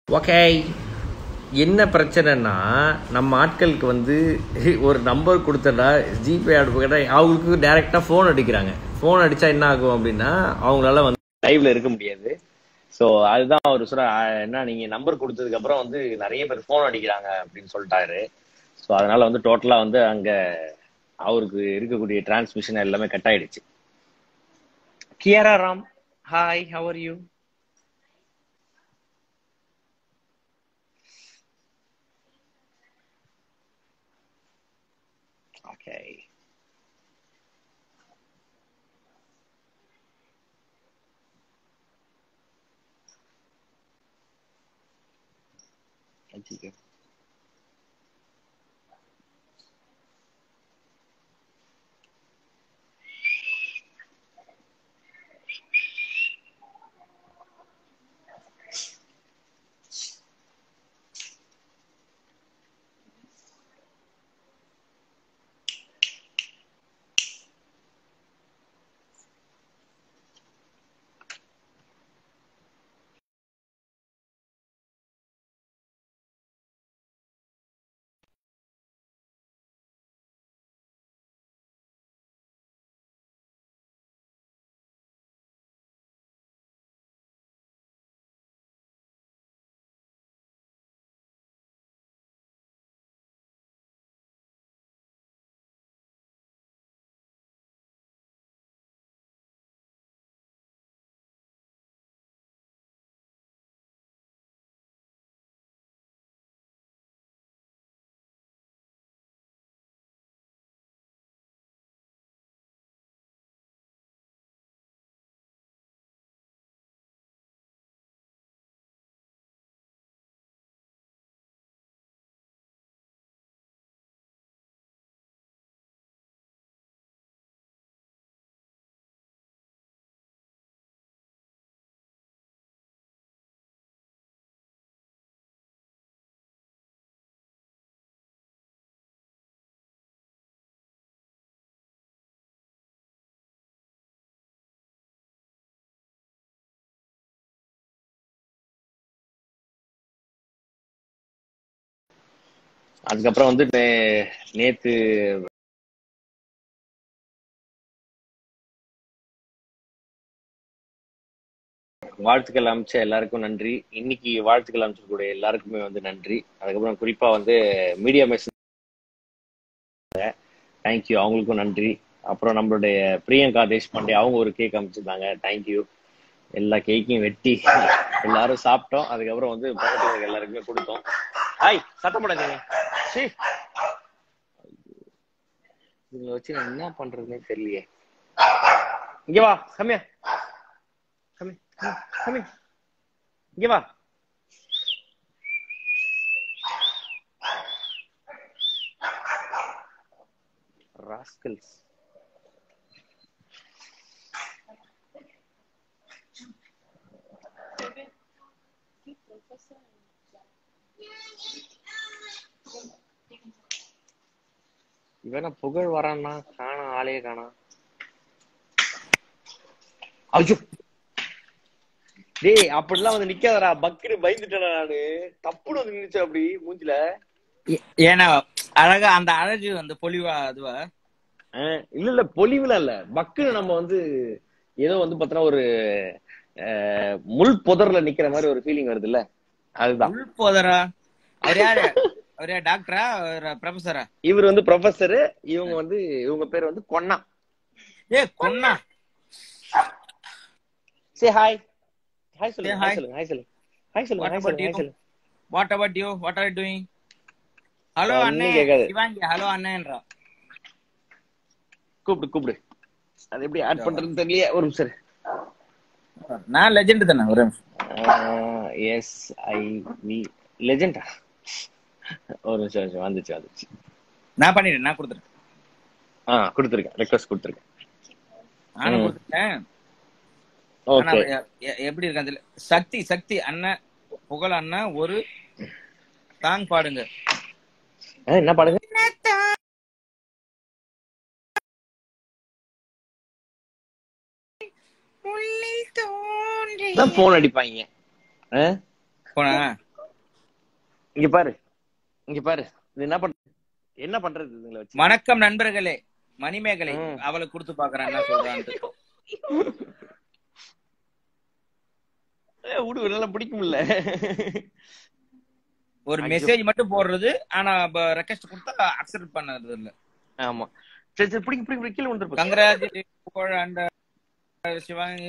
Okay என்ன பிரச்சனைனா நம்ம ஆட்களுக்கு வந்து ஒரு நம்பர் கொடுத்தா ஜிபே அனுப்பு கேட்டால் அவங்களுக்கு டைரெக்டாக ஃபோன் அடிக்கிறாங்க ஃபோன் அடித்தா என்ன ஆகும் அப்படின்னா அவங்களால வந்து லைவ்ல இருக்க முடியாது ஸோ அதுதான் அவர் சொல்ற "ஆ, என்ன நீங்கள் நம்பர் கொடுத்ததுக்கு அப்புறம் வந்து நிறைய பேர் ஃபோன் அடிக்கிறாங்க அப்படின்னு சொல்லிட்டாரு ஸோ அதனால வந்து டோட்டலாக வந்து அங்கே அவருக்கு இருக்கக்கூடிய டிரான்ஸ்மிஷன் எல்லாமே கட் ஆயிடுச்சு கியரா ராம் ஹாய் ஹவர் யூ ஓகே அதுக்கப்புறம் வந்து நே- நேத்து வாழ்த்துக்கள் அமைச்ச எல்லாருக்கும் நன்றி இன்னைக்கு வாழ்த்துக்கள் அமைச்சக்கூடிய எல்லாருக்குமே வந்து நன்றி அதுக்கப்புறம் குறிப்பா வந்து மீடியா மெசேஜ் தேங்க்யூ அவங்களுக்கும் நன்றி அப்புறம் நம்மளுடைய பிரியங்கா தேஷ்பாண்டே அவங்க ஒரு கேக் அமைச்சிருந்தாங்க தேங்க்யூ எல்லா கேக்கையும் வெட்டி எல்லாரும் சாப்பிட்டோம் அதுக்கப்புறம் வந்து பக்கத்துல இருக்க எல்லாருக்குமே கொடுத்தோம் ஹாய் சத்தம் போடாதீங்க சீ இதுல வச்சு நான் என்ன பண்றதுன்னே தெரியலையே இங்க வா கம்மியா கம்மி கம்மி இங்க வா ராஸ்கல்ஸ் இவன புகழ் வரான்னா காணோம் ஆளே காணோம் ஐயோ டேய் அப்படிலாம் வந்து நிக்காதடா பக்குனு பயந்துட்டேனா நானு தப்புன்னு வந்து நின்னுச்சு அப்படி மூஞ்சில ஏ- ஏன்னா அழகா அந்த அழகு அந்த பொலிவா அதுவா அஹ் இல்ல இல்ல பொலிவுல இல்ல பக்குன்னு நம்ம வந்து ஏதோ வந்து பாத்தீங்கன்னா ஒரு அஹ், முள் புதர்ல நிக்கிற மாதிரி ஒரு ஃபீலிங் வருது இல்ல அதுதான் உள் போதரா அவர் யாரு அவர் யார் டாக்டரா ஒரு ப்ரொஃபஸரா இவர் வந்து ப்ரொஃபசர் இவங்க வந்து இவங்க பேர் வந்து கொன்னா ஏ கொன்னா சே ஹாய் ஹாய் சொல்லுங்க Say ஹாய் hi. சொல்லுங்க ஹாய் சொல்லுங்க ஹாய் சொல்லுங்க What ஹாய் about சொல்லுங்க ஹாய் you? சொல்லுங்க what about you what are doing hello ஒண்ணும் அண்ணே கேட்காது. சிவாங்கி ஹலோ அண்ணேன்றா கூப்பிடு கூப்பிடு அது எப்படி ஆட் பண்றதுன்னு தெரியல ஒரு நிமிஷம் இரு. நான் லெஜெண்ட் தானே ஒரு நிமிஷம் எஸ் ஐ வி லெஜெண்டா ஒரு நிமிஷம் ஒரு நிமிஷம் வந்துச்சு வந்துச்சு நான் பண்ணிட்டேன் நான் கொடுத்துட்டேன் ஆ கொடுத்துருக்கேன் ரெக்வஸ்ட் கொடுத்துருக்கேன் நானும் ம். கொடுத்துட்டேன் ஆனா ஓகே எ- எ- எப்படி இருக்கான்னு தெரியல சக்தி சக்தி அண்ணன் புகழ் அண்ணன் ஒரு சாங் பாடுங்க என்ன பாடுங்க உள்ளில் தோன்றி தான் போன் அடிப்பாங்க ஆ? போனா இங்க பாரு இங்க பாரு இது என்ன பண்ற என்ன பண்றது இதுங்களை வச்சு வணக்கம் நண்பர்களே மணிமேகலை ம். அவளை கொடுத்து பாக்குறேன் என்ன சொல்றான்ட்டு ஏய், விடு நல்லா பிடிக்கும்ல ஒரு ஐயோ. மெசேஜ் மட்டும் போடுறது ஆனா ரெக்வஸ்ட் கொடுத்தா அக்செப்ட் பண்ணது இல்ல ஆமா சரி சரி பிடிக்கும் பிடிக்கும் பிடிக்கும் கீழே வந்துருப்பா Gangaraj and Shivangi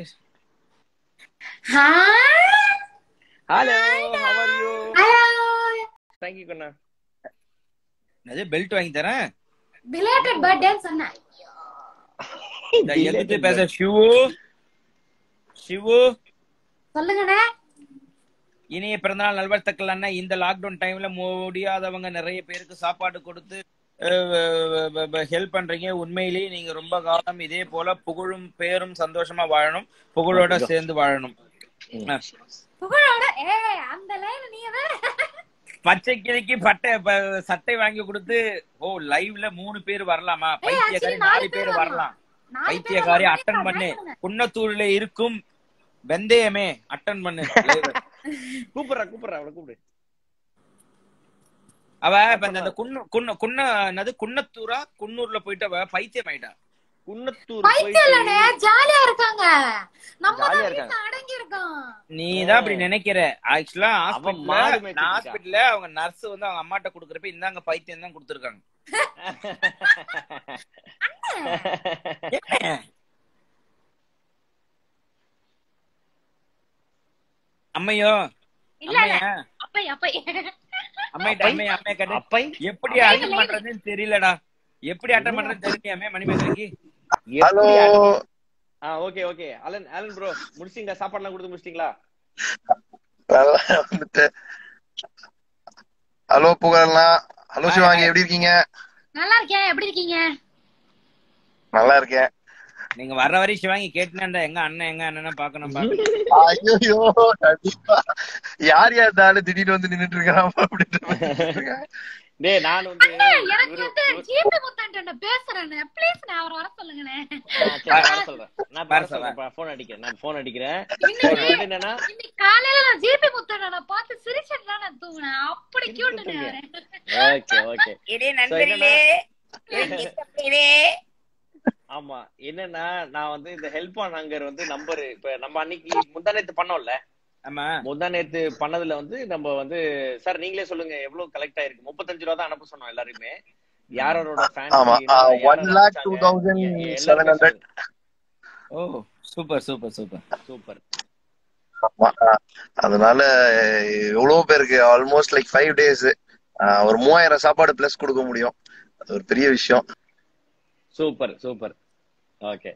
Hi. Hello how are you Hello. Thank you கண்ணா அது பெல்ட் வாங்கி தரேன் Belated birthday சொன்னேன் இந்த எதிர்த்து பேச சிவு சிவு சொல்லுங்கண்ணே இனிய பிறந்தநாள் நல்வாழ்த்துக்கள் அண்ணா இந்த லாக்டவுன் டைம்ல முடியாதவங்க நிறைய பேருக்கு சாப்பாடு கொடுத்து ஹெல்ப் பண்றீங்க உண்மையிலேயே நீங்க ரொம்ப காலம் இதே போல புகழும் பேரும் சந்தோஷமா வாழணும் புகழோட சேர்ந்து வாழணும் ஆ. புகழோட ஏ அந்த லைன் நீங்க வேற பச்சை கிளிக்கு பட்டை ப- சட்டை வாங்கி கொடுத்து ஓ லைவ்ல மூணு பேர் வரலாமா பைத்தியக்காரி actually நாலு நாலு பேர் பேர் வரலாம் நாலு பேர் பைத்தியக்காரி வரலாம். அட்டன் பண்ணு பண்ணுங்க. குன்னத்தூர்ல இருக்கும் வெந்தயமே அட்டன் பண்ணு live. கூப்பிடுறா கூப்பிடுறா அவளை கூப்பிடு அவ இப்ப இந்த- இந்த குன்னு குன்ன குன்ன என்னது குன்னத்தூரா குன்னூர்ல போயிட்டு அவ பைத்தியம் ஆயிட்டா குன்னத்தூர் பைத்தியம் இல்லண்ணே ஜாலியா இருக்காங்க நம்ம ஜாலியா தான் இருக்காங்க. வீட்டுல அடங்கி இருக்கோம் நீ தான் அப்படி நினைக்கிற ஆக்சுவலா அவன் மாடு மேய்ச்சிட்டு இருக்கா. ஹாஸ்பிட்டல்ல அவங்க நர்ஸ் வந்து அவங்க அம்மாட்ட குடுக்கறப்ப இந்தாங்க பைத்தியம் தான் கொடுத்துருக்காங்க அம்மையோ இல்ல இல்ல அம்மையா அப்பை அப்பை அம்மைட்ட அம்மையா அம்மையா கேட்டு அப்பை எப்படி அட்டன் பண்றதுன்னு தெரியலடா எப்படி அட்டன் பண்றதுன்னு தெரியலையாமே மணிமேகலைக்கு ஹலோ ஆ okay okay Alan Alan bro முடிச்சிங்களா சாப்பாடுலாம் கொடுத்து முடிச்சிங்களா நல்லா வந்துட்டு ஹலோ புகழலாம் ஹலோ சிவாங்கி எப்படி இருக்கீங்க நல்லா இருக்கேன் எப்படி இருக்கீங்க நல்லா இருக்கேன் நீங்க வர்ற வரையும் சிவாங்கி கேட்டுனேன்டா எங்க அண்ணன் எங்க அண்ணன் பாக்கணும் பாக்கணும் ஐயோ கண்டிப்பா யார் யார் இருந்தாலும் திடீர்னு வந்து நின்னுட்டு இருக்கான் அப்படின்ற மாதிரி நின்னுட்டு இருக்காங்க. டேய் நான் வந்து எனக்கு இவரு- வந்து ஜிபி முத்தான்ட்ட பேசுறேன் ப்ளீஸ் நான் அவரை வர சொல்லுங்கண்ணே ஆ, சரி, நான் வர சொல்றேன் நான் வர வர சொல்றேன் போன் அடிக்கிறேன் நான் போன் அடிக்கிறேன் இன்னைக்கு வந்து என்னன்னா இன்னைக்கு காலையில நான் ஜிபி முத்தான நான் பார்த்து சிரிச்சிட்டு தான் நான் தூங்கினேன் அப்படி கியூட்டுனே அவரு ஓகே ஓகே இதே நண்பர்களே, நண்பர்களே ஆமா என்னன்னா நான் வந்து இந்த ஹெல்ப் ஆன் ஹங்கர் வந்து நம்பர் இப்ப நம்ம அன்னைக்கு முந்தா நேத்து பண்ணோம்ல ஆமா முந்தா நேத்து பண்ணதுல வந்து நம்ம வந்து சார் நீங்களே சொல்லுங்க எவ்வளவு கலெக்ட் ஆயிருக்கு முப்பத்தஞ்சு ரூபா தான் அனுப்ப சொன்னோம் எல்லாருமே யாரோட ஃபேன் ஆமா one lakh two thousand seven hundred ஓ சூப்பர் சூப்பர் சூப்பர் சூப்பர் அதனால எவ்வளவு பேருக்கு ஆல்மோஸ்ட் லைக் ஃபைவ் டேஸ் ஒரு மூவாயிரம் சாப்பாடு பிளஸ் கொடுக்க முடியும் அது ஒரு பெரிய விஷயம் சூப்பர் சூப்பர் ஓகே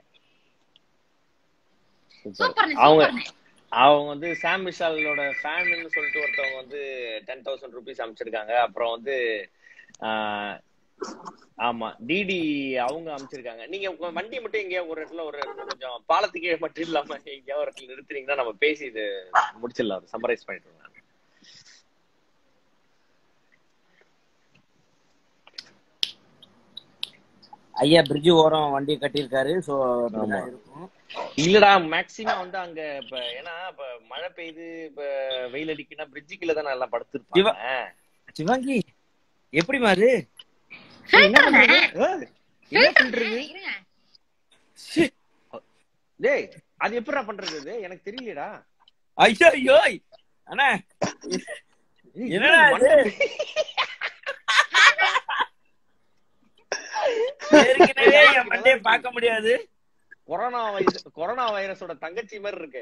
சூப்பர்ண்ணே அவங்க சூப்பர்ண்ணே அவங்க வந்து சாம் விஷாலோட ஃபேன்னு சொல்லிட்டு ஒருத்தவங்க வந்து டென் தௌசண்ட் ருபீஸ் அமைச்சிருக்காங்க அப்புறம் வந்து ஆஹ், ஆமா டிடி அவங்க அமைச்சிருக்காங்க நீங்க உங்க வண்டி மட்டும் எங்கேயா ஒரு இடத்துல ஒரு கொஞ்சம் பாலத்துக்கே மட்டும் இல்லாம எங்கேயா ஒரு இடத்துல நிறுத்துறீங்கன்னா நம்ம பேசி இது முடிச்சிடலாம் சம்மரைஸ் பண்ணிட்டு ஐயா பிரிட்ஜ் ஓரம் வண்டி கட்டியிருக்காரு சோ ஆமா. இருக்கும் இல்லடா மேக்சிமம் வந்து அங்க இப்ப ஏன்னா இப்ப மழை பெய்யுது இப்ப வெயில் அடிக்குன்னா பிரிட்ஜு கீழே தான் எல்லாம் படுத்துருப்பாங்க சிவாங்கி எப்படி மாறு என்ன பண்றது ஏய், என்ன பண்றது இருங்க டேய் அது எப்படிடா பண்றது இது? எனக்கு தெரியலடா ஐயோ ஐயோ அண்ணா என்னடா இது? ஏற்கனவே என் மண்டையை பார்க்க முடியாது கொரோனா வைரஸ் கொரோனா வைரஸோட தங்கச்சி மாதிரி இருக்கு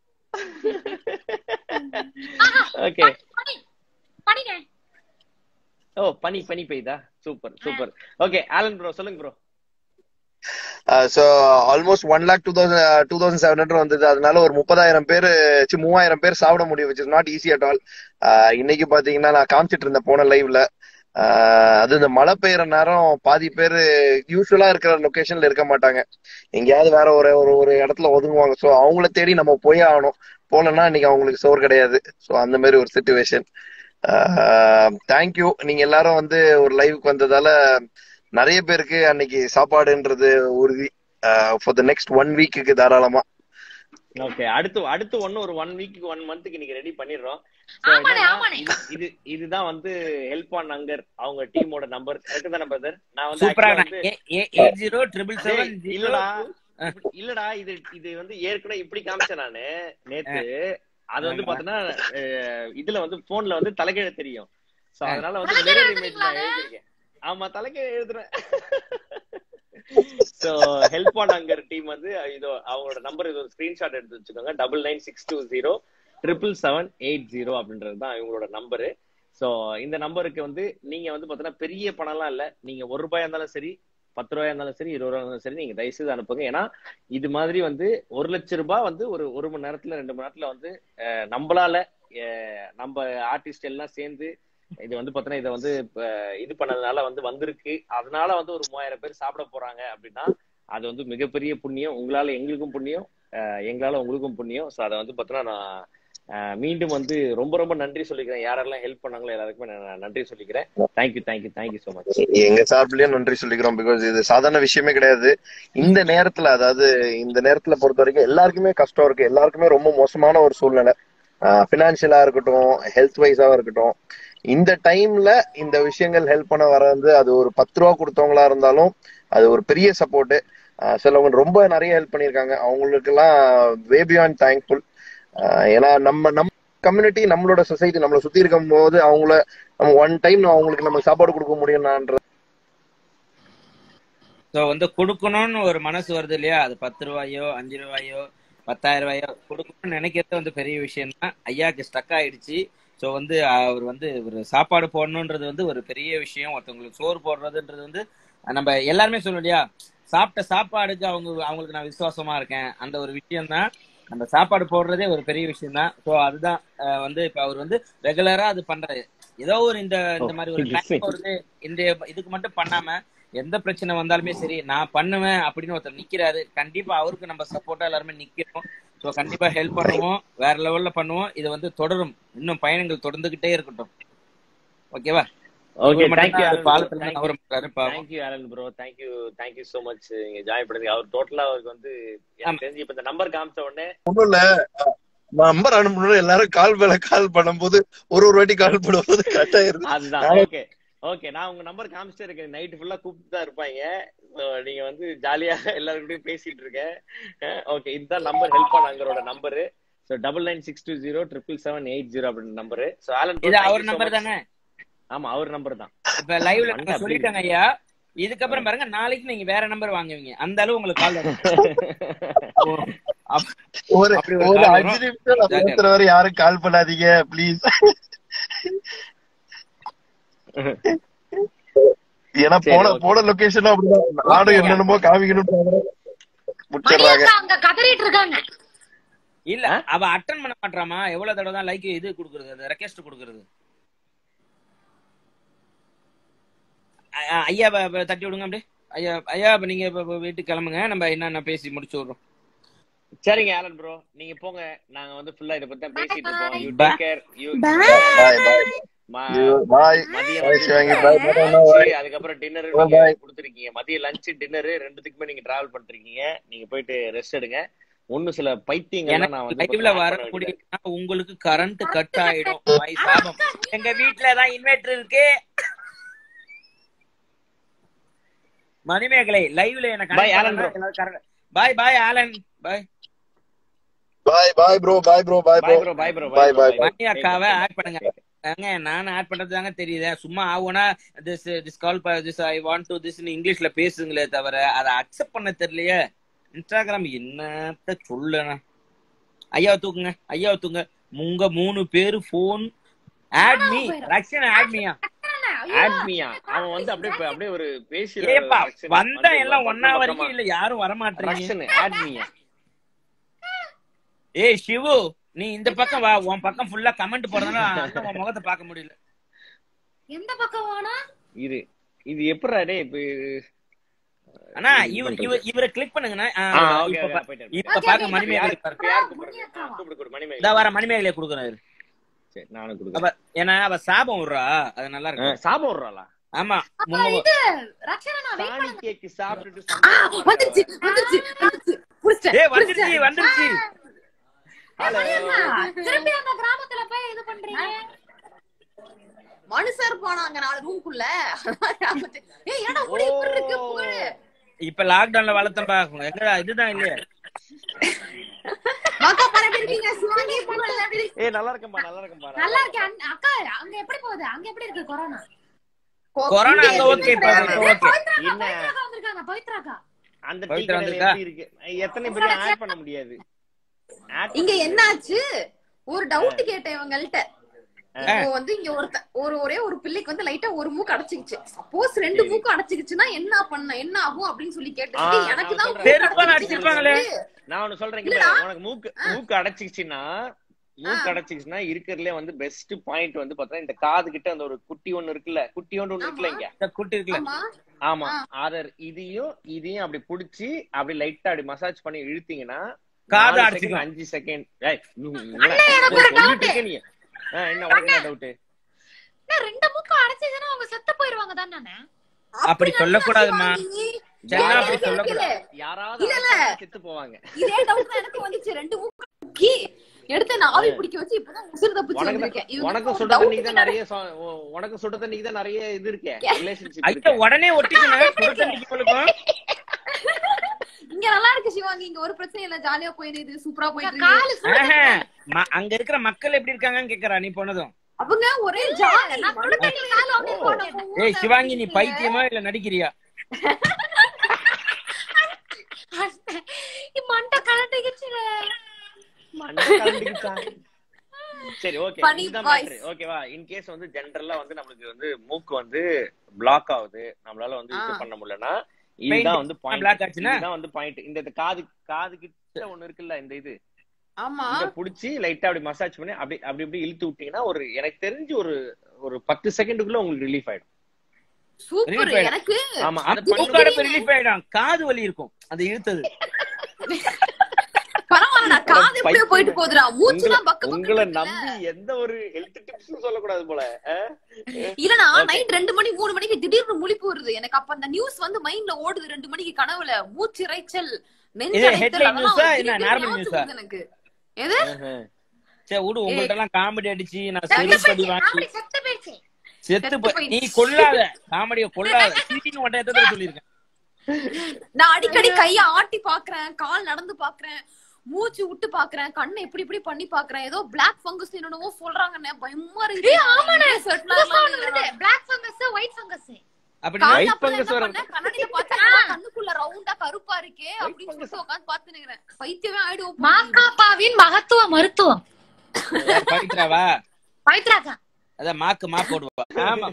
ஓகே பனி பனிங்க ஓ பனி பனி பெய்தா super super okay Alan bro சொல்லுங்க bro so almost one lakh two thousand two thousand seven hundred வந்தது அதனால ஒரு முப்பதாயிரம் பேர் சி மூவாயிரம் பேர் சாப்பிட முடியும் which is not easy at all இன்னைக்கு பாத்தீங்கன்னா நான் காமிச்சிட்டு இருந்தேன் போன லைவ்ல அது இந்த மழை பெய்யற நேரம் பாதி பேர் யூஸ்வலா இருக்கிற லொகேஷன்ல இருக்க மாட்டாங்க எங்கேயாவது வேற ஒரு ஒரு ஒரு இடத்துல ஒதுங்குவாங்க ஸோ அவங்கள தேடி நம்ம போய் ஆகணும் போலன்னா இன்னைக்கு அவங்களுக்கு சோறு கிடையாது ஸோ அந்த மாதிரி ஒரு சுச்சுவேஷன் தேங்க்யூ நீங்க எல்லாரும் வந்து ஒரு லைவுக்கு வந்ததால நிறைய பேருக்கு அன்னைக்கு சாப்பாடுன்றது உறுதி ஃபார் த நெக்ஸ்ட் ஒன் வீக்குக்கு தாராளமா ஓகே அடுத்து அடுத்து ஒன்னு ஒரு ஒன் வீக்கு ஒன் மந்த்துக்கு இன்னைக்கு ரெடி பண்ணிடுறோம் So, ஆமாண்ணே, என்னன்னா, ஆமாண்ணே. இது இது இதுதான் வந்து ஹெல்ப் ஆன் அங்கர் அவங்க டீமோட நம்பர் கரெக்ட் தானே பிரதர் நான் வந்து சூப்பரா actually வந்து எயிட் ஜீரோ ட்ரிபிள் டேய், செவன் இல்லடா இப்படி- இல்லடா இது இது வந்து ஏற்கனவே இப்படி காமிச்சேன் நானு நேத்து அது வந்து ஆமா. பாத்தீங்கன்னா அஹ், இதுல வந்து போன்ல வந்து தலைகீழ தெரியும் சோ அதனால வந்து தலைகீழ மிரர் இமேஜ் நான் எழுதுறீங்களா? எழுதிருக்கேன் ஆமா தலைகீழ எழுதுறேன் so help on anchor team வந்து இதோ அவங்களோட நம்பர் இது ஒரு ஸ்கிரீன்ஷாட் எடுத்து வச்சுக்கோங்க double nine six two zero triple seven eight zero அப்படின்றது தான் இவங்களோட நம்பரு சோ இந்த நம்பருக்கு வந்து நீங்க வந்து பாத்தீங்கன்னா பெரிய பணம்லாம் இல்ல நீங்க ஒரு ரூபாயா இருந்தாலும் சரி பத்து ரூபாயா இருந்தாலும் சரி இருபது ரூபாயா இருந்தாலும் சரி நீங்க தயவு செய்து அனுப்புங்க ஏன்னா இது மாதிரி வந்து ஒரு லட்சம் ரூபாய் வந்து ஒரு ஒரு மணி நேரத்துல ரெண்டு மணி நேரத்துல வந்து அஹ், நம்மளால அஹ், நம்ம ஆர்டிஸ்ட் எல்லாம் சேர்ந்து இது வந்து பாத்தீங்கன்னா இதை வந்து இப்ப இது பண்ணதுனால வந்து வந்திருக்கு அதனால வந்து ஒரு மூவாயிரம் பேர் சாப்பிட போறாங்க அப்படின்னா அது வந்து மிகப்பெரிய புண்ணியம் உங்களால எங்களுக்கும் புண்ணியம் அஹ், எங்களால உங்களுக்கும் புண்ணியம் ஸோ அதை வந்து பாத்தீங்கன்னா நான் அஹ், மீண்டும் வந்து ரொம்ப ரொம்ப நன்றி சொல்லிக்கிறேன் யாரெல்லாம் ஹெல்ப் பண்ணாங்களோ எல்லாருக்குமே நான் நன்றி சொல்லிக்கிறேன் thank you thank you thank you so much எங்க சார்பிலயும் நன்றி சொல்லிக்கிறோம் பிகாஸ் இது சாதாரண விஷயமே கிடையாது இந்த நேரத்துல அதாவது இந்த நேரத்துல பொறுத்த வரைக்கும் எல்லாருக்குமே கஷ்டம் இருக்கு எல்லாருக்குமே ரொம்ப மோசமான ஒரு சூழ்நிலை பினான்சியலா இருக்கட்டும் ஹெல்த் வைஸாவா இருக்கட்டும் இந்த டைம்ல இந்த விஷயங்கள் ஹெல்ப் பண்ண வர வந்து அது ஒரு பத்து ரூபா கொடுத்தவங்களா இருந்தாலும் அது ஒரு பெரிய சப்போர்ட் சிலவங்க ரொம்ப நிறைய ஹெல்ப் பண்ணியிருக்காங்க அவங்களுக்கு எல்லாம் வே பியாண்ட் தேங்க்ஃபுல் ஏன்னா நம்ம நம்ம கம்யூனிட்டி நம்மளோட சொசைட்டி நம்மளை சுத்தி இருக்கும் போது அவங்கள நம்ம ஒன் டைம் அவங்களுக்கு நம்ம சாப்பாடு கொடுக்க முடியும்ன்ற ஸோ வந்து கொடுக்கணும்னு ஒரு மனசு வருது இல்லையா அது பத்து ரூபாயோ அஞ்சு ரூபாயோ பத்தாயிரம் ரூபாயோ கொடுக்கணும்னு நினைக்கிறது வந்து பெரிய விஷயம் தான் ஐயாக்கு ஸ்டக் ஆயிடுச்சு ஸோ வந்து அவர் வந்து ஒரு சாப்பாடு போடணுன்றது வந்து ஒரு பெரிய விஷயம் ஒருத்தவங்களுக்கு சோறு போடுறதுன்றது வந்து நம்ம எல்லாருமே சொல்லணும் இல்லையா சாப்பிட்ட சாப்பாடுக்கு அவங்க அவங்களுக்கு நான் விசுவாசமா இருக்கேன் அந்த ஒரு விஷயம் தான் அந்த சாப்பாடு போடுறதே ஒரு பெரிய விஷயம் தான் ஸோ அதுதான் அஹ், வந்து இப்ப அவர் வந்து ரெகுலரா அது பண்றாரு ஏதோ ஒரு இந்த இந்த மாதிரி ஒரு டைம் வருது இந்த இதுக்கு மட்டும் பண்ணாம எந்த பிரச்சனை வந்தாலுமே சரி நான் பண்ணுவேன் அப்படின்னு ஒருத்தர் நிக்கிறாரு கண்டிப்பா அவருக்கு நம்ம சப்போர்ட்டா எல்லாருமே நிக்கிறோம் ஸோ கண்டிப்பா ஹெல்ப் பண்ணுவோம் வேற லெவல்ல பண்ணுவோம் இது வந்து தொடரும் இன்னும் பயணங்கள் தொடர்ந்துகிட்டே இருக்கட்டும் ஓகேவா ஓகே இவர் மட்டும் தேங்க்யூ தான் பாலத்துல இருந்து நகர மாட்டாரு பாவம். Thank you Alan bro thank you thank you so much நீங்க ஜாயின் பண்ணுங்க அவர் டோட்டலா அவருக்கு வந்து ஆமா. எனக்கு தெரிஞ்சு இப்ப இந்த நம்பர் காமிச்ச உடனே ஒண்ணும் இல்ல நம்பர் அனுப்பணும் எல்லாரும் கால் மேல கால் பண்ணும்போது ஒரு ஒரு வாட்டி கால் பண்ணும்போது கட் ஆயிருது அதுதான் நானே- ஓகே ஓகே நான் உங்க நம்பர் காமிச்சிட்டே இருக்கேன் நைட் ஃபுல்லா கூப்பிட்டு தான் இருப்பாங்க So, நீங்க வந்து ஜாலியா எல்லாருக்கிட்டையும் பேசிட்டு இருக்கேன் ஓகே இதுதான் நம்பர் ஹெல்ப் பண்ணாங்கரோட number so double nine six two zero triple seven eight zero அப்படின்னு நம்பரு ஸோ ஆலன் bro, இது thank அவர் you so நம்பர் much. தானே ஆமா அவர் நம்பர் தான் இப்ப லைவ்ல மண்டை நாங்க அப்படி சொல்லிட்டாங்க ஐயா இதுக்கப்புறம் பாருங்க நாளைக்கு நீங்க வேற நம்பர் வாங்குவீங்க அந்த அளவு உங்களுக்கு கால் ஒரு அப்படி ஒரு ஒரு கால் அஞ்சு வரும். நிமிஷம் நான் ஜாலியா பேசுற வரை யாரும் கால் பண்ணாதீங்க ப்ளீஸ் ஏன்னா சரி, போன okay. போன லொகேஷனும் அப்படிதான் நானும் என்னென்னமோ காமிக்கணும் முடிச்சிடுறாங்க மணியக்கா அங்க கதறிட்டு இருக்காங்க இல்ல அவ அட்டன் பண்ண மாட்டாமா எவ்வளவு தடவை தான் லைக் இது குடுக்குறது அந்த ரெக்வெஸ்ட் குடுக்குறது அ- அ- ஐயா ப- ப- தட்டி விடுங்க அப்படியே ஐயா ஐயா இப்ப நீங்க இப்ப- இப்ப வீட்டுக்கு கிளம்புங்க நம்ம என்னென்ன பேசி முடிச்சு விடுறோம் சரிங்க ஆலன் ப்ரோ நீங்க போங்க நாங்க வந்து ஃபுல்லா இத பத்தி தான் பேசிட்டு இருக்கோம் you Bye. Take care you bye bye மதியம் Bye, வந்து Shivangi. Bye, bye, bye, lunch, bye. அதுக்கப்புறம் டின்னர் Bye, நீங்க bye. கொடுத்துருக்கீங்க மதியம் லஞ்ச் டின்னர் ரெண்டுத்துக்குமே நீங்க டிராவல் பண்ணிருக்கீங்க நீங்க போயிட்டு ரெஸ்ட் எடுங்க ஒண்ணு சில பைத்தியங்கள் நான் எனக்கு வந்து லைவ்ல கொஞ்சம் வர add பண்ண வேண்டியது முடியும்னா உங்களுக்கு கரண்ட் கட் ஆயிடும் மை சாபம் எங்க வீட்ல தான் இன்வெர்டர் இருக்கு மணிமேகலை லைவ்ல எனக்கு Bye, Alan bro. Bye bye Alan bye bye bye bro bye bro bye Bye bro bro, bye bro, Bye, bye bro, bye, bye. Mani அக்காவை ஆட் பண்ணுங்க ஏங்க நானும் ஆட் பண்றது தாங்க தெரியுது சும்மா ஆகுனா this this call this I want to this இங்கிலீஷ்ல பேசுங்களே தவிர அதை அக்செப்ட் பண்ண தெரியலையே இன்ஸ்டாகிராம் என்னத்த சொல்லுண்ணா ஐயாவை தூக்குங்க ஐயாவை தூக்குங்க உங்க மூணு பேரு phone add me Rakshan add மீயா Add me-யா? அவன் வந்து அப்படியே இப்ப அப்படியே ஒரு பேசி ஏப்பா வந்தா எல்லாம் ஒன்னா வரைக்கும் இல்ல யாரும் வர மாட்டீங்க ரக்ஷன் ஆட் மீயா ஏய் சிவு நீ இந்த பக்கம் வா உன் பக்கம் ஃபுல்லா கமெண்ட் போறதுனால அந்த உன் முகத்தை பார்க்க முடியல எந்த பக்கம் வேணா இது இது எப்படா டேய் இப்ப அண்ணா இது இவர் பண்றது. இவர் இவரை கிளிக் பண்ணுங்கண்ணா ஆ, ஆ, okay, இப்ப okay, பா- போயிட்டாரு. இப்ப Okay, பாக்க okay, மணிமேகலை யார் பாரு. இப்ப யார் கூப்பிடுறது? மணி அக்காவா? ஆ, கூப்பிடு, கூப்பிடு, மணிமேகலை. இதா வர மணிமேகலையை கொடுக்குறேன் இரு. சரி, நானும் அவ கொடுக்குறேன். ஏன்னா அவ சாபம் விடுறா அது நல்லா ஆ, இருக்கு சாபம் விடுறாளா? ஆமா அப்ப முங்க இது ரக்ஷனா நான் வெயிட் சாணி பண்ணுங்க கேக்கு சாப்பிட்டுட்டு ஆ, வந்துருச்சு வந்துருச்சு வந்துருச்சு புடிச்சிட்டேன் ஏய் வந்துருச்சு புடிச்சிட்டேன். வந்துருச்சு திருப்பி அந்த கிராமத்துல போய் இது பண்றீங்க மனுஷர் போனாங்க நாலு ரூம்குள்ள ஏய் என்னடா முடி இப்படி இருக்கு புகழ் இப்ப லாக்டவுன்ல வளர்த்தம்பா எங்கடா இதுதான் இல்லையா மக்கா பாரு எப்படி இருக்கீங்க சிவாங்கி புகழ் எப்படி இருக்கீங்க? ஏய் நல்லா இருக்கேன்பா நல்லா இருக்கேன்பா நல்லா இருக்கேன் அண்ணா- அக்கா அங்க எப்படி போகுது அங்க எப்படி இருக்கு கொரோனா கொரோனா அங்க ஓகே இப்ப ஓகே என்ன பவித்ராக்கா வந்திருக்காங்க பவித்ராக்கா அந்த டீ பவித்ரா கடையில வந்திருக்கா? எப்படி இருக்கு எத்தனை பேர் ஆட் பண்ண முடியாது Add இங்க பண்ண என்னாச்சு ஒரு டவுட் கேட்டேன் இவங்கள்ட்ட இப்போ வந்து இங்க ஒருத்த ஒரு ஒரே ஒரு பிள்ளைக்கு வந்து லைட்டா ஒரு மூக்கு அடைச்சிக்கிச்சு சப்போஸ் ரெண்டு மூக்கு அடைச்சிக்கிச்சுன்னா என்ன பண்ண என்ன ஆகும் அப்படின்னு சொல்லி கேட்டு ஆ, எனக்கு நான் தான் சொல்றேன். மூக்கு செருப்பால அடைச்சிக்கிச்சுன்னு அடிச்சிருப்பாங்களே. சொல்லிட்டு, நான் ஒண்ணு சொல்றேன் இல்லடா. இங்க உனக்கு மூக்கு மூக்கு அடைச்சிக்கிச்சுன்னா மூக்கு அடைச்சிக்கிச்சுன்னா இருக்கிறதுலே வந்து பெஸ்ட் பாயிண்ட் வந்து பாத்தீங்கன்னா இந்த காது கிட்ட அந்த ஒரு குட்டி ஒண்ணு இருக்குல்ல குட்டி ஒண்ணு ஒண்ணு இருக்குல்ல இங்க இந்த குட்டி இருக்குல்ல ஆமா ஆமா அத இதையும் இதையும் அப்படி புடிச்சு அப்படி லைட்டா அப்படி மசாஜ் பண்ணி இழுத்தீங்கன்னா காது நாலு அடைச்சிக்கும். second, அஞ்சு செகண்ட் சொல்லிட்டு இருக்க நீ ஆ, என்ன உனக்கு என்ன டவுட் அண்ணா, ரெண்டு மூக்கு அடைச்சதுன்னா அவங்க செத்து போயிருவாங்க தான் நானு அப்படி சொல்லக்கூடாதும்மா சிவாங்கி, ஜென்னா வேற அப்படி எதுவும் சொல்லக்கூடாது இல்ல. யாராவது இல்ல, இல்ல. அடைச்சா செத்து போவாங்க இதே டவுட் தான் எனக்கு வந்துச்சு ரெண்டு மூக்கு முக்கி, எடுத்து நான் ஆவி பிடிக்க வச்சு இப்பதான் உசுறு தப்பிச்சு உனக்கு வந்திருக்கேன் தான்- இவங்க உனக்கு ஒரு சுட doubt தண்ணிக்கு தான் கேட்டாரு. நிறைய சொ- உ- உனக்கு சுட தண்ணிக்கு தான் நிறைய இது இருக்கே ரிலேஷன்ஷிப் ஐயோ இருக்கு உடனே ஒட்டிக்கணும் சுடுதண்ணிக்கு கொடுக்கும் இங்க நல்லா இருக்கு சிவாங்கி இங்க ஒரு பிரச்சனை இல்ல ஜாலியா போயிடுது சூப்பரா போயிட்டு இருக்கு காலு சுடு ஆஹா, ம- அங்க இருக்கிற மக்கள் எப்படி இருக்காங்கன்னு கேக்குறா நீ போனதும் அவங்க ஒரே ஜாலி நான் சுடு தண்ணி காலு வந்து போனேன். ஏய் சிவாங்கி நீ பைத்தியமா இல்ல நடிக்கிறியா இ மண்டை கலட்டிக்கிச்சுல அண்ணா கலந்துக்கிச்சா? சரி ஓகே Funny இதுதான் voice. மேட்ரு ஓகேவா இன் கேஸ் வந்து ஜென்ரலா வந்து நம்மளுக்கு வந்து மூக்கு வந்து பிளாக் ஆகுது நம்மளால வந்து இது ஆ. பண்ண முடியலன்னா இதுதான் வந்து block பாயிண்ட் ஆச்சுன்னா? இதுதான் வந்து பாயிண்ட் இந்த இந்த காது காது கிட்ட ஒண்ணு இருக்குல்ல இந்த இது ஆமா இத புடிச்சு லைட்டா அப்படி மசாஜ் பண்ணி அப்படி அப்படி இப்படி இழுத்து விட்டீங்கன்னா ஒரு எனக்கு தெரிஞ்சு ஒரு ஒரு பத்து செகண்டுக்குள்ள உங்களுக்கு ரிலீஃப் ஆயிடும் சூப்பர் Relief ஆயிடும். எனக்கு ஆமா அத அது பண்ணி மூக்காட ரிலீஃப் ஆயிடும் காது வலி இருக்கும் அது இழுத்தது பரவாயில்ல காது எப்படியோ பைத்தியம். போயிட்டு போகுதுடா மூச்சுலாம் உங்களை- பக்க பக்கம் உங்களை இருக்குல்ல. நம்பி எந்த ஒரு ஹெல்த் டிப்ஸும் சொல்லக்கூடாது போல ஆ? இல்லனா Okay. நைட் ரெண்டு மணி மூணு மணிக்கு திடீர்னு முழிப்பு வருது எனக்கு அப்ப அந்த நியூஸ் வந்து மைண்ட்ல ஓடுது ரெண்டு மணிக்கு கனவுல மூச்சு இறைச்சல் நெஞ்சு இது அடைத்தல், headline அதெல்லாம் news ஆ? ஒரு என்ன திடீர்னு normal ஞாபகத்துக்கு news ஆ? வருது எனக்கு எது ஆஹா. சரி விடு உங்கள்ட்ட எல்லாம் காமெடி அடிச்சு நான் செத்து செருப்படி போயிடுச்சு. வாங்கி அப்படி செத்து போயிடுச்சு செத்து செத்து போய் போயிடுச்சு. நீ கொல்லாத காமெடிய கொல்லாத சீட்டிங் ஒன்றை எத்தனை சொல்லியிருக்கேன் நான் அடிக்கடி கைய ஆட்டி பாக்குறேன் கால் நடந்து பாக்குறேன் மூச்சு விட்டு பாக்குறேன் கண்ணை இப்படி இப்படி பண்ணி பாக்குறேன் ஏதோ பிளாக் ஃபங்கஸ் என்னென்னவோ சொல்றாங்கண்ணே பயமா இருக்கு ஆமாண்ணே. Set புதுசா எல்லாம் ஒண்ணு வருது. black fungus, white fungus. அப்படி கால் White அப்புறம் fungus என்ன வர- பண்ணேன்? கண்ணாடியில பார்த்தா கண்ணுக்குள்ள ரவுண்டா கருப்பா இருக்கே அப்படின்னு சொல்லிட்டு உட்காந்து பாத்துனுக்கிறேன் பைத்தியமே ஆயிடுவோம் மாக்காப்பாவின் மகத்துவ மருத்துவம் பவித்ராவா பவித்ராக்கா அதான் மாக்கு மா போடுவா ஆமா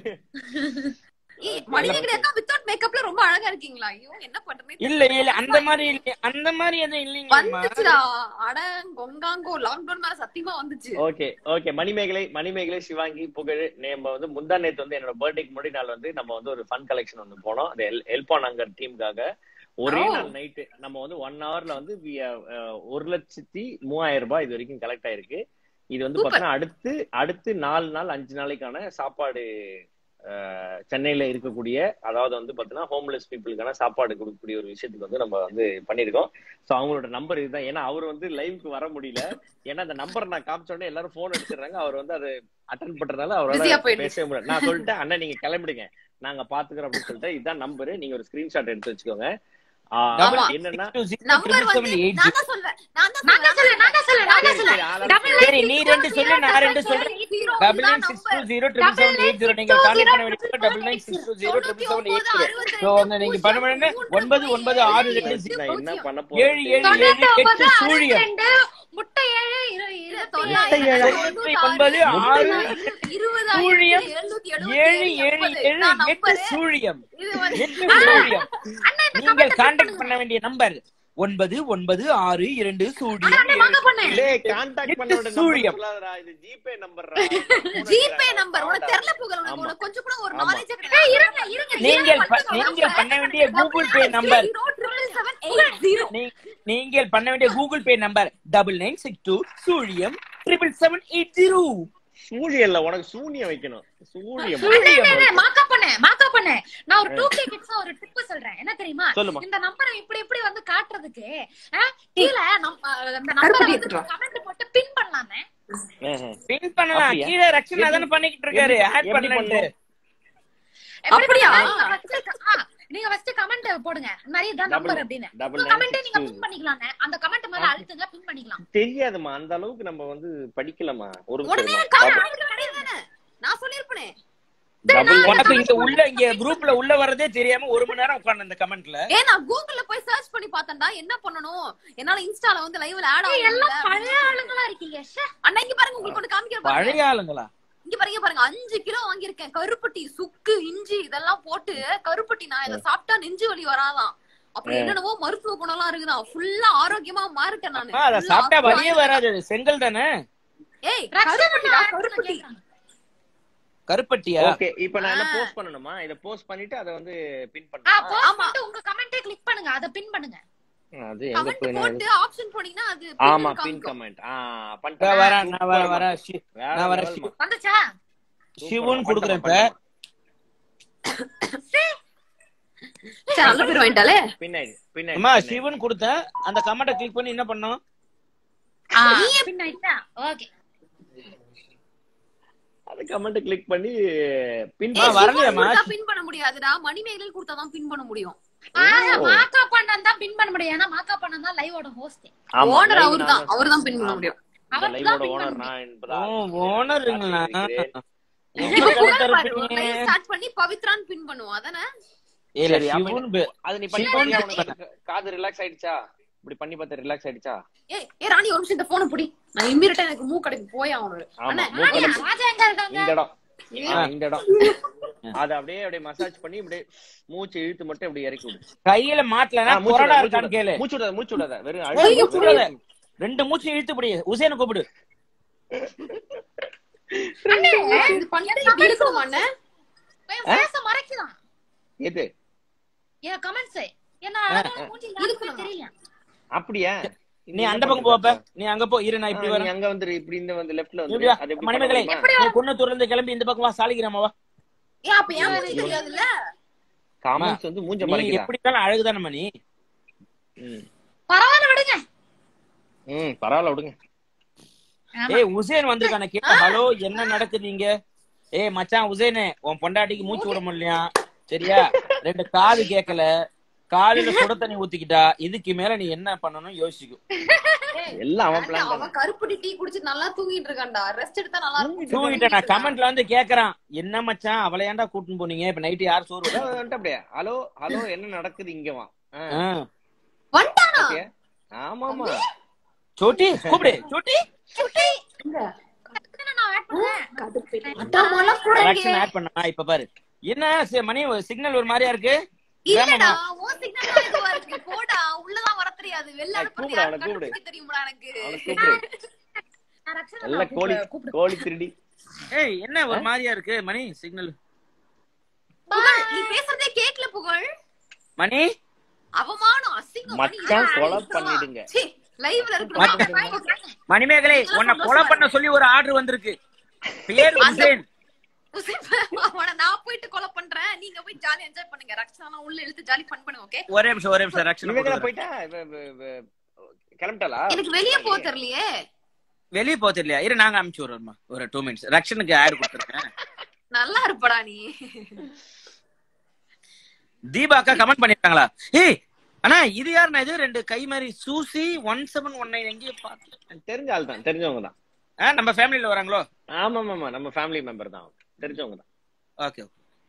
ஏய், மணிமேகலை அக்கா without makeup-ல ரொம்ப அழகா இருக்கீங்களா ஐயோ என்ன பண்றேன்னு இல்ல இல்ல அந்த மாதிரி இல்ல அந்த மாதிரி எதுவும் இல்லைங்கம்மா வந்துச்சுடா அட கொங்காங்கோ லாக்டவுன் மேல சத்தியமா வந்துச்சு ஓகே ஓகே மணிமேகலை மணிமேகலை சிவாங்கி புகழ் நம்ம வந்து முந்தா நேத்து வந்து என்னோட பர்த்டேக்கு முன்னாடி நாள் வந்து நம்ம வந்து ஒரு ஃபன் கலெக்ஷன் வந்து போனோம் அந்த எல்பா நங்கர் டீமுக்காக ஒரே Oh. நாள் நைட்டு நம்ம வந்து ஒன் ஹவர்ல வந்து we have, அஹ், ஒரு லட்சத்தி மூவாயிரம் ரூபாய் இது வரைக்கும் கலெக்ட் ஆயிருக்கு இது வந்து Super. பாத்தீங்கன்னா அடுத்து அடுத்து நாலு நாள் அஞ்சு நாளைக்கான சாப்பாடு அஹ், சென்னையில இருக்கக்கூடிய அதாவது வந்து பாத்தீங்கன்னா ஹோம்லெஸ் பீப்புளுக்கான சாப்பாடு கொடுக்கக்கூடிய ஒரு விஷயத்துக்கு வந்து நம்ம வந்து பண்ணிருக்கோம் சோ அவங்களோட நம்பர் இதுதான் ஏன்னா அவர் வந்து லைவ்க்கு வர முடியல ஏன்னா அந்த நம்பர் நான் காமிச்ச உடனே எல்லாரும் போன் அடிச்சிடுறாங்க அவர் வந்து அதை அட்டன் பண்றதுனால Busy-ஆ அவரால் போயிடுச்சு. பேசவே முடியல நான் சொல்லிட்டேன் அண்ணா நீங்க கிளம்பிடுங்க நாங்க பாத்துக்கிறோம் அப்படின்னு சொல்லிட்டு இதுதான் நம்பரு நீங்க ஒரு ஸ்கிரீன்ஷாட் எடுத்து வச்சுக்கோங்க ஆ, ஆமா. என்னன்னா நம்பர் வந்து நான் தான் சொல்றேன் நான் தான் நான் தான் சொல்றேன் நான் தான் சொல்றேன் நான் தான் சரி, சொல்றேன் சரி, ஆளாளுக்கு Double சரி நீ ரெண்டு சொல்லு நான் ரெண்டு சொல்றேன் double nine six two zero triple seven eight zero நீங்க கான்டெக்ட் பண்ண வேண்டிய double nine six two zero triple seven eight zero so வந்து நீங்க பண்ண வேண்டிய ஒன்பது ஒன்பது ஆறு ரெண்டு நான் என்ன பண்ண ஏழு போறேன் ஏழு ஏழு தொண்ணூத்தி எட்டு ஒன்பது சூழியம் அறுபத்தி ரெண்டு முட்டை ஏழு இரு- இரு- தொண்ணூத்தி ஒன்பது ஆறு இருபது சூழியம் எழுநூத்தி ஏழு ஏழு ஏழு எட்டு சூழியம் இது வந்து எட்டு சூழியம் நீங்கள் கான்டாக்ட் பண்ண வேண்டிய நம்பர் ஒன்பது ஒன்பது ஆறு இரண்டு சூழியம் வாங்க பண்ணேன் டேய் கான்டாக்ட் பண்ண வேண்டிய சூழியம். நம்பர் சொல்லாதடா இது ஜிபே நம்பர் ஜிபே நம்பர் உனக்கு தெரியல புகழ் உனக்கு ஆமா. உனக்கு கொஞ்சம் கூட ஒரு ஆமா. நாலேஜ் ஏய், இருங்க இருங்க நீங்கள் ப- நீங்கள் பண்ண வேண்டிய கூகுள் பே நம்பர் ஜீரோ நீ- நீங்கள் பண்ண வேண்டிய கூகுள் பே number double nine six two சூழியம் ட்ரிபிள் செவன் எயிட் ஜீரோ சூழியம் இல்ல உனக்கு சூனியம் வைக்கணும் சூழியம் சூழியம் மாக்கா பண்ணேன் மாக்கா பண்ணு நான் ஒரு டூ கே கிட்ஸ் ஒரு டிப் சொல்றேன் என்ன தெரியுமா சொல்லுமா இந்த நம்பரை இப்படி இப்படி வந்து காட்டுறதுக்கு அஹ், கீழே நம்- அஹ், இந்த நம்பரை கருப்பட்டி வந்து எடுத்துட்டு வா. கமெண்ட் போட்டு பின் பண்ணலாமே பின் பண்ணலாம் அப்படியா? கீழே ரக்ஷன் அதானே பண்ணிக்கிட்டு இருக்காரு எப்படி- ஆட் எப்படி பண்ணலன்ட்டு பண்ணணும்? எப்படி அப்படியா? பண்ணலாம்? நீங்க first, ஆ, நீங்க ஃபர்ஸ்ட் கமெண்ட் போடுங்க நிறைய தான் நம்பர் Double- அப்படின்னு double உங்க nine கமெண்ட் six நீங்க two. பின் பண்ணிக்கலாம் அந்த கமெண்ட் மேல அழுத்துங்க பின் பண்ணிக்கலாம் தெரியாதுமா அந்த அளவுக்கு நம்ம வந்து படிக்கலாமா ஒரு உடனே நிமிஷம் கால் இருமா. ஆளுக்கு கிடையாதுதானே? நான் சொல்லிருப்பேனே Double உனக்கு இங்க உள்ள இங்க குரூப்ல உள்ள வரதே தெரியாம ஒரு மணி நேரம் உட்கார்ந்து இந்த கமெண்ட்ல ஏ நான் கூகுள்ல போய் சர்ச் பண்ணி பார்த்தேன்டா என்ன பண்ணணும் என்னால இன்ஸ்டால வந்து லைவ்ல ஆட் ஏய், எல்லாம் ஆகல பழைய ஆளுங்களா இருக்கீங்க ச்சே. அண்ணா இங்க பாருங்க உங்களுக்கு ஒண்ணு காமிக்கிற பாருங்க பழைய ஆளுங்களா இங்க பாருங்க பாருங்க அஞ்சு கிலோ வாங்கியிருக்கேன் கருப்பட்டி சுக்கு இஞ்சி இதெல்லாம் போட்டு கருப்பட்டி நான் இதை சாப்பிட்டா நெஞ்சு வலி வராதாம் அப்புறம் என்னென்னவோ மருத்துவ குணம் எல்லாம் இருக்குதான் ஃபுல்லா ஆரோக்கியமா மாறிட்டேன் நானு அம்மா, அத Full சாப்பிட்டா ஆ- வலியே வராது செங்கல் தானே ஏய் ரக்ஷன் கருப்பட்டிடா அண்ணா கருப்பட்டி கேக்குறாங்க. கருப்பட்டியா ஓகே இப்போ நான் என்ன ஆ. போஸ்ட் பண்ணணுமா இத போஸ்ட் பண்ணிட்டு அத வந்து பின் ஆ, பண்ணா post ஆமா. பண்ணிட்டு உங்க கமெண்டே கிளிக் பண்ணுங்க அத பின் பண்ணுங்க அது எங்க கமெண்ட் போய் நான் போட்டு ஆப்ஷன் போனீங்கன்னா அது ஆமா பின் பின் காமிக்கும். கமெண்ட் ஆ நான் பண்ணிட்டேன் வரேன் நான் வரேன் வரேன் ஷி- வேற நான் வரேன் level மா. வந்துச்சா சிவன் சூப்பர்மா, கொடுக்குறேன் இப்ப பண்ணிட்டேம்மா, சரி நல்ல பேர் வாங்கிட்டாலே பின்னாடி பின்னாடி அம்மா பின்னாடி. சிவன் கொடுத்தேன் அந்த கமெண்ட கிளிக் பண்ணி என்ன பண்ணோம் ஆ, பின் ஆயிட்டா ஓகே அது கமெண்ட் கிளிக் பண்ணி பின் ஆ, வரலையாம்மா? பின் பண்ண முடியாதுடா மணிமேகலை கொடுத்தாதான் பின் பண்ண முடியும் மாக்கா பண்ணன் தான் பின் பண்ண முடியும் ஏன்னா மாக்கா பண்ணன் தான் லைவோட ஹோஸ்ட் ஆமா, ஓனர் live அவர்தான் நான் அவர்தான் பின் பண்ண ஆமா. முடியும் இந்த அவர் லைவோட தான் பின் ஓனர் பண்ண நான் ஓ என்பதால் ஓனருங்களா இப்ப புகழ் பாரு, ஒரு லைவ் ஸ்டார்ட் பண்ணி பவித்ரான் பின் பண்ணுவோம் அதானே இல்ல சரி, அப்ப சிவன் பே- அது நீ பண்ணி சிவன் பாத்தியா பண்ண. உனக்கு காது ரிலாக்ஸ் ஆயிடுச்சா இப்படி பண்ணி பார்த்து ரிலாக்ஸ் ஆயிடுச்சா ஏய் ஏ ராணி ஒரு நிமிஷம் இந்த போனை புடி நான் இம்மீடியட்டா எனக்கு மூ கடைக்கு போய் ஆகணும் ஆமா அண்ணா, மூக்கல ராஜா எங்க இருக்காங்க இந்த இடம் ஆ, இந்த இடம் அத அப்படியே அப்படியே மசாஜ் பண்ணி அப்படியே மூச்சு இழுத்து மட்டும் அப்படியே இறக்கி விடு கையில மாட்டலனா ஆ, மூச்சு கொரோனா விடாத, இருக்கான்னு கேளு மூச்சு விடாத மூச்சு விடாத வெறும் ஏய், அழுத்து மூச்சு விடாத. ரெண்டு மூச்சு இழுத்து பிடி உசேன கூப்பிடு இது பண்ணிட்டு இப்படி இருக்கணுமா அண்ணே? என் ஃபேஸ மறைக்கலாம் எது என் கமெண்ட்ஸ் என்ன அழகான மூஞ்சி இருக்கணும். யாருக்குமே தெரியல அப்படியா நீ அந்த பக்கம் போப்ப நீ அங்க போ இரு நான் இப்படி ஆ, நீ வரேன் அங்க வந்து இப்படி இந்த வந்து லெஃப்ட்ல இப்படி வந்து வா. அது எப்படி மணிமேகலை பண்ண நீ குன்னத்தூர்ல இருந்து கிளம்பி இந்த பக்கம் வா சாலிகிராம வா ஏன் அப்ப ஏன் மூஞ்சி தெரியாதுல்ல காமெண்ட்ஸ் வந்து மூஞ்ச நீ மறைக்குதா எப்படி இருந்தாலும் அழகுதானே மணி ம். பரவாயில்ல விடுங்க ம் பரவாயில்ல விடுங்க ஆமா. ஏய் உசேன் வந்திருக்கானே கேட்டா ஹலோ என்ன நடக்குது இங்க ஏய் மச்சான் உசேனே உன் பொண்டாட்டிக்கு மூச்சு விட முடியலையா சரியா ரெண்டு காது கேட்கல காலையில சுட தண்ணி ஊத்திக்கிட்டா இதுக்கு மேல நீ என்ன பண்ணணும் யோசிக்கும் எல்லாம் அவன் அண்ணா, பிளான் அவன் கருப்பட்டி டீ குடிச்சு நல்லா தூங்கிட்டு இருக்கான்டா ரெஸ்ட் எடுத்தா நல்லா இருக்கும் தூங்கிட்ட நான் கமெண்ட்ல வந்து கேக்குறான் என்ன மச்சான் அவளை ஏன்டா கூட்டின்னு போனீங்க இப்ப நைட்டு யார் சோறு வைப்பா? வந்துட்டு அப்படியே ஹலோ ஹலோ என்ன நடக்குது இங்க வா ஆ, ஆ. வந்துட்டானா ஓகே. ஆமாமா சோட்டி கூப்பிடு சோட்டி என்ன நான் ஆட் பண்றேன் அட்டாமெல்லாம் கூட கரெக்ஷன் ஆட் பண்ணா இப்ப பாரு என்ன சி- மணி சிக்னல் ஒரு மாதிரியா இருக்கு இல்லடா உன் சிக்னல் இதுவா இருக்கு போடா உள்ளதான் வர தெரியாது வெளில ஏய், அனுப்புறது கூப்பிடு, யாரு அவனை கூப்பிடு. கண்டுபிடிக்க தெரியுமாடா எனக்கு அவனை கூப்பிடு நான் ரக்ஷனா நல்ல கோழி கூப்பிடு. கோழி திருடி ஏய் என்ன ஒரு மாதிரியா இருக்கு மணி சிக்னல் புகழ் நீ பேசுறதே கேக்கல புகழ் மணி அவமானம் அசிங்கம் மச்சான் கொலை பண்ணிடுங்க லைவ்ல மச்சான். இருக்கணும் மணிமேகலை உன்னை கொலை பண்ண சொல்லி ஒரு ஆர்டர் வந்திருக்கு பேர் உசேன் அவன நான் போயிட்டு கொலை பண்றேன் நீங்க போய் ஜாலி என்ஜாய் பண்ணுங்க ரக்ஷனா உள்ள இழுத்து ஜாலி ஃபன் பண்ணுங்க ஓகே ஒரே நிமிஷம் ஒரே நிமிஷம் ரக்ஷன் இவங்க போயிட்டா இவ- இவ- இவ- கிளம்பிட்டாளா எனக்கு வெளிய போக தெரியலையே வெளியே போக தெரியலையா இரு நாங்க அனுப்பிச்சு விடுறோம்மா ஒரு டூ மினிட்ஸ் ரக்ஷனுக்கு ஆட் கொடுத்துருக்கேன் நல்லா இருப்படா நீ தீபா அக்கா கமெண்ட் பண்ணிருக்காங்களா ஏய் அண்ணா இது யாருண்ணா இது ரெண்டு கை மாதிரி சூசி ஒன் செவன் ஒன் நைன் எங்கேயோ பார்த்தேன் தெரிஞ்ச ஆள் தான் தெரிஞ்சவங்க தான் ஆ நம்ம ஃபேமிலில வராங்களோ ஆமா ஆமா நம்ம ஃபேமிலி மெம்பர் தான் தெரிஞ்சவங்க தான் ஓகே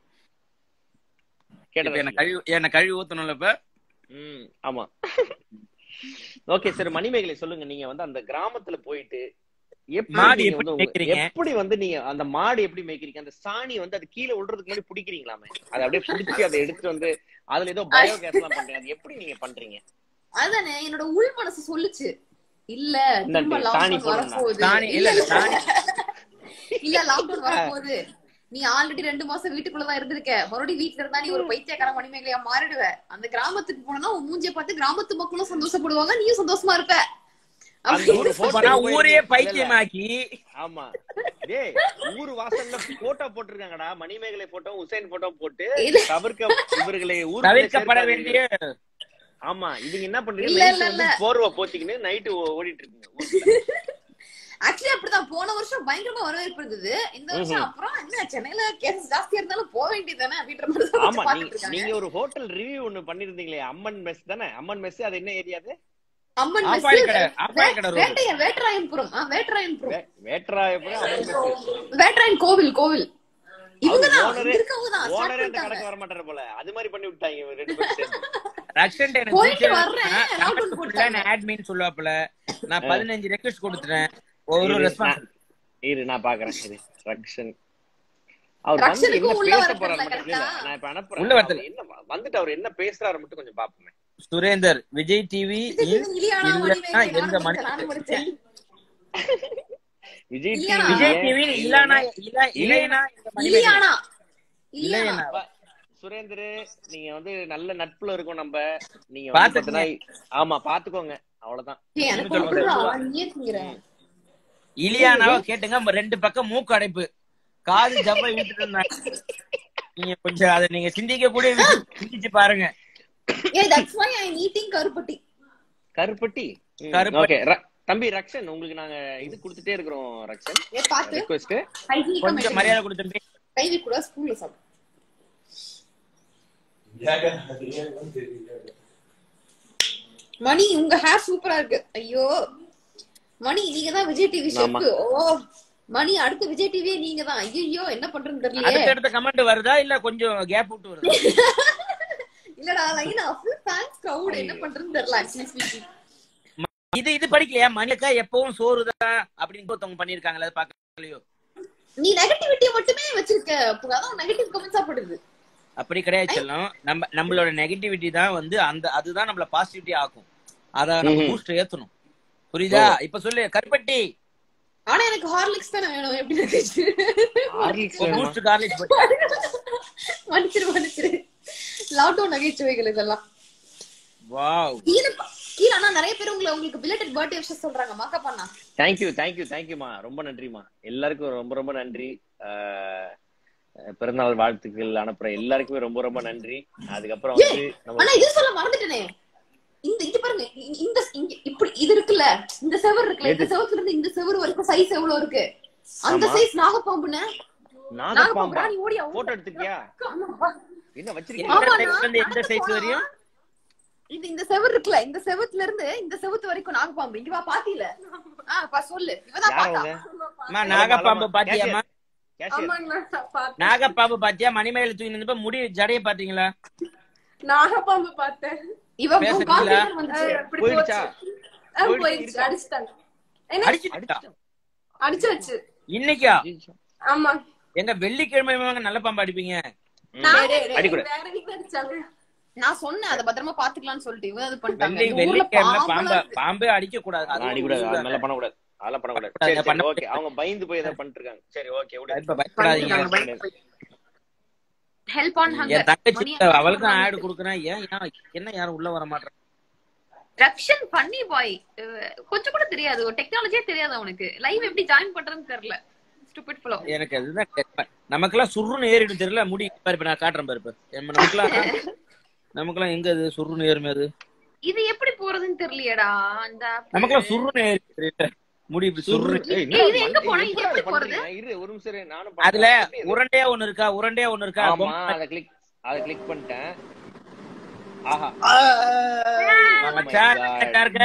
இப்ப கேட்டது என்ன கழுவி என்ன கழுவி ஊத்தணும்ல இப்ப ம் ஆமா ஓகே சார் மணிமேகலை சொல்லுங்க நீங்க வந்து அந்த கிராமத்துல போயிட்டு எப்படி மாடு நீங்க எப்படி வந்து உங்க- மேய்க்கிறீங்க? எப்படி வந்து நீங்க அந்த மாடு எப்படி மேய்க்கிறீங்க அந்த சாணி வந்து அது கீழே விழுறதுக்கு முன்னாடி பிடிக்கிறீங்களாமே அதை அப்படியே பிடிச்சி அதை எடுத்து வந்து அதுல ஏதோ பயோகேஸ் எல்லாம் பண்றீங்க அது எப்படி நீங்க பண்றீங்க அதானே என்னோட உள் மனசு சொல்லுச்சு இல்ல இந்த திரும்ப சாணி லாக்டவுன் போடணும். வரப்போகுது சாணி இல்ல இல்ல சாணி இல்ல லாக்டவுன் வரப்போகுது நீ ஆல்ரெடி ரெண்டு மாசம் வீட்டுக்குள்ளதான் இருந்திருக்க மறுபடியும் வீட்டுல இருந்தா நீ ஒரு பைத்தியக்கார மணிமேகலையா மாறிடுவ அந்த கிராமத்துக்கு போனா உன் மூஞ்சிய பார்த்து கிராமத்து மக்களும் சந்தோஷப்படுவாங்க நீயும் சந்தோஷமா இருப்ப அந்த ஒரு இப்ப photo நான் போய் ஊரே இல்ல, இல்ல. பைத்தியமாக்கி ஆமா டேய் ஊர் வாசல்ல போட்டோ போட்டிருக்காங்கடா மணிமேகலை போட்டோ உசைன் போட்டோ போட்டு இல்ல. தவிர்க்க இவர்களை ஊருக்குள்ளே தவிர்க்கப்பட சேர்க்காதீர்கள். வேண்டிய ஆமா இதுங்க என்ன பண்றீங்க இல்ல, night இல்ல, வந்து இல்ல. போர்வை போத்திக்கின்னு நைட்டு ஓடிட்டு இருக்குங்க ஊருக்குள்ள. ஆக்சுவலி அப்படிதான் போன வருஷம் பயங்கரமா வரவேற்பு இருந்தது இந்த வருஷம் அப்புறம் என்ன சென்னையில கேஸ் ஜாஸ்தியா இருந்தாலும் போக வேண்டியதுதானே அப்படின்ற மாதிரி தான் ஆமா வச்சு பாத்துட்டு நீங்க இருக்காங்க. நீங்க ஒரு ஹோட்டல் ரிவ்யூ ஒண்ணு பண்ணிருந்தீங்களே அம்மன் மெஸ் தானே அம்மன் மெஸ் அது என்ன ஏரியா அது அம்மன் மெஸ் ஆப்பாடி கடை ஆப்பாடி கடை ரோடு வேட்டைய வேட்டராயன்புரம் ஆ, வேட்டராயன்புரம் வே- வேட்டராயபுரம் அம்மன் மெஸ் வேட்டராயன் கோவில் கோவில் இவங்கதான் owner- இங்க இருக்கவங்க தான் ஸ்டார்ட் ஓனரே அந்த பண்ணிட்டாங்க கடைக்கு வர மாட்டாரு போல அது மாதிரி பண்ணி விட்டாங்க இவங்க ரெண்டு பேரும் சேர்ந்து ரக்ஷன் எனக்கு போயிட்டு பிடிச்சது வர்றேன், என்னன்னா, lockdown கணக்கு போட்டாங்க. full ஆ admin சொல்லுவாப்புல நான் பதினஞ்சு ரெக்வஸ்ட் கொடுத்துட்டேன் ஒரு இரு, ரெஸ்பான்ஸ் நான்- இரு நான் பாக்குறேன் இரு ரக்ஷன் அவர் வந்து ரக்ஷனுக்கு என்ன உள்ள பேச வர போறாரு தெரியல, மட்டும் இல்ல, correct ஆ? நான் இப்ப அனுப்புறேன் உள்ள வரல. அவர் என்ன வந்துட்டு அவர் என்ன பேசுறாரு மட்டும் கொஞ்சம் பாப்போமே சுரேந்தர் விஜய் டிவி இலியானா இல்லைன்னா மணிமேகலை எங்க நானும் மணி படிச்சேன், நானும் படிச்சேன். விஜய் இல்லையா? டிவி விஜய் டிவி இல்லனா இல்ல இல்லைனா எங்க மணி இலியானா இல்லையா இலியானா சுரேந்தர் நீங்க வந்து நல்ல நட்புல இருக்கும் நம்ம நீங்க பாத்துக்கங்க. வந்து பாத்தீங்கன்னா ஆமா பாத்துக்கோங்க அவ்வளவுதான் ஏய், எனக்கு சொல்லுங்க, ஒண்ணுடா, சொல்லுங்க. நீயே திங்கிற. இலியானாவை கேட்டுங்க நம்ம ரெண்டு பக்கம் மூக்கு அடைப்பு காது ஜப்ப இழுத்துட்டு இருந்தாங்க நீங்க கொஞ்சம் அதை நீங்க சிந்திக்க கூட சிந்திச்சு பாருங்க ஏய், that's why I'm eating கருப்பட்டி. கருப்பட்டி கருப்பட்டி. ஓகே தம்பி ரக்ஷன் உங்களுக்கு நாங்க இது கொடுத்துட்டே இருக்கிறோம் ரக்ஷன் ஏய், பாத்து. ரெக்வெஸ்ட் hygienic ஆ கொஞ்சம் maintain மரியாதை கொடுத்துட்டு பண்ணு. கை வைக்க கூடாது, spoon ல சாப்பிடு. மணி உங்க ஹேர் சூப்பரா இருக்கு ஐயோ மணி நீங்க தான் விஜய் டிவி ஆமா. ஷெஃப் ஓ மணி அடுத்த விஜய் டிவியே நீங்க தான் ஐயோ என்ன பண்றதுன்னு தெரியலையே அடுத்தடுத்த கமெண்ட் வருதா இல்ல கொஞ்சம் கேப் விட்டு வருதா இல்லடா லைனா ஃபுல் ஃபேன்ஸ் கிரவுட் என்ன பண்றதுன்னு தெரியல ஆக்சுவலி ஸ்பீக்கிங் இது இது படிக்கலையா மணிக்கா எப்பவும் சோறுதான் அப்படின்னு ஒருத்தவங்க பண்ணிருக்காங்களா அது பாக்கலையோ நீ நெகட்டிவிட்டியை மட்டுமே வச்சிருக்க அப்ப அதான் நெகட்டிவ் கமெண்ட்ஸா படுது அப்படி கிடையாது செல்லம் நம்ம நம்மளோட நெகட்டிவிட்டி தான் வந்து அந்த அதுதான் நம்மள பாசிட்டிவிட்டி ஆக்கும் அத நம்ம ம்ஹும். பூஸ்ட் ஏத்தணும் புரியுதா இப்ப சொல்லு கருப்பட்டி ஆனா எனக்கு ஹார்லிக்ஸ் தானே வேணும் எப்படி இருந்துச்சு ஹார்லிக்ஸ் வேணுமா? பூஸ்ட் கார்லிக் மன்னிச்சிரு மன்னிச்சிரு லாக்டவுன் நகைச்சுவைகள் இதெல்லாம் வாவ் கீழே பா- கீழே ஆனா நிறைய பேர் உங்களை உங்களுக்கு பிலேட்டட் பர்த்டே விஷயம் சொல்றாங்க மாக்கப் பண்ணா தேங்க்யூ தேங்க்யூ தேங்க்யூமா ரொம்ப நன்றிமா எல்லாருக்கும் ரொம்ப ரொம்ப நன்றி ஆஹ் பிறந்தநாள் வாழ்த்துக்கள் அனுப்புற எல்லாருக்குமே ரொம்ப ரொம்ப நன்றி அதுக்கப்புறம் வந்து நம்ம ஆனா இது சொல்ல மறந்துட்டேனே இந்த இது பாருங்க இ- இந்த இங்க இப்படி இது இருக்குல்ல இந்த செவர் இருக்குல்ல இந்த செவத்துல இருந்து இந்த செவர் வரைக்கும் சைஸ் எவ்வளவு இருக்கு அந்த ஆமா. சைஸ் நாகப்பாம்புன்னு நாகப்பாம்பா நாகப்பாம்பு நீ ஓடியா போட்டோ எடுத்துக்கியா ஆமாப்பா. என்ன ஆமா, வச்சிருக்கீங்க எந்த நான் size இருந்து எந்த நடந்து size போனா, வரையும்? இது இந்த செவர் இருக்குல்ல இந்த செவத்துல இருந்து இந்த செவத்து வரைக்கும் நாகப்பாம்பு இங்க வா பாத்தில ஆ பா சொல்லு இவதான் யார் பாத்தா அவங்க? அம்மா நாகப்பாம்பு பாத்தியாமா கேஷியர் நாகப்பாம்பு பாத்தியா மணிமேல தூக்கி நின்றப்ப முடி ஜடைய பாத்தீங்களா நாகப்பாம்பு பார்த்தேன் இவ உன் பேசுறீங்களா? கால் வந்துச்சு அப்படி போயிடுச்சா போச்சு. ஆ, போயிடுச்சு, போயிடுச்சு இருக்கா? அடிச்சுட்டாங்க என்ன அடிச்சுட்டா அடிச்சாச்சு இன்னைக்கா ஆமா எங்க வெள்ளிக்கிழமை வாங்க நல்ல பாம்பு அடிப்பீங்க நான் டேய், டேய், அடிக்கூட. வேற எங்க அடிச்சாங்க நான் சொன்னேன் அதை பத்திரமா பாத்துக்கலாம்னு சொல்லிட்டு இவன் அது பண்ணிட்டாங்க வெள்ளி இந்த ஊர்ல வெள்ளிக்கிழமை பாம்பெல்லாம் பாம்பு இருக்கு. பாம்பே அடிக்க கூடாது அது அதெல்லாம் அடிக்கூடாது அது நல்லா பண்ணக்கூடாது அதெல்லாம் பண்ணக்கூடாது அதை சரி சரி பண்ண ஓகே அவங்க பயந்து போய் ஏதாவது பண்ணிட்டு இருக்காங்க சரி ஓகே விடு இப்ப பயப்படாதீங்க ஹெல்ப் ஆன் ஹங்கர் என் தங்கச்சி அவளுக்கும் ஆடு குடுக்குறேன் ஏன் ஏன் என்ன யாரும் உள்ள வர மாட்டேன் ரக்ஷன் பண்ணி பாய் கொஞ்சம் கூட தெரியாது ஒரு டெக்னாலஜியே தெரியாது அவனுக்கு லைவ் எப்படி ஜாயின் பண்றதுன்னு தெரியல ஸ்டூபிட் ஃபுல்லோ எனக்கு அதுதான் தெரியல. நமக்கெல்லாம் சுருன்னு ஏறிடும் தெரியல முடி பாரு இப்ப நான் காட்டுறேன் பாரு இப்ப நம்ம நமக்கெல்லாம் நமக்கெல்லாம் எங்க அது சுருன்னு ஏறுமே அது இது எப்படி போறதுன்னு தெரியலையேடா அந்த நமக்கெல்லாம் சுருன்னு ஏறி தெரியல முடி இப்படி சுருன்னு ஏய், ஏய், இது என்ன எங்க ஏய், போனா? இது எப்படிடா எப்படி இது போறது? பண்றீங்க? இரு ஒரு நிமிஷம் இரு, நானும் அதுல பண்றேன். எப்படி இது? உருண்டையா ஒண்ணு இருக்கா உருண்டையா ஒண்ணு இருக்கா ஆமா பொம்மை. அத கிளிக் அத கிளிக் பண்ணிட்டேன் ஆஹா மச்சான், Oh my God. கரெக்டா இருக்க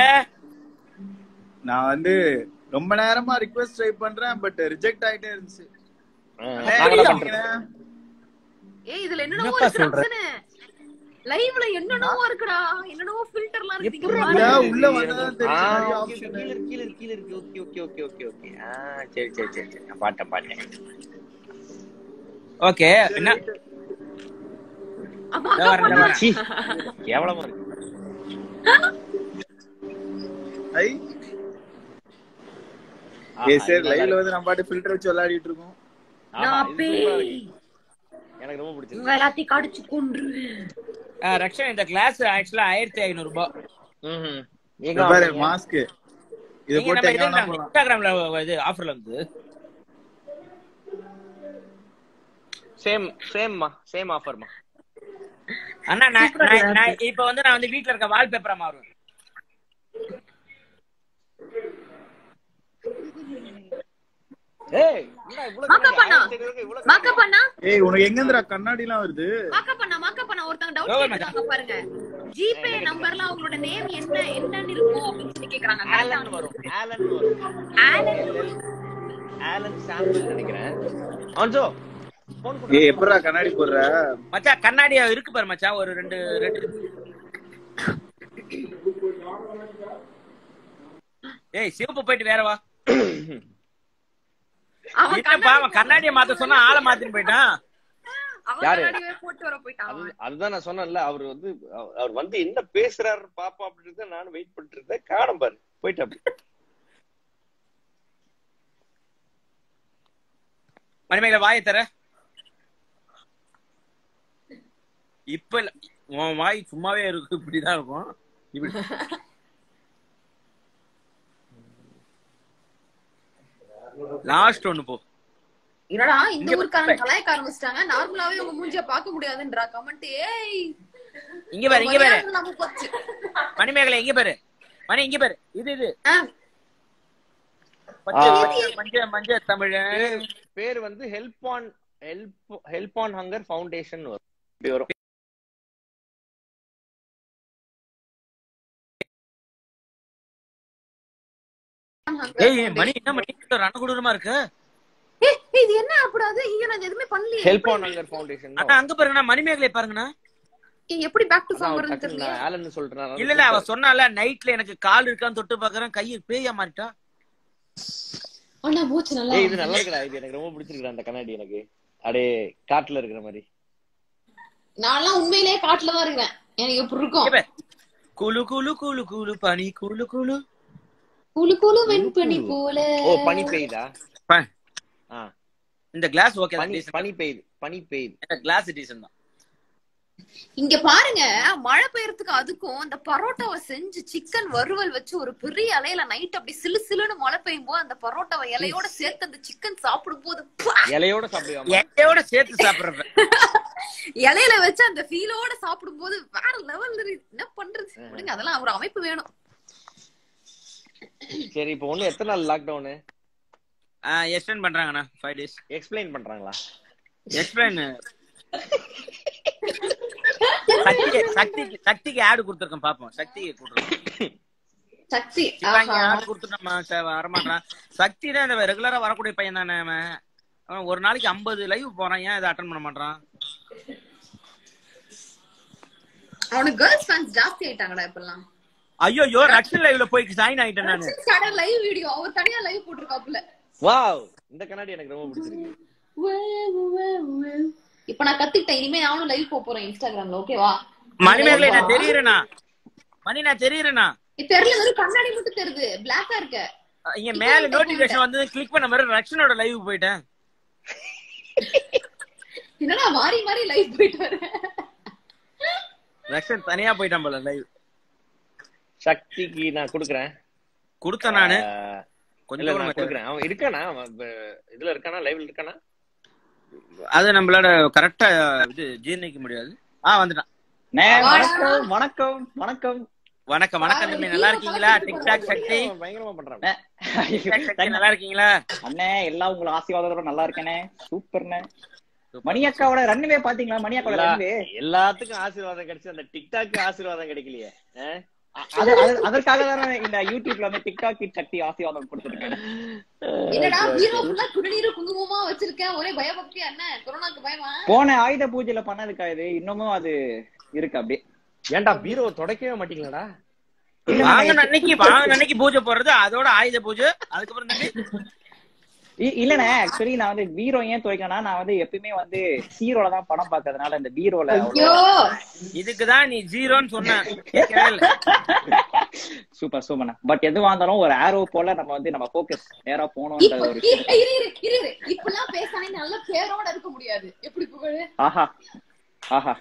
நான் வந்து ரொம்ப நேரமா ரிக்வெஸ்ட் ட்ரை பண்றேன் பட் ரிஜெக்ட் ஆயிட்டே இருந்துச்சு ஆ, அண்ணே, நாங்க என்ன நீங்க பண்றது? ஏய் இதுல என்னென்னவோ என்னப்பா இருக்கு சொல்ற? ரக்ஷனு லைவ்ல என்னென்னவோ இருக்குடா என்னென்னவோ ஃபில்டர்லாம் இருக்கு இங்க எப்படிடா பாரு. இல்ல, உள்ள இது வந்தா எனக்கு- தெரிஞ்ச ஆ, மாதிரி okay, option. கீழ இருக்கு, கீழ இருக்கு, கீழ இருக்கு. Okay, okay, okay, okay, okay. ஆ, சரி சரி சரி சரி நான் பாட்டேன் பாட்டேன் ஓகே என்ன ஆமா, இதோ வரேன், இதோ வரேன். சீ, கேவலமா இருக்கு ஐ ஆஹா, ஏ சரி இது நல்லா லைவ்ல இருக்கு. வந்து நம்ம பாட்டு ஃபில்டர் வச்சு விளையாடிட்டு இருக்கோம் ஆமா, நான் இது சூப்பரா பேய். இருக்கு. எனக்கு ரொம்ப பிடிச்சிருக்கு இவங்க எல்லாத்தையும் கடிச்சு கொன்றுவேன் ஆ, ரக்ஷன் இந்த கிளாஸ் ஆக்சுவலா ஆயிரத்தி ஐநூறு ரூபாய் ம்ஹும். எங்க இங்க பாரு வாங்குனீங்க? மாஸ்க் இதை நீங்க போட்டு நம்ம எங்க இது வேணா நம்ம போலாம் இன்ஸ்டாகிராம்ல இது ஆஃபர்ல வந்து சேம் சேம்மா சேம் ஆஃபர்மா அண்ணா நான் நான்- நான் இப்ப வந்து நான் வந்து வீட்ல இருக்க வால்பேப்பரா மாறுவேன் ஏய் என்ன இவ்வளவு Makeup கண்ணாடி? பண்ணா? ஆயிரத்தி ஐநூறுக்கு இவ்வளவு மேக்கப் பண்ணா ஏய் உனக்கு எங்க இருந்துடா கண்ணாடி எல்லாம் வருது மேக்கப் பண்ணா மேக்கப் பண்ணா ஒருத்தங்க டவுட் யோகா கேக்குறாங்க பாருங்க ஜிபே நம்பர்ல அவங்களோட நேம் என்ன என்னன்னு இருக்கும் அப்படின்னு சொல்லி கேக்குறாங்க ஆலன் வரும் ஆலன் வரும் ஆலன் ஆலன் சாம்பிள் நினைக்கிறேன் ஆன்சோ போன் ஏய் எப்படா கண்ணாடி போடுற மச்சான் கண்ணாடி இருக்கு பாரு மச்சான் ஒரு ரெண்டு ரெண்டு ஏய் சிவப்பு போயிட்டு வேற வா அவன் என்னப்பா அவன் கண்ணாடியை மாத்த சொன்னா ஆளை மாத்தின்னு போயிட்டான் அவன் யாரு? கண்ணாடியே போட்டு வர போயிட்டான் அவன். அது- அதுதான் நான் சொன்னேன்ல அவர் வந்து அவ- அவர் வந்து என்ன பேசுறாரு பாப்பா அப்படின்னு நானும் வெயிட் பண்ணிட்டு இருந்தேன் காணும் பாரு போயிட்டு அப்படி மணிமேகலை வாயை தர இப்ப இல்ல உன் வாய் சும்மாவே இருக்கு இப்படிதான் இருக்கும் இப்படி லாஸ்ட் ஒண்ணு போ என்னடா இந்த இங்க ஊருக்காரங்க கலாய்க்க ஆரம்பிச்சிட்டாங்க நார்மலாவே உங்க மூஞ்சிய பார்க்க முடியாதுன்றா கமெண்ட் ஏய் இங்க பாரு இங்க பாரு மரியாதை இல்லாம போச்சு மணிமேகலை இங்க பாரு மணி இங்க பாரு இது இது ஆ, மஞ்ச ஆ. மஞ்ச மஞ்ச மஞ்ச தமிழன் பேர் பேர் வந்து help on help help on hunger foundation வரும் இப்படி வரும் ஏய் ஏய், மணி என்ன மணி ரணகுடூரமா இருக்கு ஏய், இது என்ன அப்படாது இங்க நான் எதுவுமே பண்ணலையே ஹெல்ப் ஆன் ஹங்கர் ஃபவுண்டேஷன் அண்ணா அங்க பாருங்கண்ணா மணிமேகலை பாருங்கண்ணா ஏய், எப்படி பேக் டு ஃபார்ம் வருதுன்னு தெரியல ஆலன் சொல்றேன் இல்ல இல்ல அவ சொன்னால நைட்ல எனக்கு கால் இருக்கான்னு தொட்டு பாக்குறேன் கையை பேயா மாறிட்டா அண்ணா மூச்சு நல்லா ஏய் இது நல்லா இருக்குடா இது எனக்கு ரொம்ப பிடிச்சிருக்குடா அந்த கண்ணாடி எனக்கு அப்படியே காட்டுல இருக்கிற மாதிரி நான்லாம் உண்மையிலேயே காட்டுல தான் இருக்கிறேன் எனக்கு எப்படி இருக்கும் இங்க பாரு. குளு குளு குளு குளு பனி குளு குளு குளு குளு வெண்பனி போல ஓ பனி பெய்யுதா ப- ஆ இந்த கிளாஸ் ஓகே பனி பனி பெய்யுது பனி பெய்யுது கிளாஸ் டீசன் தான் இங்க பாருங்க மழை பெய்யறதுக்கு அதுக்கும் இந்த பரோட்டாவை செஞ்சு சிக்கன் வறுவல் வச்சு ஒரு பெரிய இலையில நைட் அப்படி சிலு சிலுன்னு மழை பெய்யும் போது அந்த பரோட்டாவை இலையோட சேர்த்து அந்த சிக்கன் சாப்பிடும் போது ப்பா! இலையோட சாப்பிடுவாங்க எட்டையோட சேர்த்து சாப்பிடுறப்ப இலையில வச்சு அந்த ஃபீலோட சாப்பிடும் போது வேற லெவல்ல என்ன பண்றது விடுங்க அதெல்லாம் ஒரு அமைப்பு வேணும் சரி இப்போ ஒண்ணு எத்தனை நாள் லாக்டவுனு எக்ஸ்டெண்ட் பண்றாங்கண்ணா ஃபைவ் டேஸ் எக்ஸ்பிளைன் பண்றாங்களா எக்ஸ்பிளைன் சக்திக்கு சக்திக்கு சக்திக்கு ஆடு கொடுத்துருக்கேன் பாப்போம் சக்திக்கு கொடுத்துருக்கோம் சக்தி இப்ப இங்க ஆஹா. ஆடு கொடுத்துட்டோம் வரமாட்டான் சக்தி தான் இந்த ரெகுலரா வரக்கூடிய பையன் தானே அவன் அவன் ஒரு நாளைக்கு ஐம்பது லைவ் போறான் ஏன் இதை அட்டன் பண்ண மாட்டான் அவனுக்கு கேர்ள்ஸ் ஃபேன்ஸ் ஜாஸ்தி ஆயிட்டாங்கடா இப்பெல்லாம் ஐயோ ரக்ஷன் லைவ்ல போய் ஜாயின் ஆயிட்டேன் நானு லைவ் வீடியோ அவர் தனியா லைவ் போட்டிருக்காப்புல வாவ் இந்த கண்ணாடி எனக்கு ரொம்ப பிடிச்சிருக்கு இப்ப நான் கத்துக்கிட்டேன் இனிமே நானும் லைவ் போக போறேன் இன்ஸ்டாகிராம்ல ஓகேவா மணிமேகலை நான் தெரியுறேனா மணி நான் தெரியுறேனா இது தெரியல வெறும் கண்ணாடி மட்டும் தெரியுது பிளாக்கா இருக்க இங்க மேல நோட்டிபிகேஷன் வந்து கிளிக் பண்ண மாதிரி ரக்ஷனோட லைவ் போயிட்டேன் என்னடா மாறி மாறி லைவ் போயிட்டு வரேன் ரக்ஷன் தனியா போயிட்டான் போல லைவ் சக்திக்கு நான் கொடுக்குறேன் கொடுத்தேன் நானு ஆஹ், கொஞ்சம் இல்ல தூரம் நான் கொடுக்குறேன் அவன் இருக்கானா அவன் இப்ப இதுல இருக்கானா லைவ்ல இருக்கானா அது நம்மளால கரெக்டா இது ஜீர்ணிக்க முடியாது ஆ வந்துட்டான் நே, வாடா. வணக்கம் வணக்கம் வணக்கம் வணக்கம் வணக்கம் தம்பி நல்லா இருக்கீங்களா டிக்டாக் சக்தி அவன் பயங்கரமா பண்றான் டிக்டாக் சக்தி நல்லா இருக்கீங்களா அண்ணே எல்லாம் உங்களை ஆசீர்வாதத்தோட நல்லா இருக்கேனே சூப்பர்ண்ணே மணி அக்காவோட ரன்வே பாத்தீங்களா மணி அக்காவோட எல்லா- ரன்வே எல்லாத்துக்கும் ஆசீர்வாதம் கிடைச்சு அந்த டிக்டாக்கு ஆசீர்வாதம் கிடைக்கலையே ஆஹ்? அது அது- அதற்காக தானே இந்த யூடியூப்ல வந்து டிக்டாக் கிட் சக்தி ஆசீர்வாதம் கொடுத்துருக்கேன் என்னடா ஹீரோ ஃபுல்லா குடிநீர் குங்குமமா வச்சிருக்கேன் ஒரே பயபக்தி அண்ணன் கொரோனாக்கு பயமா போன ஆயுத பூஜையில பண்ணதுக்கா இது இன்னமும் அது இருக்கு அப்படியே ஏன்டா பீரோ துடைக்கவே மாட்டீங்களாடா வாங்க அன்னைக்கு வாங்க அன்னைக்கு பூஜை போடுறது அதோட ஆயுத பூஜை அதுக்கப்புறம் தம்பி இ- இல்லண்ணே ஆக்சுவலி நான் வந்து பீரோ ஏன் துவைக்கனா நான் வந்து எப்பயுமே வந்து ஹீரோல தான் படம் பாக்குறதுனால இந்த பீரோல ஐயோ இதுக்குதான் நீ ஜீரோன்னு சொன்ன கேட்கவே இல்ல. சூப்பர் சூப்பர்ண்ணா பட் எதுவா இருந்தாலும் ஒரு ஆரோ போல நம்ம வந்து நம்ம ஃபோக்கஸ் நேரா போகணும்ன்ற இப்ப ஒரு இரு விஷயம் இரு இரு இரு இப்பெல்லாம் பேசானே நல்ல பேரோட இருக்க முடியாது எப்படி புகழ் ஆஹா ஆஹா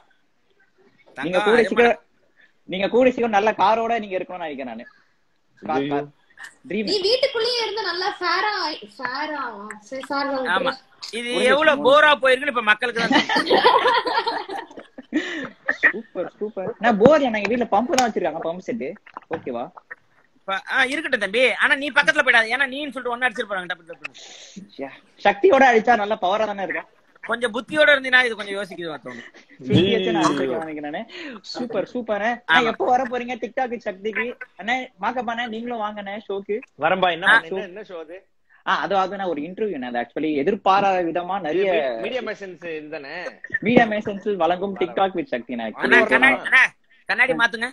நீங்க தங்கம், கூட அது சீக்கிரம் நீங்க கூட சீக்கிரம் நல்ல காரோட நீங்க இருக்கணும்னு நினைக்கிறேன் நானு கார், ஐயோ. கார். ட்ரீம் நீ வீட்டுக்குள்ளேயே இருந்து நல்லா ஃபேரா ஃபேரா சரி சாரி ஆமா இது முடிஞ்சிருச்சு, எவ்வளவு முடிஞ்சிருச்சு. போரா போயிருக்குன்னு இப்ப மக்களுக்கு தான் தெரியும். சூப்பர் சூப்பர் நான் போர் எங்க வீட்ல பம்ப் தான் வச்சிருக்காங்க பம்ப் செட் ஓகேவா இப்ப, ஆ, இருக்கட்டும் தம்பி ஆனா நீ பக்கத்துல போயிடாத ஏன்னா நீன்னு சொல்லிட்டு ஒன்னு அடிச்சிருப்பாங்க டப்பு டப்புன்னு. சக்தியோட அடிச்சா நல்ல பவரா தானே இருக்கும் கொஞ்சம் புத்தியோட இருந்தீனா இது கொஞ்சம் யோசிக்குது தோணும் சுத்தி வச்சு நான் அடிச்சிருக்கேன் நினைக்கிறேன் நானு. சூப்பர் சூப்பர் நான் எப்போ வர போறீங்க டிக்டாக் சக்திக்கு அண்ணே மாக்கப்பாண்ணே நீங்களும் வாங்கண்ணே ஷோக்கு வரம்பா என்ன ஆ, பண்ண- என்ன- என்ன ஷோ அது ஆ அது அது நான் ஒரு இன்டர்வியூ அது ஆக்சுவலி எதிர்பாராத விதமா நிறைய மீடியா மெஷன்ஸ் இதுதானே மீடியா மேசன்ஸ் வழங்கும் டிக்டாக் வித் சக்தி நான் அண்ணா actually கண்ணாடி ஒரு- அண்ணா, கண்ணாடி மாத்துங்க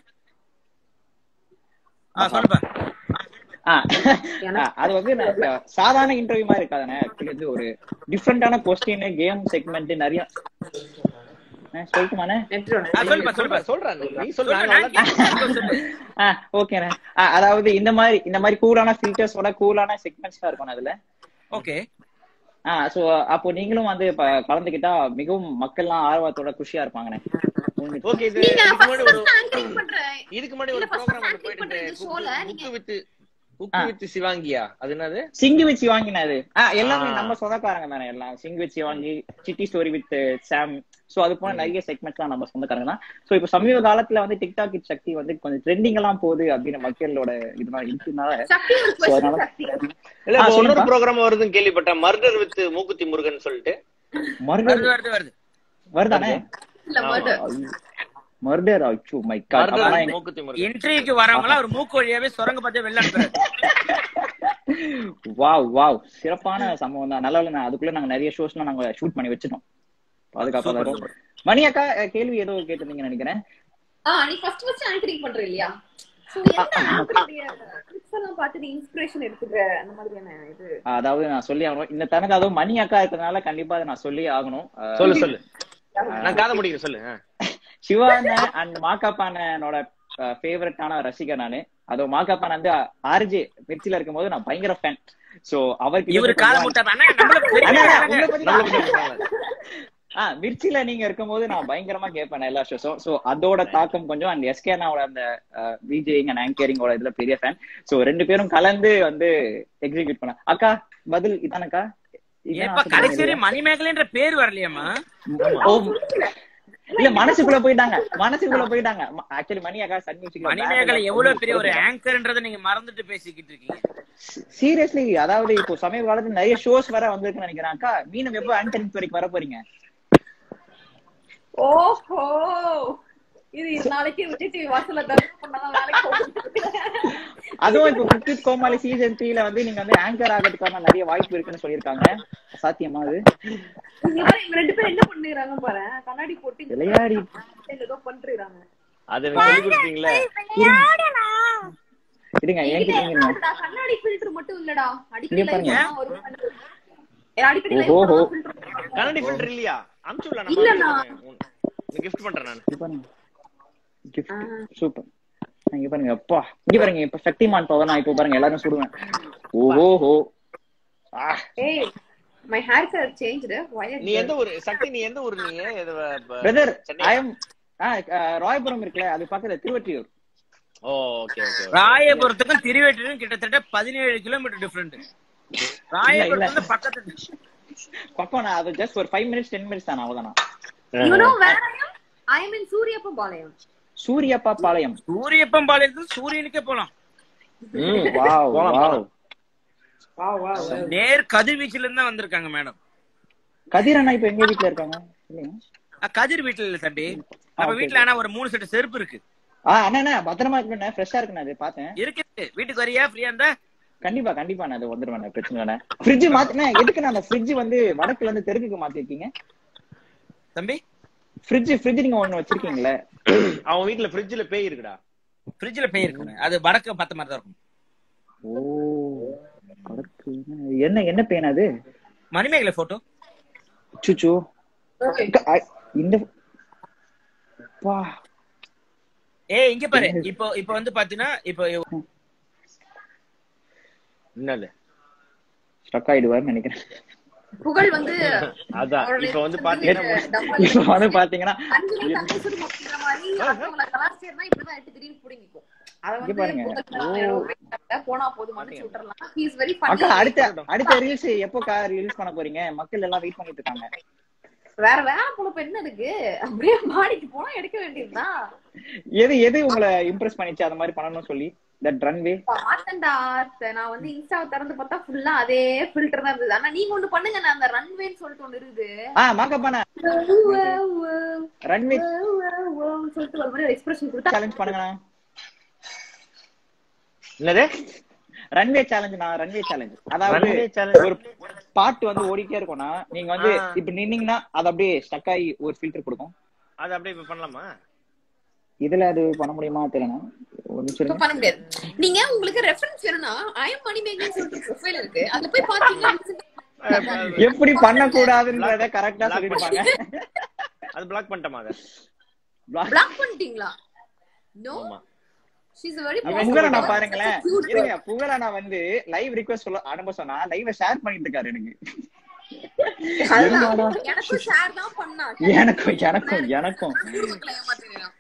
ஆ சொல்லுப்பா ஆ, ஆ, அது வந்து நான் சாதாரண இன்டர்வியூ மாதிரி இருக்காதானே ஆக்சுவலி வந்து ஒரு டிஃப்ரெண்டான கொஸ்டின் கேம் செக்மெண்ட் நிறைய ஆ, சொல்லட்டுமாண்ணே ஆ, சொல்லுப்பா சொல்லுப்பா சொல்றேன் நீ சொல்லு, சொல்ற நான் கேட்கிறேன், சொல்லு. ஆ ஓகேண்ணே ஆ, அதாவது இந்த மாதிரி இந்த மாதிரி கூலான ஃபில்டர்ஸோட கூலான செக்மெண்ட்ஸ் தான் இருக்கும் அதுல ஓகே ஆ சோ அப்போ நீங்களும் வந்து இப்ப கலந்துக்கிட்டா மிகவும் மக்கள்லாம் ஆர்வத்தோட குஷியா இருப்பாங்கண்ணே ஓகே இது நீங்க இதுக்கு முன்னாடி ஒரு ஃபர்ஸ்ட் ஆங்கரிங் பண்ற இதுக்கு முன்னாடி ஒரு இல்ல, first ப்ரோக்ராம் ஒன்று anchoring போயிட்டு பண்ற இந்த showல நீங்க- குக்கு வித் குக்கு வித் சிவாங்கியா அது என்னது சிங்கி வித் சிவாங்கினது ஆ எல்லாமே ஆ. நம்ம சொந்தக்காரங்க தானே எல்லாம் சிங்கி with Shivangi city story with Sam so அது போல நிறைய செக்மெண்ட்ஸ்லாம் நம்ம சொந்தக்காரங்க தான் சோ இப்போ சமீப காலத்துல வந்து டிக்டாக் இட் சக்தி வந்து கொஞ்சம் ட்ரெண்டிங் எல்லாம் போகுது அப்படின்னு மக்களோட இதெல்லாம் இருக்குனால சக்தி ஒரு So, அதனால- கொஸ்டின் சக்தி இல்ல ஆ, இப்ப இன்னொரு சொல்லுப்பா. ப்ரோக்ராம் வருதுன்னு கேள்விப்பட்டேன் மர்டர் வித் மூக்குத்தி முருகன் சொல்லிட்டு மர்டர் வருது வருது வருது வருதானே இல்ல murder. மர்டர் அச்சோ மை காட் மர்டர் அப்பலாம் மூக்குத்தி முருகன் இன்டர்வியூக்கு வரவங்க எல்லாம் ஒரு மூக்கு வழியாவே சுரங்க பார்த்து வெளில அனுப்புறாரு வாவ் வாவ் சிறப்பான சம்பவம் தான் நல்லா இல்ல அதுக்குள்ள நாங்க நிறைய ஷோஸ்லாம் நாங்க ஷூட் பண்ணி வச்சிட்டோம் பாதுகாப்பா Super, இருக்கும் super. மணி அக்கா அஹ், கேள்வி ஏதோ கேட்டிருந்தீங்கன்னு நினைக்கிறேன் ஆ நீ ஃபர்ஸ்ட் ஃபர்ஸ்ட் ஆங்கரிங் பண்ற இல்லையா சோ என்ன உங்களுடைய ட்ரிக்ஸ் எல்லாம் பார்த்து நீ இன்ஸ்பிரேஷன் எடுத்துக்கிற அந்த மாதிரியான இது அதாவது நான் சொல்லி ஆகணும் இந்த தனக்கு அதுவும் மணி அக்கா இருக்கிறதுனால கண்டிப்பா அதை நான் சொல்லி ஆகணும் அஹ், சொல்லு சொல்லு நான் காதை முடிக்கிறேன் சொல்லு ஆ. சிவான அண்ட் மாக்காப்பானோட ஃபேவரட்டான ரசிகர் நானு அதுவும் மாக்காப்பான் வந்து ஆர்ஜே மிர்ச்சில இருக்கும்போது நான் பயங்கர ஃபேன் சோ அவருக்கு இவரு கால முட்டை அண்ணா நம்மள பெரிய அண்ணா, அண்ணா, ஆளுங்க. உங்களை பத்தி நம்மள தான். பத்தி பேசுறாங்க. ஆ மிர்ச்சில நீங்க இருக்கும்போது நான் பயங்கரமா கேட்பேன் எல்லா ஷோஸும் சோ அதோட தாக்கம் கொஞ்சம் அண்ட் எஸ்கே அண்ணாவோட அந்த விஜயிங் அண்ட் ஆங்கரிங்கோட இதுல பெரிய ஃபேன் சோ ரெண்டு பேரும் கலந்து வந்து எக்ஸிக்யூட் பண்ண அக்கா பதில் இதானக்கா இதான் ஏப்பா நான் கடைசி சொல்றது. வரையும் மணிமேகலைன்ற பேர் வரலையாமா ஓ, இல்ல மனசுக்குள்ள போயிட்டாங்க மனசுக்குள்ள போயிட்டாங்க ஆக்சுவலி மணி அக்கா சன் மியூசிக்ல மணிமேகலை எவ்வளவு பெரிய ஒரு ஆங்கர்ன்றதை நீங்க மறந்துட்டு பேசிக்கிட்டு இருக்கீங்க சீரியஸ்லி அதாவது இப்போ சமீப காலத்துல நிறைய ஷோஸ் வர வந்திருக்குன்னு நினைக்கிறேன் அக்கா மீனம் எப்போ ஆங்கரிங் வரைக்கும் வர போறீங்க ஓஹோ இது நாளைக்கு விஜய் டிவி வாசல்ல தர்மம் பண்ணாதான் வேலைக்கு போகுது. அதுவும் இப்போ குக்கித் கோமாளி சீசன் த்ரீல வந்து நீங்க வந்து ஆங்கர் ஆகிறதுக்கான நிறைய வாய்ப்பு இருக்குன்னு சொல்லியிருக்காங்க சாத்தியமா அது இங்க பாரு இவங்க ரெண்டு பேரும் என்ன பண்ணுறாங்க பாரு கண்ணாடி போட்டு இங்க விளையாடி ஏதோ பண்றாங்க அது எனக்கு சொல்லி கொடுத்தீங்களே இருங்க என்கிட்ட இருங்க இல்லடா, கண்ணாடி ஃபில்டர் மட்டும் இல்லடா அடிக்கடி இங்க பாருங்க. live ஒரு ஏ, அடிக்கடி live ஓஹோ. போனா filter போடுறாங்க. கண்ணாடி ஃபில்டர் இல்லையா அமுச்சு விடல இல்லண்ணா. நான் கிஃப்ட் பண்றேன் நான் இங்க பாருங்க கிஃப்ட் சூப்பர் இங்க பாருங்க அப்பா இங்க பாருங்க இப்ப சக்திமான் பவர் நான் இப்போ பாருங்க எல்லாரும் சுடுவேன் ஓஹோ ஆ ஏய் my hair colour changed why are நீ you- எந்த ஊரு சக்தி நீ எந்த ஊரு நீ எது, ப- brother Chennai I am Royapuram இருக்குல்ல அது பக்கத்துல திருவற்றியூர் ஓ ஓகே ஓகே ராயபுரத்துக்கும் திருவேற்றிலும் கிட்டத்தட்ட பதினேழு கிலோமீட்டர் டிஃபரெண்ட் ராயபுரத்துல இருந்து பக்கத்து பக்கம் நான் அது ஜஸ்ட் ஒரு ஃபைவ் மினிட்ஸ் டென் மினிட்ஸ் தான் அவ்வளவுதான் you know where I am I am in சூரியப்ப பாளையம் சூரியப்பா பாளையம் சூரியப்பம் பாளையத்துல சூரியனுக்கே போலாம் வாவ் போலாம், வாவ் வா வா நேர் கதிர்வீச்சுல இருந்து தான் வந்திருக்காங்க மேடம் கதிர் அண்ணா இப்ப எங்க வீட்ல இருக்காங்க இல்லையா கதிர் வீட்டுல இல்ல தம்பி நம்ம okay, வீட்டுல ஆனா ஒரு மூணு செட்டு செருப்பு இருக்கு ஆ அண்ணா அண்ணா பத்திரமா இருக்கணும் ஃப்ரெஷ்ஷா இருக்குண்ணா அது பார்த்தேன் இருக்கு வீட்டுக்கு வரியா ஃப்ரீயா இருந்தா கண்டிப்பா கண்டிப்பா நான் அது வந்துருவேன் பிரச்சனை இல்லை ஃப்ரிட்ஜ் மாத்தினா எதுக்கு நான் அந்த ஃப்ரிட்ஜ் வந்து வடக்குல இருந்து தெற்குக்கு மாத்திருக்கீங்க தம்பி ஃப்ரிட்ஜ் ஃப்ரிட்ஜ் நீங்க ஒண்ணு வச்சிருக்கீங்களே அவன் வீட்ல ஃப்ரிட்ஜ்ல பேய் இருக்குடா ஃப்ரிட்ஜ்ல பேய் இருக்கு அது வடக்கு பத்த மாதிரி தான் இருக்கும் ஓ வடக்கு என்ன என்ன பேன் அது மணிமேகலை போட்டோ சுச்சு இந்த பா ஏய் இங்க பாரு இப்போ இப்போ வந்து பாத்தீங்கன்னா இப்போ என்னது ஸ்டக் ஆயிடுவாருன்னு நினைக்கிறேன் புகழ் வந்து அதான் அவருடைய இப்ப வந்து பாத்தீங்கன்னா டப்பால இப்ப வந்து பாத்தீங்கன்னா அஞ்சலி தங்கேஸ்வரம் அப்படிங்கிற மாதிரி அடுத்தவங்கள கலாச்சாரம்னா இப்படிதான் எட்டு திடீர்னு புடிங்கிக்கும் அத இங்க வந்து பாருங்க. புகழ் ஓ. வேற போனா போது மன்னிச்சு விட்டுறலாம் ஹி இஸ் வெரி அக்கா ஃபன்னி அடுத்த அடுத்த ரீல்ஸ் எப்போக்கா ரிலீஸ் பண்ண போறீங்க மக்கள் எல்லாம் வெயிட் பண்ணிட்டு இருக்காங்க வேற வேற பொழப்பு என்ன இருக்கு அப்படியே மாடிக்கு போனா எடுக்க வேண்டியதுதான் எது எது உங்களை இம்ப்ரெஸ் பண்ணிச்சு அந்த மாதிரி பண்ணணும்னு சொல்லி தட் ரன்வே பார்த்தேன்டா நான் வந்து இன்ஸ்டாவை திறந்து பார்த்தா ஃபுல்லா அதே ஃபில்டர் தான் இருந்தது ஆனா நீங்க ஒண்ணு பண்ணுங்க நான் அந்த ரன்வேன்னு சொல்லிட்டு ஒண்ணு இருக்குது ஆ மாக்கப் பண்ண ரன்வே சொல்லிட்டு ஒரு மாதிரி எக்ஸ்பிரஷன் கொடுத்தா சேலஞ்ச் பண்ணுங்கண்ணா என்னது ரன்வே சேலஞ்ச் நான் ரன்வே சேலஞ்ச் அதாவது Runway challenge. ஒரு பாட்டு வந்து ஓடிட்டே இருக்கும்னா நீங்க வந்து ஆ. இப்ப நின்னீங்கன்னா அது அப்படியே ஸ்டக் ஆகி ஒரு ஃபில்டர் கொடுக்கும் அது அப்படியே இப்ப பண்ணலாமா இதுல அது பண்ண முடியுமா தெரியல ஒரு நிமிஷம் இப்ப இருங்க. பண்ண முடியாது நீங்க உங்களுக்கு ரெஃபரன்ஸ் வேணும்னா ஐஎம் மணி மேக்கிங் சொல்லிட்டு ப்ரொஃபைல் இருக்கு அதுல போய் பாத்தீங்கன்னா எப்படி பண்ணக்கூடாதுன்றத கரெக்டா Block சொல்லிருப்பாங்க அது பிளாக் பண்ணிட்டோமா அதை பிளாக் பண்ணிட்டீங்களா நோ ஆமா ஷீஸ் a very புகழனா பாருங்களேன் இருங்க புகழனா வந்து லைவ் ரிக்வெஸ்ட் சொல்ல அனுப்ப சொன்னா லைவ் ஷேர் பண்ணிட்டு இருக்காரு எனக்கு அதுதான் எனக்கும் ஷேர் தான் பண்ணா எனக்கும் எனக்கும் எனக்கும் குடும்பத்துல ஏமாத்துறீங்களா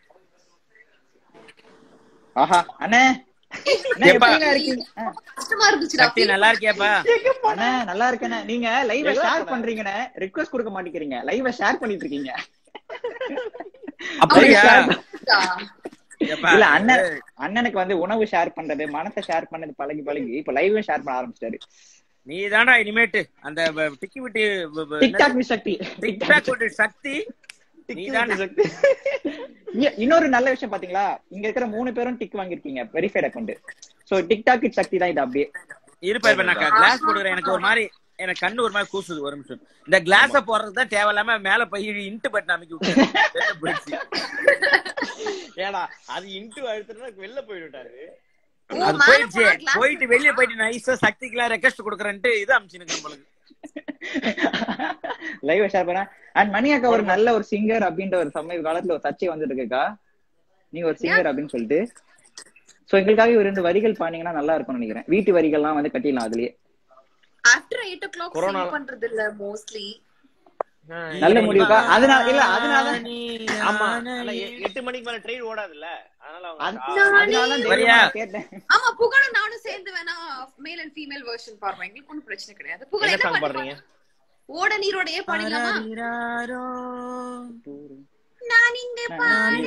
ஆஹா அண்ணே அண்ணே, ஏப்பா. எப்படிங்க இருக்கீங்க ஆ. கஷ்டமா இருந்துச்சுடா சக்தி நல்லா இருக்கியாப்பா அண்ணே நல்லா இருக்கேண்ணே நீங்க லைவ் ஷேர் பண்றீங்கண்ணே ரிக்வெஸ்ட் கொடுக்க மாட்டேங்கிறீங்க லைவ் ஷேர் பண்ணிட்டு இருக்கீங்க அப்படியா ஏப்பா, இல்ல அண்ணன் அண்ணனுக்கு வந்து உணவு ஷேர் பண்றது மனத்தை ஷேர் பண்ணது பழகி பழகி இப்ப லைவ் ஷேர் பண்ண ஆரம்பிச்சிட்டாரு நீ தாண்டா இனிமேட்டு அந்த வ- டிக்கி விட்டு வ- வ- டிக்டாக் மிஸ் சக்தி டிக்டாக் விட்டு சக்தி நீ இ- இன்னொரு நல்ல விஷயம் பாத்தீங்களா இங்க இருக்கிற மூணு பேரும் டிக் வாங்கிருக்கீங்க verified account so TikTok it Shakthi தான் இது அப்படியே இருப்பா இப்ப நான் கிளாஸ் போடுறேன் எனக்கு ஒரு மாதிரி எனக்கு கண்ணு ஒரு மாதிரி கூசுது ஒரு நிமிஷம் இந்த கிளாஸ போடுறது தான் தேவையில்லாம மேல போய் இன்ட்டு பட்டன் அமைக்கி விட்டு வெளில போயிடுச்சு. ஏடா அது இன்ட்டு அழுத்துனா வெளில போயிட்டாரு அது போயிடுச்சு போயிட்டு வெளிய போயிட்டு நைஸா சக்திக்கெல்லாம் ரெக்வஸ்ட் கொடுக்குறேன்ட்டு இது அமிச்சுனுக்கு நம்மளுக்கு லைவ் ஷேர் பண்ண அண்ட் மணி அக்கா ஒரு நல்ல ஒரு சிங்கர் அப்படின்ற ஒரு சமய காலத்துல ஒரு சர்ச்சை வந்துட்டு இருக்குக்கா நீங்க ஒரு சிங்கர் அப்படின்னு சொல்லிட்டு சோ எங்களுக்காக ஒரு ரெண்டு வரிகள் பாத்தீங்கன்னா நல்லா இருக்கும்னு நினைக்கிறேன் வீட்டு வரிகள்லாம் வந்து கட்டிடலாம் அதுலயே after eight o'clock Corona- பண்றது இல்ல மோஸ்ட்லி நல்ல முடிவுக்கா அதனால இல்ல அதனால ஆமா ஆனா எ- எட்டு மணிக்கு மேல ட்ரெயின் ஓடாதுல்ல அதனால அவங்க அதனால தான் தைரியமா வரியா? நான் கேட்டேன் ஆமா புகழும் நானும் சேர்ந்து வேணா மேல் அண்ட் ஃபீமேல் வெர்ஷன் பாடுறோம் எங்களுக்கு ஒன்றும் பிரச்சனை கிடையாது புகழ் என்ன என்ன சாங் பாட்டு பாடுறீங்க ஓட நீரோடையே பாடிடலாமா நான் இங்க பாடி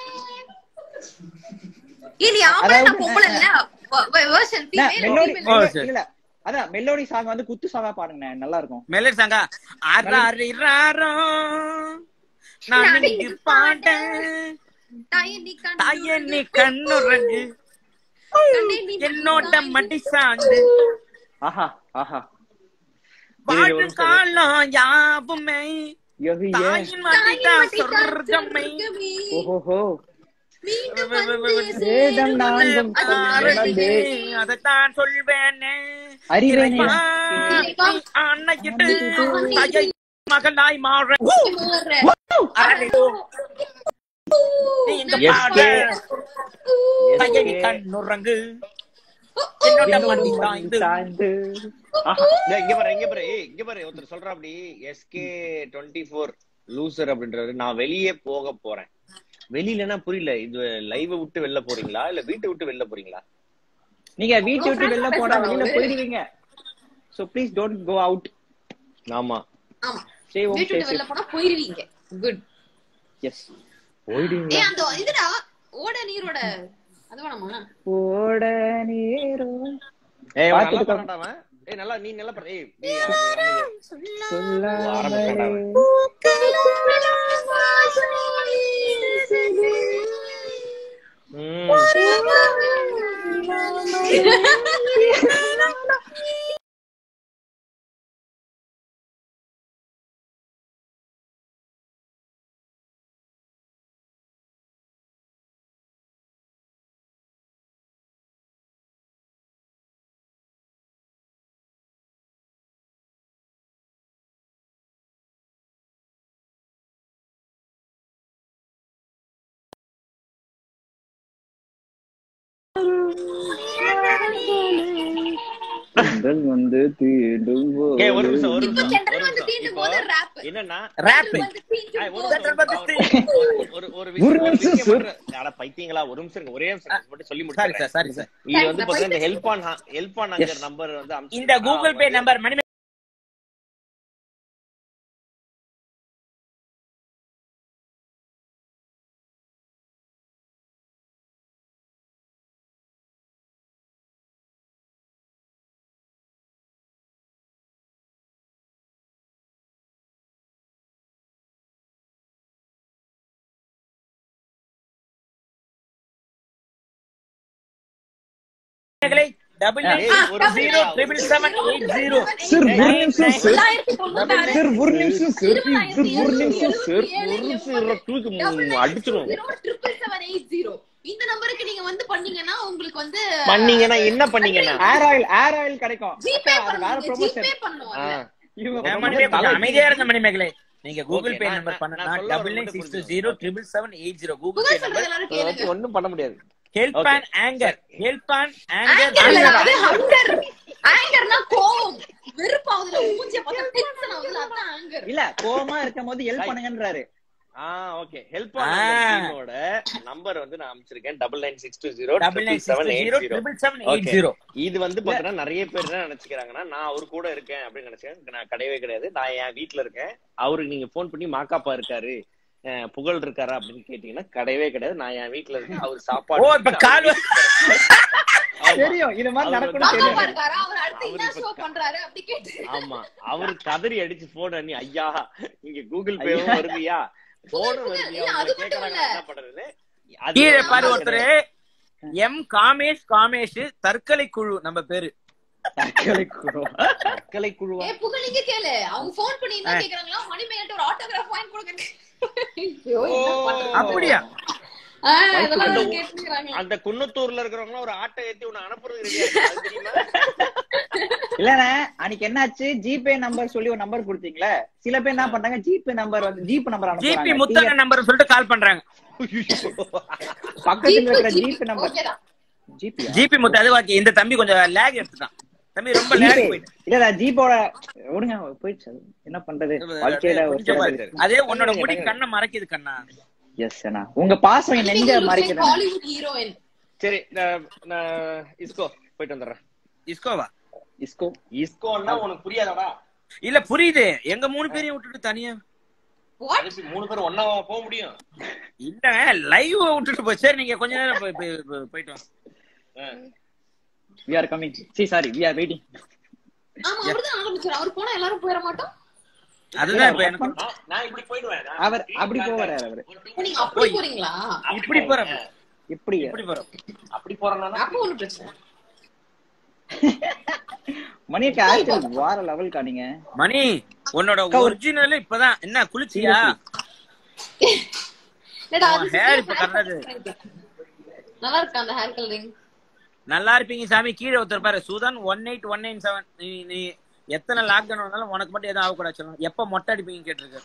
இல்ல ஆமா அதாவது- நான் பொம்பளை இல்ல வெர்ஷன் நான் ஃபீமேல் மெலோடி ஓ, மெலோ- சரி. இல்ல அதான் மெலோடி சாங் வந்து குத்து சாங்கா பாருங்க நல்லா இருக்கும் மெலடி சாங்கா அராரிராரோ நான் இங்கு பாட்டேன் தாயனி கண் தாயனி கண்ணுறங்கு என்னோட மடி சாங்கு ஆஹா ஆஹா வாழும் காலம் யாவுமே யோகி ஏ தாயின் மடிதான் சொர்க்கமே ஓஹோஹோ மீண்டும் வேதம் நான்கும் ஆரடியே, அதைத்தான் சொல்வேனே அறிவேனே இறைவா, நீ ஆணையிட்டு தாயை மகனாய் மாற அரளிடோ. நீ இந்த Yes, பாட yes. தாயை நீ கண்ணுறங்கு என்னோட மடி சாய்ந்து சாய்ந்து டேய், இங்க பாரு இங்க பாரு ஏய், இங்க பாரு ஒருத்தர் சொல்றா அப்படி எஸ்கே டுவெண்ட்டி ஃபோர் லூசர் அப்படின்றாரு நான் வெளியே போக போறேன் வெளியிலனா புரியல இது லைவ் விட்டு வெளில போறீங்களா இல்ல வீட்டை விட்டு வெளில போறீங்களா நீங்க வீட்டை விட்டு வெளில போனா வெளியில போயிடுவீங்க so please don't go out ஆமா ஆமா ஸ்டே ஹோம் வீட்டு ஸ்டே விட்டு வெளில போனா போயிருவீங்க குட் எஸ் போயிடுவீங்களா ஏ அந்த இதுடா ஓட நீரோட அது வேணாமா ஓட நீரோ ஏய் அவன் நல்லா பாத்துட்டு பாடுறான்டா அவன். ஏய் நல்லா நீ நல்லா பாடு ஏய் நீ அமைதியா. சொல்லாமலே ஆரம்பிச்சான்டா அவன். ம். தென்றல் வந்து தீண்டும் ஏய், ஒரு நிமிஷம் ஒரு இப்ப நிமிஷம் தென்றல் ஒரு வந்து நிமிஷம் தீண்டும் இப்போ போது rap. என்னன்னா Rap. தென்றல் வந்து தீண்டும் ஏய், ஒரு போது நிமிஷம் தென்றல் வந்து ஒரு- ஒரு- ஒரு ஒரு ஒரு விஷயம் ஒரு நிமிஷம் விஷயம் சார். மட்டும் அட பைத்தியங்களா ஒரு நிமிஷம் இருங்க, ஒரே நிமிஷம் இருங்க, மட்டும் சொல்லி சாரி முடிச்சிடுறேன் சார் சாரி சார் இது வந்து Thanks, பாத்தீங்கன்னா இந்த நான் help on help on Yes. Number வந்து அனுப்பிச்சு இந்த கூகுள் பே நம்பர் மணி டபுள் ஏய், நைன் ஒரு ஜீரோ நிமிஷம். Triple seven eight zero sir ஒரு ஏய், நிமிஷம் சார் தொள்ளாயிரத்தி தொண்ணூத்தாறு சார் ஒரு நிமிஷம் சார் சார் ஒரு நிமிஷம் சார் ஒரு நிமிஷம் இருடா, தூக்கி மு- அடிச்சிரும் ட்ரிபிள் செவன் எயிட் ஜீரோ இந்த நம்பருக்கு நீங்க வந்து பண்ணீங்கன்னா உங்களுக்கு வந்து பண்ணீங்கன்னா என்ன பண்ணீங்கன்னா ஏர் ஆயில் ஏர் ஆயில் கிடைக்கும் ஜிபே அது வேற பண்ணுங்க ப்ரொமோஷன் ஜிபே பண்ணுவோம் ஆ. இவங்க ஏன் promotion மணிமே கொஞ்சம் தலை அமைதியா இருந்த மணிமேகலை நீங்க கூகுள் Okay, பே நான்- நம்பர் நான் பண்ணா சொல்ல டபுள் வரது நைன் மட்டும் சிக்ஸ் டூ புரிஞ்சுக்கோங்க. Zero triple seven eight zero Google Pugazh pay சொல்றது நம்பர் எல்லாரும் அதை கேளுங்க வச்சு ஒண்ணும் பண்ண முடியாது help Okay. On anchor help on anchor anchor இல்ல அது ஹங்கர் ஆங்கர்னா கோவம் வெறுப்பாவுதுல மூஞ்சிய பார்த்தா டென்ஷன் ஆகுதுல அதான் ஆங்கர் இல்ல கோவமா இருக்கும் போது ஹெல்ப் பண்ணுங்கன்றாரு ஆ ஓகே ஹெல்ப் ஆ. டீமோட நம்பர் வந்து நான் அமைச்சிருக்கேன் double nine six two zero double nine six seven two eight zero zero triple seven eight Okay. Zero இது வந்து பாத்தீங்கன்னா நிறைய பேர் என்ன நினைச்சுக்கிறாங்கன்னா நான் அவர் கூட இருக்கேன் அப்படின்னு நினைச்சேன் நான் கிடையவே கிடையாது நான் என் வீட்ல இருக்கேன் அவருக்கு நீங்க ஃபோன் பண்ணி மாக்காப்பா இருக்காரு அஹ் புகழ் இருக்காரா அப்படின்னு கேட்டீங்கன்னா கிடையவே கிடையாது நான் என் வீட்ல இருக்கேன் அவர் ஓ சாப்பாடு இப்ப கால் ஆமா. தெரியும் இது மாதிரி அவர் நடக்கும்னு வந்து- தெரியும் பாப்பா இருக்காரா அவர் அடுத்து அவரு என்ன இப்ப ஷோ க- பண்றாரு அப்படி கேட்டு ஆமா அவரு கதறி அடிச்சு போன் பண்ணி ஐயா இங்க கூகுள் ஐயா. பேவும் வருதுயா போனும் புகழ், வருதுயா இல்ல, உங்களை அது மட்டும் கேக்குறாங்க இல்ல. என்ன பண்றது அது கீழே வந்து பாரு கிடையாது. ஒருத்தர் எம் காமேஷ் காமேஷ் தற்கொலை குழு நம்ம பேரு தற்கொலை குழு. தற்கொலை குழுவா ஏ புகழ் நீங்க கேளு அவங்க ஃபோன் பண்ணி என்ன கேக்குறாங்களா மணிமேகல்ட்ட ஒரு ஆட்டோகிராஃப் வாங்கி கொடுங்க ஐயோ, என்ன பண்றது? அப்படியா ஆ, இதெல்லாம் அந்த- கேட்டுக்கிறாங்க அந்த குன்னத்தூர்ல இருக்கிறவங்க ஒரு ஆட்டை ஏத்தி உன்னை அனுப்புறது ரெடியா அது தெரியுமா இல்லண்ணே அன்னைக்கு என்னாச்சு ஜிபே நம்பர் சொல்லி ஒரு நம்பர் கொடுத்தீங்களே சில பேர் என்ன பண்றாங்க ஜிபே நம்பர் வந்து ஜிபே நம்பர் ஜிபி அனுப்புறாங்க முத்தங்க நம்பர் சொல்லிட்டு கால் பண்றாங்க பக்கத்துல இருக்கிற ஜிபே, ஜிபே நம்பர் ஓகேதான். ஜிபே ஜிபி முத்து அது ஓகே இந்த தம்பி கொஞ்சம் லேக் எடுத்துட்டான் தம்பி ரொம்ப லேக் போயிட்டு இல்ல இல்ல ஜிபோட விடுங்க போயிடுச்சு அது. என்ன பண்றது வாழ்க்கையில ஒரு கொஞ்சம் சில பாரு. அதே உன்னோட முடி கண்ணை மறைக்குது கண்ணா எஸ் அண்ணா உங்க பாசம் என் நெஞ்ச மணிமேகல் மறைக்குது looks like Hollywood heroine. சரி நான் நான் இஸ்கோ போயிட்டு வந்துடுறேன் இஸ்கோவா இஸ்கோ இஸ்கோன்னா உனக்கு புரியாதடா இல்ல புரியுது எங்க மூணு பேரையும் விட்டுட்டு தனியா What? அது எப்படி மூணு பேரும் ஒன்னா போக முடியும் இல்ல லைவ் விட்டுட்டு போய் சரி நீங்க கொஞ்ச நேரம் போய்- போய்- போய்- போயிட்டு வாங்க வி ஆர் கமிங் சி சாரி வி ஆர் வெயிட்டிங் ஆமா அவர்தான் ஆரம்பிச்சாரு அவர் போனா எல்லாரும் போயிட மாட்டோம் அதுதான் இப்ப எனக்கு நான் நான் இப்படி போயிடுவேன் நான் அவர் அப்படி போவாரு அவரு இப்ப நீங்க அப்படி போறீங்களா இப்படி போறேன் எப்படி இப்படி போறோம் அப்படி போறேன்னா அப்ப ஒண்ணும் பிரச்சனை இல்ல. மணிக்கு ஆக்சுவல் வார லெவல் காணிங்க மணி உன்னோட ஒரிஜினல் இப்பதான் என்ன குளிச்சியா இல்லடா, உன் அது hair hair இப்ப colour கலருது. நல்லா இருக்கா அந்த ஹேர் கலரிங் நல்லா இருப்பீங்க சாமி கீழே ஒருத்தர் பாரு Sudhan one eight one nine seven நீ நீ எத்தனை லாக்டவுன் வந்தாலும் உனக்கு மட்டும் எதுவும் ஆகக்கூடாது சொல்லணும் எப்ப மொட்டை அடிப்பீங்க கேட்டிருக்க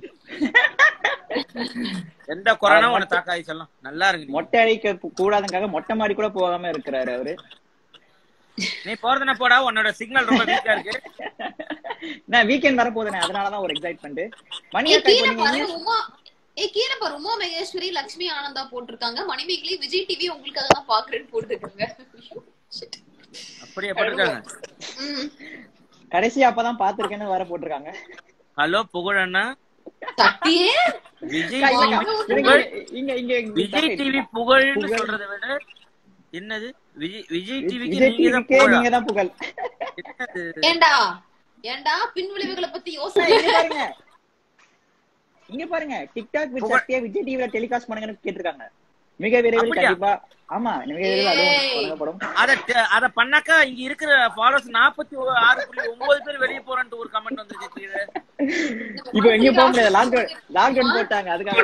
எந்த கொரோனா உனக்கு தாக்காது சொல்லலாம் நல்லா இருக்கு நீ. மொட்டை அடிக்க கூடாதுக்காக மொட்டை மாடி கூட போகாம இருக்கிறாரு அவரு நீ போறதுனா போடா உன்னோட சிக்னல் ரொம்ப வீக்கா இருக்கு நான் வீக்கெண்ட் வர போதுனே அதனாலதான் ஒரு எக்ஸைட்மெண்ட் மணி ஏய், அக்கா கீழே இப்போ பாரு நீங்க உமா ஏய் கீழே பாரு உமா மகேஸ்வரி லட்சுமி ஆனந்தா போட்டிருக்காங்க மணிமேகலை விஜய் டிவி உங்களுக்காக தான் பாக்குறேன்னு போட்டிருக்காங்க Shit. அப்படியே போட்டிருக்காங்க ம். கடைசி அப்பதான் பாத்திருக்கேன்னு வேற போட்டிருக்காங்க ஹலோ புகழண்ணா சத்தியே விஜய் அக்கா, டிவி இல்லக்கா, புகழ் இங்க இங்க இங்க விஜய் டிவி புகழ்னு புகழ். சொல்றதை விட என்னது விஜய் விஜய் டிவிக்கு விஜய் நீங்க தான் டிவிக்கே புகழா நீங்க தான் புகழ் என்னது? ஏண்டா ஏண்டா பின் விளைவுகளை பத்தி அக்கா, யோசனை இங்க பாருங்க இங்க பாருங்க டிக்டாக் வித் புகழ். சத்யா விஜய் டிவில டெலிகாஸ்ட் பண்ணுங்கன்னு கேட்டிருக்காங்க மிக விரைவில் அப்படியா? கண்டிப்பா ஆமா மிக விரைவில் அதுவும் ஏய். வழங்கப்படும் அத ட- அத பண்ணாக்கா இங்க இருக்கிற ஃபாலோஸ் நாற்பத்தி ஆறு புள்ளி ஒன்பது பேர் வெளியே போறேன்ட்டு ஒரு கமெண்ட் வந்துருக்கு கீழே இப்போ எங்கேயும் போக முடியாது லாக்டவுன் லாக்டவுன் போட்டாங்க அதுக்காக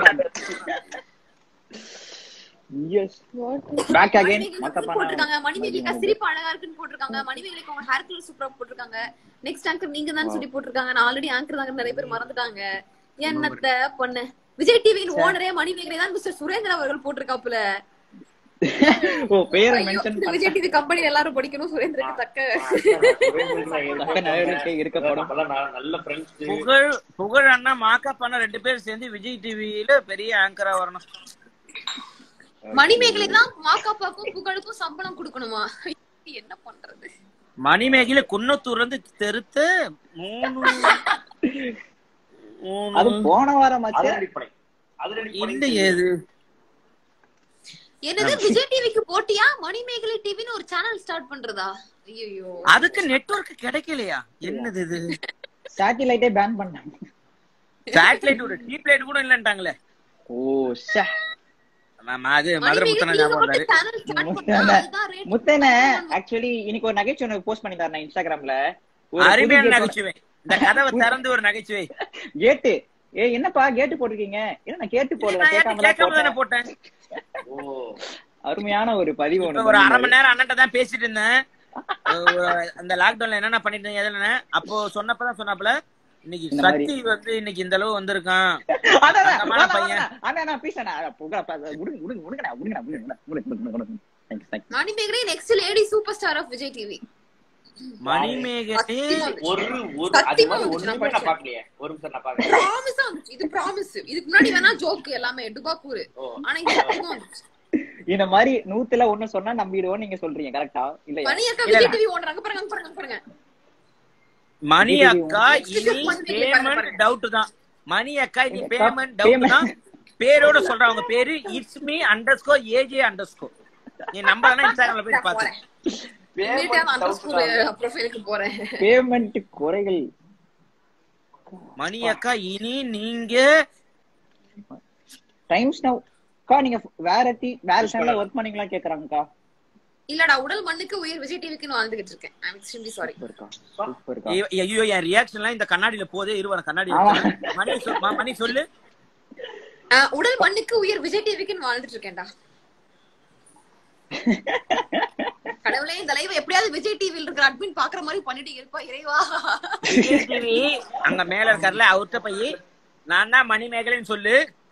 எஸ் பேக் அகைன் மணிமேகலைக்கு போட்டிருக்காங்க மணிமேகலைக்கா சிரிப்பு அழகா இருக்குன்னு போட்டிருக்காங்க மணிமேகலைக்கு அவங்க ஹேர் கலர் சூப்பரா போட்டிருக்காங்க நெக்ஸ்ட் ஆங்கர் நீங்க தான் சொல்லி போட்டிருக்காங்க நான் ஆல்ரெடி ஆங்கர் தாங்க நிறைய பேர் மறந்துட்டாங்க என்னத்த பண்ண விஜய் டிவியின் ஓனரே மணிமேகலை தான் மிஸ்டர் சுரேந்திர அவர்கள் போட்டிருக்காப்புல ஓ பேரை ஐயோ மென்ஷன் இந்த விஜய் டிவி கம்பெனி எல்லாரும் படிக்கணும் சுரேந்திரக்கு தக்க தக்க நடவடிக்கை இருக்கப்படும் அப்பெல்லாம் நான் நல்ல ஃப்ரெண்ட்ஸ் புகழ் புகழ் அண்ணா மாக்கப் அண்ணா ரெண்டு பேரும் சேர்ந்து விஜய் டிவியில பெரிய ஆங்கரா வரணும் மணிமேகலை தான் மாக்காப்பாக்கும் புகழுக்கும் சம்பளம் கொடுக்கணுமா என்ன பண்றது மணிமேகலை குன்னத்தூர்ல இருந்து தெருத்து மூணு அது மூணு போன வாரம் ஆச்சு அதிரடிப்படை அதிரடிப்படை இல்ல ஏது என்னது விஜய் டிவிக்கு போட்டியா மணிமேகலை டிவின்னு ஒரு சேனல் ஸ்டார்ட் பண்றதா ஐயோ அதுக்கு நெட்வொர்க் கிடைக்கலையா என்னது இது சேட்டிலைட்டே பேன் பண்ணாங்க சேட்டலைட் ஒரு டீப் லைட் கூட இல்லன்ட்டாங்களே ஓ ஷே ஆமா, அது மதுரை முத்தன ஞாபகம் வந்தாரு சேனல் ஸ்டார்ட் பண்ணா முத்தன அதுதான் ரேட் முத்தன ஆக்சுவலி இன்னைக்கு ஒரு நகைச்சுவை எனக்கு போஸ்ட் பண்ணிருந்தாரு நான் இன்ஸ்டாகிராம்ல ஒரு அருமையான நகைச்சுவை இந்த கதவை திறந்து ஒரு நகைச்சுவை கேட்டு ஏ என்னப்பா கேட்டு போட்டிருக்கீங்க என்ன நான் கேட்டு போடல நான் கேட்காம தான் கேட்காம தானே போட்டேன் போட்டேன் ஓ அருமையான ஒரு பதிவு இப்ப ஒண்ணு ஒரு அரை மணி பண்ணிருந்தாரு. நேரம் அண்ணன்ட்ட தான் பேசிட்டு இருந்தேன் ஒரு- அந்த லாக்டவுன்ல என்னென்ன பண்ணிட்டு இருந்தீங்க எதுல அப்போ சொன்னப்பதான் சொன்னாப்புல இன்னைக்கு இந்த மாதிரி. சக்தி வந்து இன்னைக்கு இந்த அளவு வந்திருக்கான் அதான், அதான், தங்கமான வேணாம், பையன். வேணாம். அண்ணா, அண்ணா, please அண்ணா, புகழ், அப்ப அது விடுங்க, விடுங்க, விடுங்கண்ணா, விடுங்கண்ணா, விடுங்க, விடுங்க, விடுங்க, விடுங்க, விடுங்க. Thanks, thanks. Manimegalai next lady super star of Vijay TV Manimegalai ஒரு ஒரு அது சத்தியமா மாதிரி வந்துச்சு, நான் ஒண்ணுமே நான் படிச்சேன். பாக்கலையே ஒரு நிமிஷம் நான் பாக்கல ப்ராமிஸா வந்துச்சு இது ப்ராமிஸ் இதுக்கு முன்னாடி வேணா ஜோக் எல்லாமே டுபாக்கூர் ஓ ஆனா இது சத்தியமா வந்துச்சு இந்த மாதிரி நூத்துல ஒண்ணு சொன்னா நம்பிடுவோம் நீங்க சொல்றீங்க கரெக்டா இல்லையா மணி அக்கா இல்ல, விஜய் டிவி ஓடுறாங்க பாருங்க அங்க பாருங்க அங்க பாருங்க மணி இது அக்கா next இனி step வந்து நீங்க பாருங்க, பேமெண்ட் பாருங்க. டவுட் தான் மணி அக்கா இனி அக்கா, பேமெண்ட் டவுட் payment. தான் பேரோட சொல்றவங்க பேரு it's me underscore AJ underscore நீ நம்பலன்னா இன்ஸ்டாகிராம்ல போய் நான் பாத்து போறேன் இமீடியட்டா நான் அந்த ஸ்கூல் ப்ரொஃபைலுக்கு போறேன் பேமெண்ட் குறைகள் மணி அக்கா இனி நீங்க டைம்ஸ் நவ் அக்கா நீங்க வேற டி வேற சேனல்ல ஒர்க் பண்ணீங்களா கேக்குறாங்கக்கா இல்லடா உடல் மண்ணுக்கு உயிர் விஜய் டிவிக்கு வாழ்ந்துகிட்டு இருக்கேன் ஐ எம் எக்ஸ்ட்ரீம்லி சாரி சூப்பர்க்கா சூப்பர்க்கா ஐயோ ஐயோ, என் ரியாக்ஷன்லாம் இந்த கண்ணாடியில போதே இருவர கண்ணாடி ஆமா. இருக்கு. மணி சொல்- ம- மணி சொல்லு உடல் மண்ணுக்கு உயிர் விஜய் டிவிக்கு வாழ்ந்துட்டு இருக்கேன்டா கடவுளே இந்த லைவ் எப்படியாவது விஜய் டிவில இருக்கிற அட்மின் பாக்குற மாதிரி பண்ணிட்டு இருப்பா இறைவா விஜய் டிவி அங்க மேல இருக்கார்ல அவர்கிட்ட போய் நான் தான் மணி மேகலைன்னு சொல்லு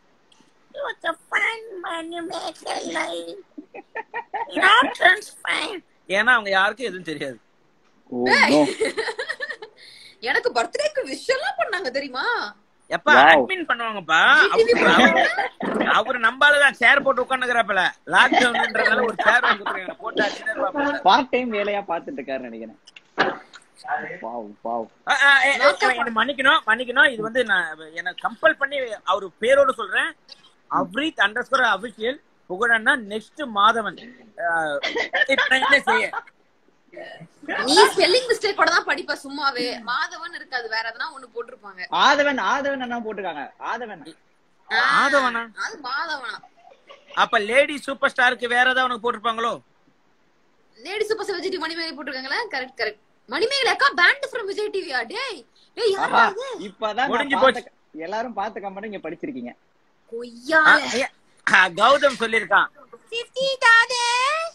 ஏன்னா அவங்க யாருக்கும் எதுவும் தெரியாது ஓ நோ எனக்கு பர்த்டேக்கு விஷ் எல்லாம் பண்ணாங்க தெரியுமா எப்ப Wow. அட்மின் பண்ணுவாங்கப்பா அவரு அவரு- அவரு நம்பாலதான் சேர் போட்டு உட்காந்துக்கிறப்பல லாக்டவுன்ன்றதால ஒரு சேர் வாங்கி கொடுக்குறாங்க போட்டு அடிச்சுட்டே இருப்பாப்புல. பார்ட் டைம் வேலையா பாத்துட்டு இருக்காருன்னு நினைக்கிறேன் வாவ் வாவ் ஆ, ஆ, ஏ, ஏ, என்னை மன்னிக்கணும் மன்னிக்கணும் இது வந்து நான் எனக்கு கம்பல் பண்ணி அவர் பேரோட சொல்றேன் அவ்ரீத் அண்டர் ஸ்கோர் அபிஷியல் புகழன்னா நெக்ஸ்ட் மாதவன் ஆ, இப்ப நான் என்ன செய்ய நீ ஸ்பெல்லிங் மிஸ்டேக்கோட தான் படிப்ப சும்மாவே மாதவன் இருக்காது வேற எதனா ஒண்ணு போட்டிருப்பாங்க ஆதவன் ஆதவன் என்ன போட்டிருக்காங்க ஆதவன் ஆ, மாதவனா அது மாதவனா அப்ப லேடி சூப்பர் ஸ்டாருக்கு வேற ஏதாவது உனக்கு போட்டிருப்பாங்களோ lady super star Vijay TV Manimegalai போட்டிருக்காங்களா கரெக்ட் கரெக்ட் மணிமேகலை அக்கா பேண்ட் ஃப்ரம் விஜய் டிவியா டேய் டேய் ஆஹா யாரா அது இப்பதான் நான் முடிஞ்சு பார்த்த- எல்லாரும் பார்த்த கமெண்ட் இங்க படிச்சிருக்கீங்க ஆ, கொய்யால ஐயா, ஆ, கௌதம் சொல்லியிருக்கான் சித்தி தாதே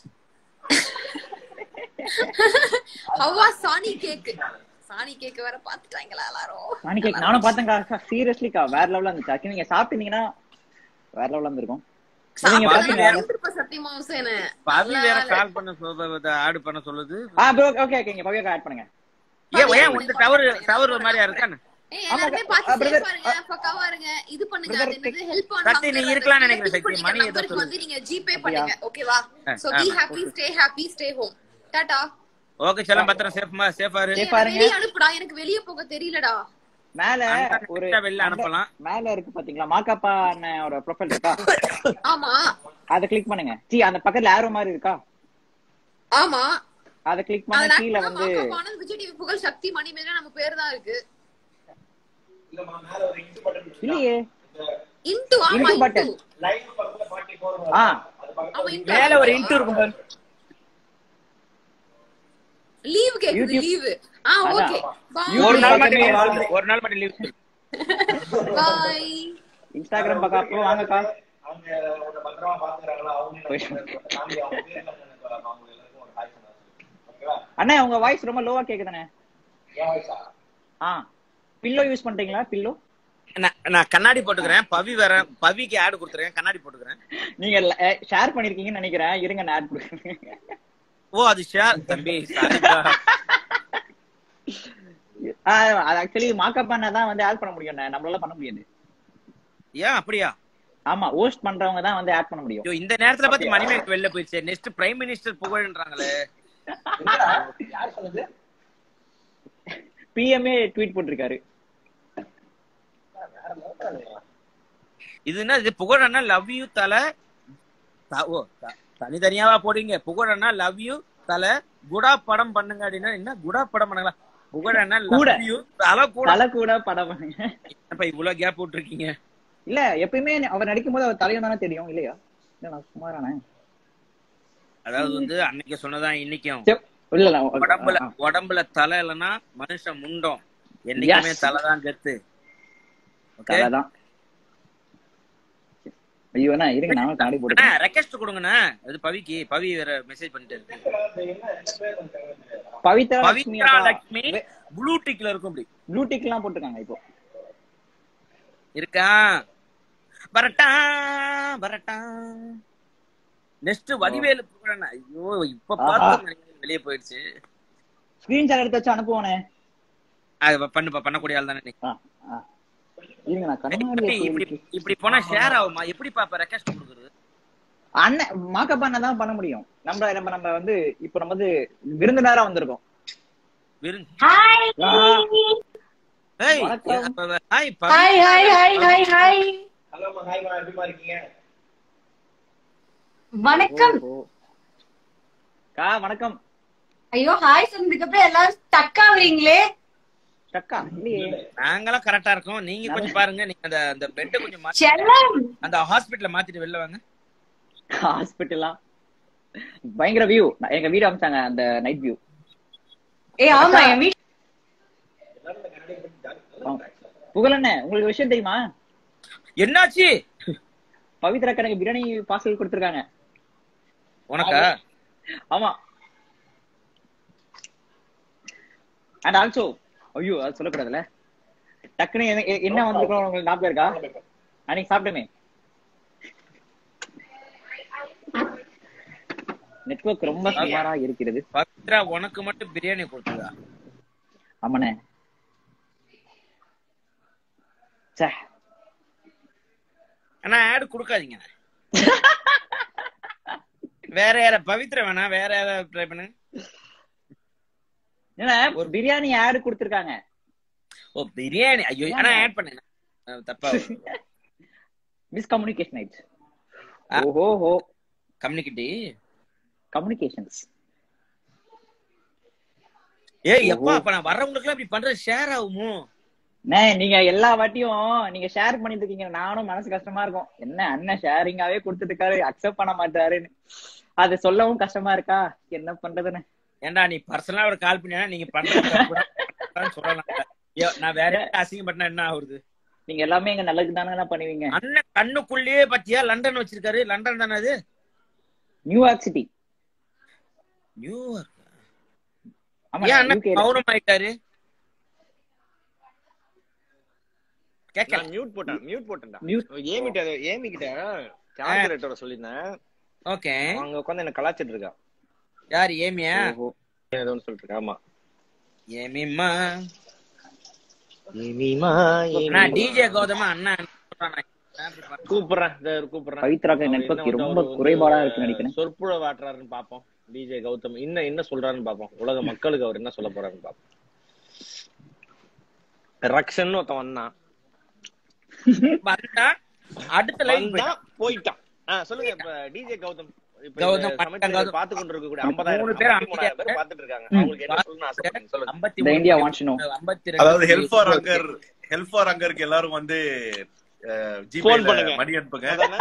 ஹவா சானி கேக் சானி கேக் வேற பாத்துட்டாங்களா எல்லாரும் நானே கேக் நானும் பார்த்தேன்க்கா சீரியஸ்லிக்கா வேற லெவல்ல இருந்துச்சு ஆக்சுவலி நீங்க சாப்பிட்டீங்கன்னா வேற லெவல்ல இருந்திருக்கும் நீங்க பாத்து பாத்தீங்க வேற- சாப்பிட்டு சத்தியமா ஹுசேனு பவி வேற கால் பண்ண ஆட் பண்ண சொல்லுது ஆ ஓகே ஓகே இங்க பவியக்கா ஆட் பண்ணுங்க ஏன் ஏன் உங்க டவர் டவர் ஒரு மாதிரியா இருக்கான்னு ஏய் எல்லாருமே பாத்து ஆ, brother, சேஃபா இருங்க பக்காவா இருங்க இது பண்ணுங்க அது brother, என்னது ஹெல்ப் ஆன் சக்தி, நீ இருக்கலாம்னு நினைக்கிறேன், சக்தி. மணி ஏதோ நம்பருக்கு சொல்லுது. வந்து நீங்க ஜிபே பண்ணுங்க ஓகேவா ஆ, சோ பீ ஆ. Happy stay happy stay home டாடா ஓகே செல்லம் பத்திரம் சேஃப்மா சேஃபா இரு Safe ஆ இருங்க. வெளிய அனுப்புடா எனக்கு வெளிய போக தெரியலடா மேல அண்ணா ஒரு கிட்ட வெளில அனுப்பலாம் மேல இருக்கு பாத்தீங்களா மாக்காப்பா அண்ணனோட ப்ரொஃபைல் இருக்கா ஆமா அத கிளிக் பண்ணுங்க சி அந்த பக்கத்துல ஆரோ மாதிரி இருக்கா ஆமா அத கிளிக் பண்ண அதுல கீழ வந்து ஆனந்த் விஜய் டிவி புகழ் சக்தி மணி மேல நம்ம பேர் தான் இருக்கு இல்லையே இன்டு ஆமா Into இன்டு button. ஆ ஆமா இன்டு மேல ஒரு இன்ட்டு இருக்கும் பாரு லீவ் கேக்குது YouTube. லீவ் ஆ அதான். ஓகே ஒரு YouTube நாள் பாய் மட்டும் பக்கமே leave. ஒரு நாள் மட்டும் லீவ் பாய் இன்ஸ்டாகிராம் பக்கம் அப்புறம் வாங்கக்கா அண்ணா உங்க வாய்ஸ் ரொம்ப லோவா கேக்குதானே ஆ பில்லோ யூஸ் பண்றீங்களா பில்லோ நான் நான் கண்ணாடி போட்டுக்கிறேன் பவி வேற பவிக்கு ஆடு கொடுத்துருக்கேன் கண்ணாடி போட்டுக்கிறேன் நீங்க ஷேர் பண்ணிருக்கீங்கன்னு நினைக்கிறேன் இருங்க நான் ஆட் கொடுக்குறேன் ஓ அது ஷேர் தம்பி சாரிப்பா. ஆஹ் அது ஆக்சுவலி மாக்கப் பண்ண தான் வந்து ஆட் பண்ண முடியும் நம்மளால பண்ண முடியாது ஏன் அப்படியா ஆமா ஹோஸ்ட் பண்றவங்க தான் வந்து ஆட் பண்ண முடியும் ஐயோ இந்த நேரத்துல பார்த்து மணிமேக் வெளில போயிடுச்சு நெக்ஸ்ட் பிரைம் மினிஸ்டர் புகழ்ன்றாங்களே பிஎம்ஏ ட்வீட் போட்டிருக்காரு இது என்ன இது புகழன்னா லவ் யூ தலை த- ஓ த- தனித்தனியாவா போடுங்க புகழன்னா லவ் யூ தலை குடா படம் பண்ணுங்க அப்படின்னா என்ன குடா படம் பண்ணுங்களா புகழன்னா கூட. லவ் யூ தலை கூட தலை கூட படம் பண்ணுங்க என்னப்பா இவ்வளவு கேப் விட்டுருக்கீங்க இல்ல எப்பயுமே அவர் நடிக்கும் போது அவர் தலையும் தானே தெரியும் இல்லையா இல்ல நான் சுமாரானே அதாவது வந்து அன்னைக்கு சொன்னதான் இன்னைக்கும் சரி, இல்ல இல்ல உடம்புல ஆ, ஆ. உடம்புல தலை இல்லைன்னா மனுஷன் முண்டம் என்னைக்குமே Yes. தலை தான் கெத்து ஓகே தலைதான் ஐயோ அண்ணா இருங்க நானும் கண்ணாடி போட்டுக்கிறேன் ரெக்வஸ்ட் கொடுங்கண்ணா அது பவிக்கு பவி வேற மெசேஜ் பண்ணிட்டு இருக்கு பவித்ரா லட்சுமி பவித்ரா லட்சுமி ப்ளூ டிக்ல இருக்கும் அப்படி ப்ளூ டிக் எல்லாம் போட்டிருக்காங்க இப்போ இருக்கா வரட்டா வரட்டா நெக்ஸ்ட் வடிவேலு புகழண்ணா ஐயோ இப்ப பார்த்து வெளியே போயிடுச்சு ஸ்கிரீன்ஷாட் எடுத்து வச்சு அனுப்புவானே அது பண்ணுப்பா பண்ணக்கூடிய ஆள் தானே நீ ஆ, ஆ. இருங்க நான் இப்படி கண்ணாடி இப்படி இப்படி போனா ஷேர் ஆகுமா எப்படி பாப்பா ரெக்வஸ்ட் கொடுக்குறது அண்ணன் மாக்கப் பண்ண தான் பண்ண முடியும் நம்ம நம்ம நம்ம வந்து இப்போ நம்ம வந்து விருந்தினரா வந்திருக்கோம் விருங்க ஹாய் ஆ, ஏய் வணக்கம். Hi hi hi hi hi hi வணக்கம் ஓ, ஓ. கா வணக்கம் ஐயோ ஹாய் சொன்னதுக்கு அப்புறம் எல்லாரும் ஸ்டக் ஆகுறீங்களே சக்கா இல்லையே நாங்களாம் கரெக்டா இருக்கோம் நீங்க கொஞ்சம் பாருங்க நீங்க அந்த அந்த பெட்டை கொஞ்சம் மாத்தி- செல்லம் அந்த ஹாஸ்பிடல்ல மாத்திட்டு வெளில வாங்க ஹாஸ்பிட்டலா பயங்கர வியூ எங்க வீடு அமைச்சாங்க அந்த நைட் வியூ ஏய் ஆமா என் வீட்டு புகழண்ணே உங்களுக்கு விஷயம் தெரியுமா என்னாச்சு பவித்ரா கணக்கு பிரியாணி பார்சல் கொடுத்துருக்காங்க உனக்கா ஆமா அண்ட் ஆல்சோ ஐயோ அது சொல்லக்கூடாதுல்ல டக்குன்னு என்ன- எ- என்ன வந்திருக்கோம் உங்களுக்கு ஞாபகம் இருக்கா அன்னைக்கு சாப்பிட்டமே நெட்வொர்க் ரொம்ப சுமாரா இருக்கிறது பவித்ரா உனக்கு மட்டும் பிரியாணி கொடுத்ததா ஆமாண்ணே ச்சே ஆனா ஆடு கொடுக்காதீங்க வேற யார பவித்ரா வேணா வேற யாராவது ட்ரை பண்ணுங்க என்ன ஒரு பிரியாணி ஆட் கொடுத்துருக்காங்க ஓ பிரியாணி ஐயோ ஆனா ஆட் பண்ணுங்க அஹ் தப்பா மிஸ்கம்யூனிகேஷன் ஆயிடுச்சு ஆ. ஓஹோ ஹோ கம்யூனிகேட்டி கம்யூனிகேஷன்ஸ் ஏய் எப்பா அப்ப நான் வர்றவங்களுக்கு இப்படி பண்றது ஷேர் ஆகுமோ அண்ணே நீங்க எல்லா வாட்டியும் நீங்க ஷேர் பண்ணிட்டு இருக்கீங்க நானும் மனசு கஷ்டமா இருக்கும் என்ன அண்ணன் ஷேரிங்காவே கொடுத்துட்டு இருக்காரு அக்செப்ட் பண்ண மாட்டாருன்னு அது சொல்லவும் கஷ்டமா இருக்கா என்ன பண்றதுன்னு ஏன்டா நீ பர்சனலா ஒரு கால் பண்ணியா நீங்க பண்றது தப்புதான் சொல்லலாம் ஐயோ, நான் வேற யார்கிட்ட அசிங்கப்பட்டா என்ன ஆகுறது நீங்க எல்லாமே எங்க நல்லதுக்கு தானே பண்ணுவீங்க அண்ணன் கண்ணுக்குள்ளேயே பாத்தியா லண்டன் வச்சிருக்காரு லண்டன் தானே அது நியூயார்க் சிட்டி நியூயார்க் ஆமா ஏன் அண்ணன் UK ல. மௌனம் ஆயிட்டாரு கேட்கல நான் மியூட் போட்டேன் மியூட் போட்டேன்டா Mute. ஏமிட்ட ஏமி கிட்ட சார்ஜர் ரேட்டோட சொல்லியிருந்தேன் ஓகே அவங்க உட்காந்து என்ன கலாச்சிட்டு இருக்கா யார் ஏமியா ஓஹோ. ஏதோ ஒன்று சொல்லிட்டு இருக்கா ஆமா ஏமிம்மா ஏமிமா நான் டிஜே கௌதமா அண்ணா சொல்றான் கூப்பிடுறேன் இதோ கூப்பிடுறேன் பவித்ராக்கு அவர் network என்ன வந்து ரொம்ப அவர் வந்து குறைபாடா இருக்குன்னு நினைக்கிறேன். சொற்புழ வாட்டுறாருன்னு பாப்போம் டிஜே கௌதம் இன்னும் என்ன சொல்றாருன்னு பாப்போம் உலக மக்களுக்கு அவர் என்ன சொல்ல போறாருன்னு பாப்போம் ரக்ஷன் ஒருத்தன் வந்தான் வந்தா அடுத்த லைன் வந்தான் போயிட்டான் ஆ, சொல்லுங்க இப்ப டிஜே கௌதம் இப்ப கௌதம், இந்த சமயத்துல கௌதம். பார்த்து கொண்டு இருக்கக்கூடிய மூணு ஐம்பதாயிரம் பேர் ஐம்பத்தி மூணாயிரம் பேர் அமைதியா பார்த்துட்டு இருக்காங்க ம். அவங்களுக்கு என்ன சொல்லணும்னு ஆசைப்படுறீங்க சொல்லுங்க ஐம்பத்தி The India wants to know. ஐம்பத்தி அதாவது ரெண்டு help for anchor help for அங்கருக்கு எல்லாரும் வந்து ஜிபே Phone பண்ணுங்க. மணி அனுப்புங்க அதானே?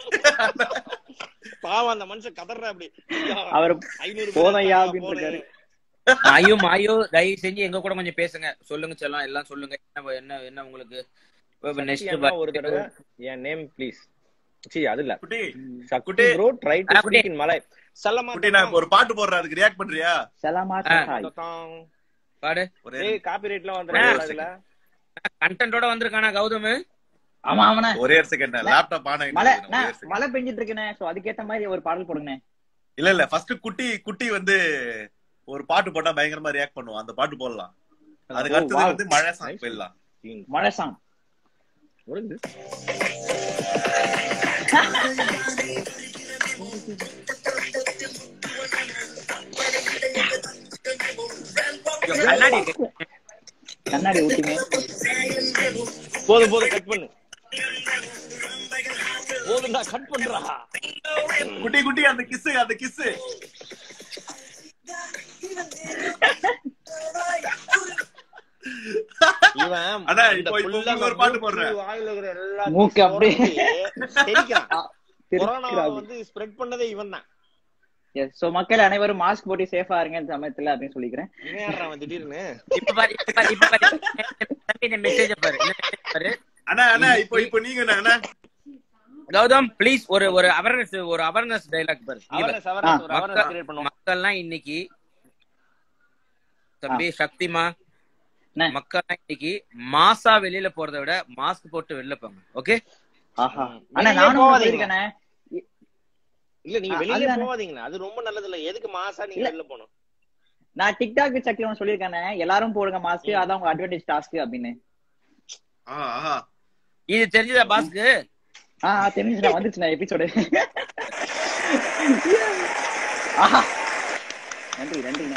பாவம் அந்த மனுஷன் கதற அப்படி அவர் ஐநூறு போதையா அப்படின்னு இருக்காரு ஐயோ மாயோ தயவு செஞ்சு எங்க கூட கொஞ்சம் பேசுங்க சொல்லுங்க செல்லம் எல்லாம் சொல்லுங்க என்ன என்ன என்ன உங்களுக்கு நெக்ஸ்ட் ஒரு தடவை என் நேம் ப்ளீஸ் சி அது இல்ல குட்டி சக்குட்டி குட்டி. ப்ரோ ட்ரை டு ஆ, குட்டி. ஸ்பீக் இன் மலை சல்லமா குட்டி நான் இப்ப ஒரு பாட்டு போடுறேன் அதுக்கு ரியாக்ட் பண்றியா சலாமா ஆ. ஹாய் பாடு ஒரு ஏய் காப்பி ரேட்லாம் ஆ. வந்துரும் அதுல கண்டென்ட்டோட வந்திருக்கானா கௌதம் ஆமா ஆமாண்ணே ஒரே ஒரு செகண்ட் லேப்டாப் ஆன் மழை ஆயிட்டு நான் மழை பெஞ்சிட்டு இருக்குண்ணே சோ அதுக்கேத்த மாதிரி ஒரு பாடல் போடுங்கண்ணே இல்ல இல்ல ஃபர்ஸ்ட் குட்டி குட்டி வந்து ஒரு பாட்டு போட்டா பயங்கரமா ரியாக்ட் பண்ணுவோம் அந்த பாட்டு போடலாம் அதுக்கு ஓ, அடுத்தது wow. வந்து மழை சாங் போயிடலாம் மழை சாங் கண்ணாடி கண்ணாடி ஊட்டிங்க போதும் போதும் கட் பண்ணு போதும்டா கட் பண்றா குட்டி குட்டி அந்த கிஸ் அந்த கிஸ் இவன் அண்ணா, இந்த இப்போ- இப்போ full ஆ உங்களுக்கு ஒரு பாட்டு போடுறேன். வாயில இருக்கிற எல்லா மூக்கு அப்படியே தெரிக்கிறான் கொரோனா தெரிக்கிறாங்க. வந்து ஸ்ப்ரெட் பண்ணதே இவன் தான் எஸ் சோ மக்கள் அனைவரும் மாஸ்க் போட்டு சேஃபா இருங்க இந்த சமயத்துல அப்படின்னு சொல்லிக்கிறேன் இவன் யாரா அவன் திடீர்னு இப்ப பாரு இப்ப பாரு இப்ப பாரு தம்பி இந்த மெசேஜ் பாரு இந்த message பாரு அண்ணா அண்ணா இப்போ இப்போ நீங்க என்ன, அண்ணா கௌதம் ப்ளீஸ் ஒரு ஒரு அவேர்னஸ் ஒரு அவேர்னஸ் டைலாக் பாரு இங்க பாரு. அவேர்னஸ் அவேர்னஸ் ஒரு அவேர்னஸ் மக்கள் கிரியேட் பண்ணுவோம் மக்கள்லாம் இன்னைக்கு தம்பி சக்திமா அண்ணே. மக்கள்லாம் இன்னைக்கு மாசா வெளியில போறதை விட மாஸ்க் போட்டு வெளில போங்க ஓகே ஆஹா ம். அண்ணா வெளியே நானும் போகாதீங்க. போயிருக்கேனே இல்ல நீங்க அ- வெளியில அதுதானே. போகாதீங்க அது ரொம்ப நல்லது இல்ல எதுக்கு மாசா நீங்க இல்ல. வெளில போகணும் நான் டிக்டாக் சக்தி ஒன்று சொல்லியிருக்கேனே எல்லாரும் போடுங்க மாஸ்க் அதான் உங்க அட்வான்டேஜ் டாஸ்க் அப்படின்னு ஆஹா, ஆஹா. இது தெரிஞ்சதா பாஸ்க்கு ஆ ஆ, தெரிஞ்சுச்சுண்ணா வந்துச்சுண்ணா எபிசோடு ஆஹா நன்றி நன்றிண்ணா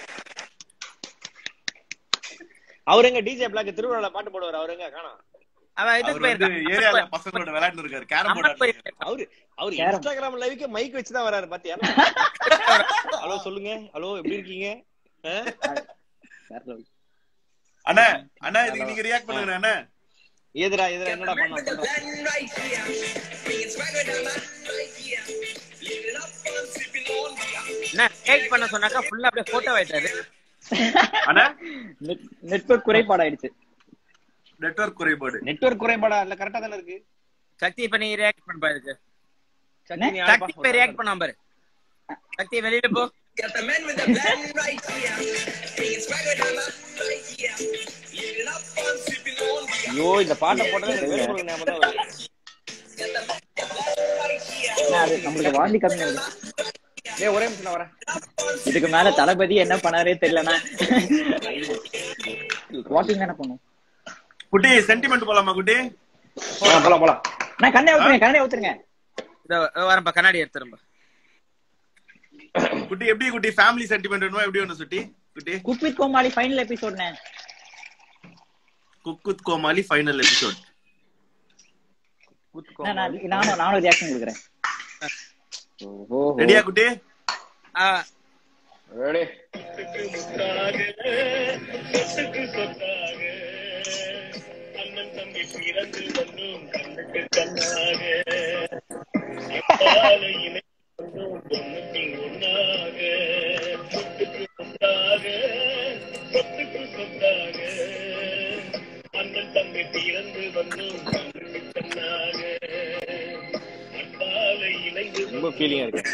அவர் எங்க டிஜே பிளாக் திருவிழால பாட்டு போடுவார் அவர் எங்க காணோம் அவன் இதுக்கு அவர் வந்து போயிருக்கான் ஏரியால பசங்களோட விளையாண்டு இருக்காரு கேரம் அம்மன் போர்டு போயிருக்கான் அவரு அவர் Carrom. இன்ஸ்டாகிராம் லைவுக்கு மைக் வச்சு தான் வராரு பாத்தியா ஹலோ சொல்லுங்க ஹலோ எப்படி இருக்கீங்க ஆ? வேற level. அண்ணா அண்ணா இதுக்கு நீங்க ரியாக்ட் பண்ணுங்க அண்ணா எதுடா எதுடா என்னடா பண்ண பண்ற என்ன டேக் பண்ண சொன்னாக்கா ஃபுல்லா அப்படியே போட்டோ ஆயிட்டாரு அண்ணா நெட் நெட்வொர்க் குறைபாடாயிடுச்சு நெட்வொர்க் குறைபாடு நெட்வொர்க் குறைபாடா இல்ல கரெக்டா தானே இருக்கு சக்தி இப்ப நீ ரியாக்ட் பண்ண பாரு இதுக்கு. சக்தி, நீ சக்தி ஆடுப்பா. இப்ப ரியாக்ட் பண்ணாம பாரு சக்தி வெளியில போ ஐயோ இந்த பாட்டை போட்டா எனக்கு வேலுமுருகன் ஞாபகம் தான் வருது. அண்ணா, அது நம்மளுக்கு வாந்தி கம்மி ஆகுது டேய் ஒரே நிமிஷம் நான் வரேன் இதுக்கு மேல தளபதி என்ன பண்ணாரே தெரியலண்ணா வாக்கிங் தானே பண்ணும் குட்டி சென்டிமெண்ட் போலாமா குட்டி போலாம் போலாம் போலாம் நான் கண்ணை ஊத்துருங்க கண்ணை ஊத்துருங்க இதோ வரம்பா கண்ணாடி எடுத்துரும்பா குட்டி எப்படி குட்டி ஃபேமிலி சென்டிமெண்ட் வேணுமா எப்படி வேணும் சுட்டி குட்டி குக் வித் கோமாளி ஃபைனல் எபிசோட்னே குக்குத் கோமாளி ஃபைனல் எபிசோட் நானும் நானும் ரியாக்ஷன் கொடுக்குறேன் ரெடியா குட்டி ஆ, ரெடி ரொம்ப ஃபீலிங்கா இருக்கு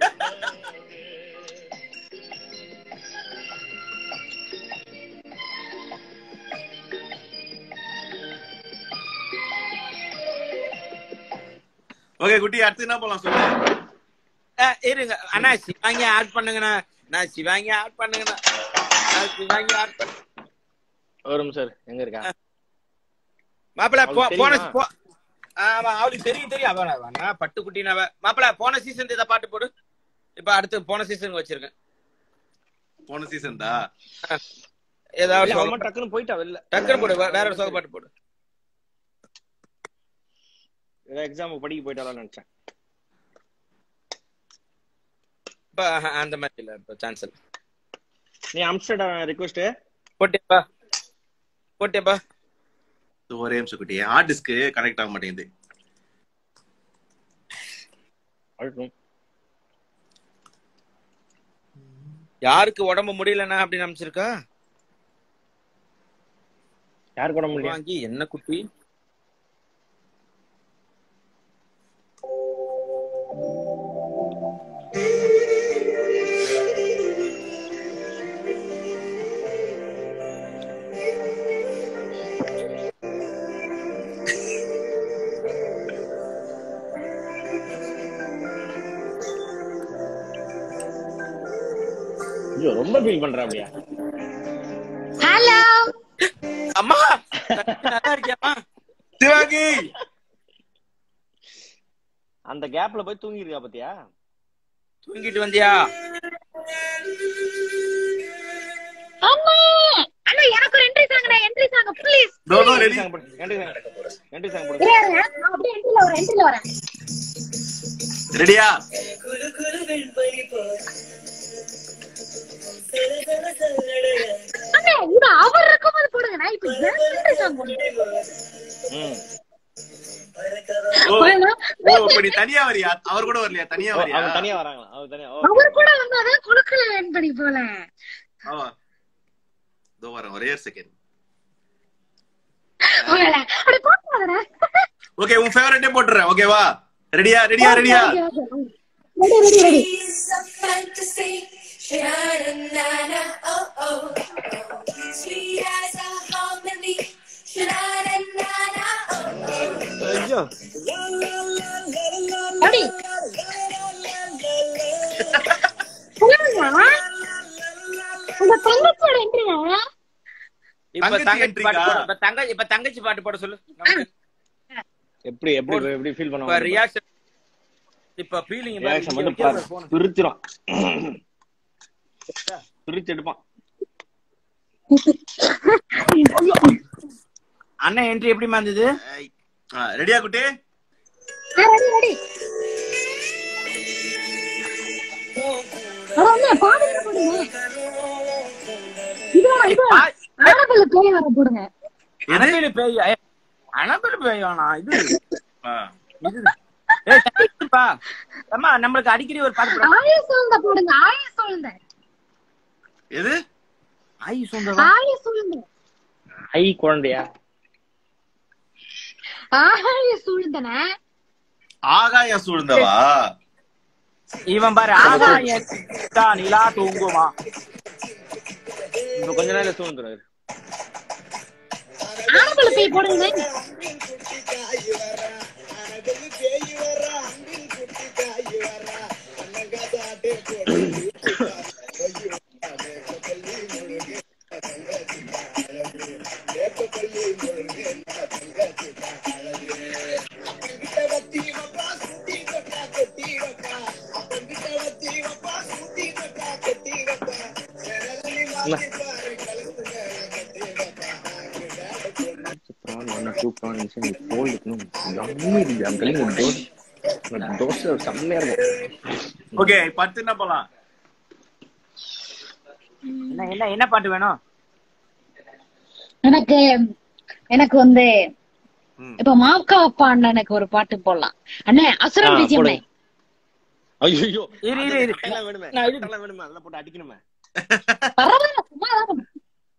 ஓகே குட்டி அடுத்து என்ன போலாம் சொல்லு ஆ, இருங்க அண்ணா சிவாங்கி ஆட் பண்ணுங்கண்ணா நான் சிவாங்கி ஆட் பண்ணுங்கண்ணா நான் சிவாங்கி ஆட் பண்ண ஒரு நிமிஷம் இரு. எங்க இருக்கா மாப்பிள அவளுக்கு போன தெரியுமா? போ- ஆமா அவளுக்கு தெரியும் தெரியும் அவன் அவன் பட்டு குட்டினாவ மாப்பிள போன சீசன் இத பாட்டு போடு இப்ப அடுத்து போன சீசன் வச்சிருக்கேன் போன சீசன் தான் ஏதாவது இல்ல, சோக அவன் டக்குன்னு போயிட்டா வெளில டக்குனு போடு வே- வேற ஒரு சோக பாட்டு போடு ஏதோ எக்ஸாம் படிக்க போயிட்டாலான்னு நினைச்சேன் இப்ப ஆஹா, அந்த மாதிரி இல்ல இப்ப சான்ஸ் இல்ல நீ அம்ஸ்டர்டாம் ரிக்வெஸ்ட் போட்டேப்பா போட்டேப்பா இது ஒரே நிமிஷம் குட்டி ஹார்ட் டிஸ்க் கனெக்ட் ஆக மாட்டேங்குது யாருக்கு உடம்பு முடியலன்னா அப்படின்னு அமைச்சிருக்கா யார் கூட முடியும் வாங்கி என்ன குட்டி ஐயோ ரொம்ப ஃபீல் பண்ற அப்படியா ஹலோ அம்மா நல்லா இருக்கியாமா சிவாங்கி அந்த கேப்ல போய் தூங்கி இருக்கா பாத்தியா தூங்கிட்டு வந்தியா அம்மா அண்ணா எனக்கு ஒரு என்ட்ரி சாங்கண்ணா என்ட்ரி சாங்க ப்ளீஸ் தோ தோ ரெடி சாங் போடு நன்றி சாங் நன்றி சாங் போடு நான் அப்படியே என்ட்ரில வரேன் என்ட்ரில வரேன் ரெடியா அண்ணா இது அவர் இருக்கும்போது போடுங்க நான் இப்ப ஏன் என்ட்ரி சாங் போடுங்க ம் ஓ ஓ இப்ப நீ தனியா வரியா அவர் கூட வரலையா தனியா ஓ, வரியா அவங்க தனியா வராங்களா அவங்க தனியா ஓ அவர் கூட வந்தாதான் குழுக்களை வேன் பண்ணி போல ஆமா தோ வரேன் ஒரே செகண்ட் அப்படி போட்டாதடா ஓகே உன் ஃபேவரட்டே போட்டுறேன் ஓகேவா ரெடியா ரெடியா ரெடியா ரெடி ரெடி ரெடி ஐயோ ரெடி உங்க தங்கச்சியோட என்ட்ரியா இப்ப தங்கச்சி தங்கச்சி entry பாட்டு க்கா? போடு இப்ப தங்க இப்ப தங்கச்சி பாட்டு போட சொல்லு நமக்கு எப்படி எப்படி எப்படி ஃபீல் இப்ப பண்ணுவாங்க ரியாக்ஷன் இப்ப ஃபீலிங் ரியாக்ஷன் மட்டும் பாரு பிரிச்சிரும் பிரிச்சு எடுப்பான் அண்ணன் என்ட்ரி எப்படிமா இருந்தது ரெடியா குட்டி ரெடி ரெடி அட அண்ணா பாடுங்க போடுங்க இது இது ஆனபல்ல பேய் வர போடுங்க அனபேலு பேய் ஏய், அனபேலு பேய் வேணாம் இது ஆ. இது ஏய் தட்டிப்பா அம்மா நம்மளுக்கு அடிக்கடி ஒரு பாட்டு போடு ஆய சொல்லுங்க போடுங்க ஆய சொல்லுங்க எது ஐ சொந்தவா ஆய சொல்லுங்க ஐ குழந்தையா ஆய சொல்லுங்கன ஆகாய சூழ்ந்தவா இவன் பாரு ஆகாய தான் நிலா தூங்குமா இப்ப கொஞ்ச நேரம் சூழ்ந்துறாரு ஆனபல்ல பேய் போடுங்க prawn, one or two prawn inside the fold. No, yummy. I'm telling you, those, those are செம்மையா இருக்கும் ஓகே பத்து என்ன போலாம் என்ன என்ன என்ன பாட்டு வேணும் எனக்கு எனக்கு வந்து ம். இப்ப மாக்கா பாண்ட எனக்கு ஒரு பாட்டு போடலாம் அண்ணே அசுரன் ஆ, விஜயம் போடுங்க. ஐயோ இரு இரு இரு அதெல்லாம் வேணுமே நான் இது- அதெல்லாம் வேணுமே அதெல்லாம் போட்டு அடிக்கணுமே பரவாயில்ல சும்மா தான் பண்ணு.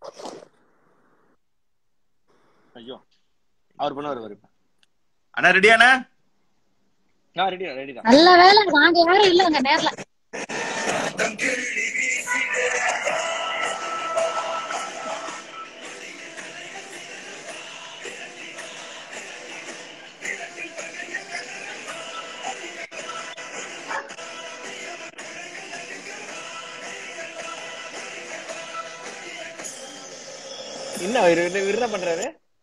ஐயோ அவர் பண்ணுவார் அவர் அண்ணா ரெடியாண்ணா நான் ரெடி ரெடி தான் நல்ல வேலை நாங்க யாரும் இல்ல அங்க நேர்ல என்ன அவர் இவர் என்ன பண்றாரு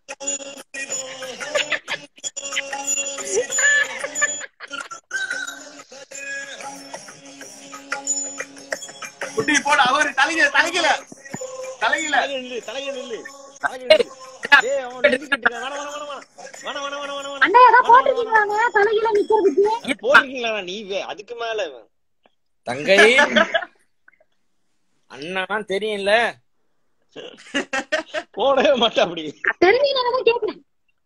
குட்டி போட அவர் தலையில தலையில தலையில தலைகீழ நில்லு தலைகீழ நில்லு தலைகீழ நில்லு ஏய் அவன் நின்னுக்கிட்டு இருக்கான் வேணாம் வேணாம் வேணாம் வேணாம் வேணாம் வேணாம் வேணாம் வேணாம் அண்ணா ஏதாவது போட்டிருக்கீங்களா தலையில நிக்கிறதுக்கு போட்டிருக்கீங்களா நீ வே- அதுக்கு மேல இவன். தங்கை அண்ணா தெரியும்ல போடவே மாட்டான் அப்படி தெரிஞ்சு நான் கேக்குறேன்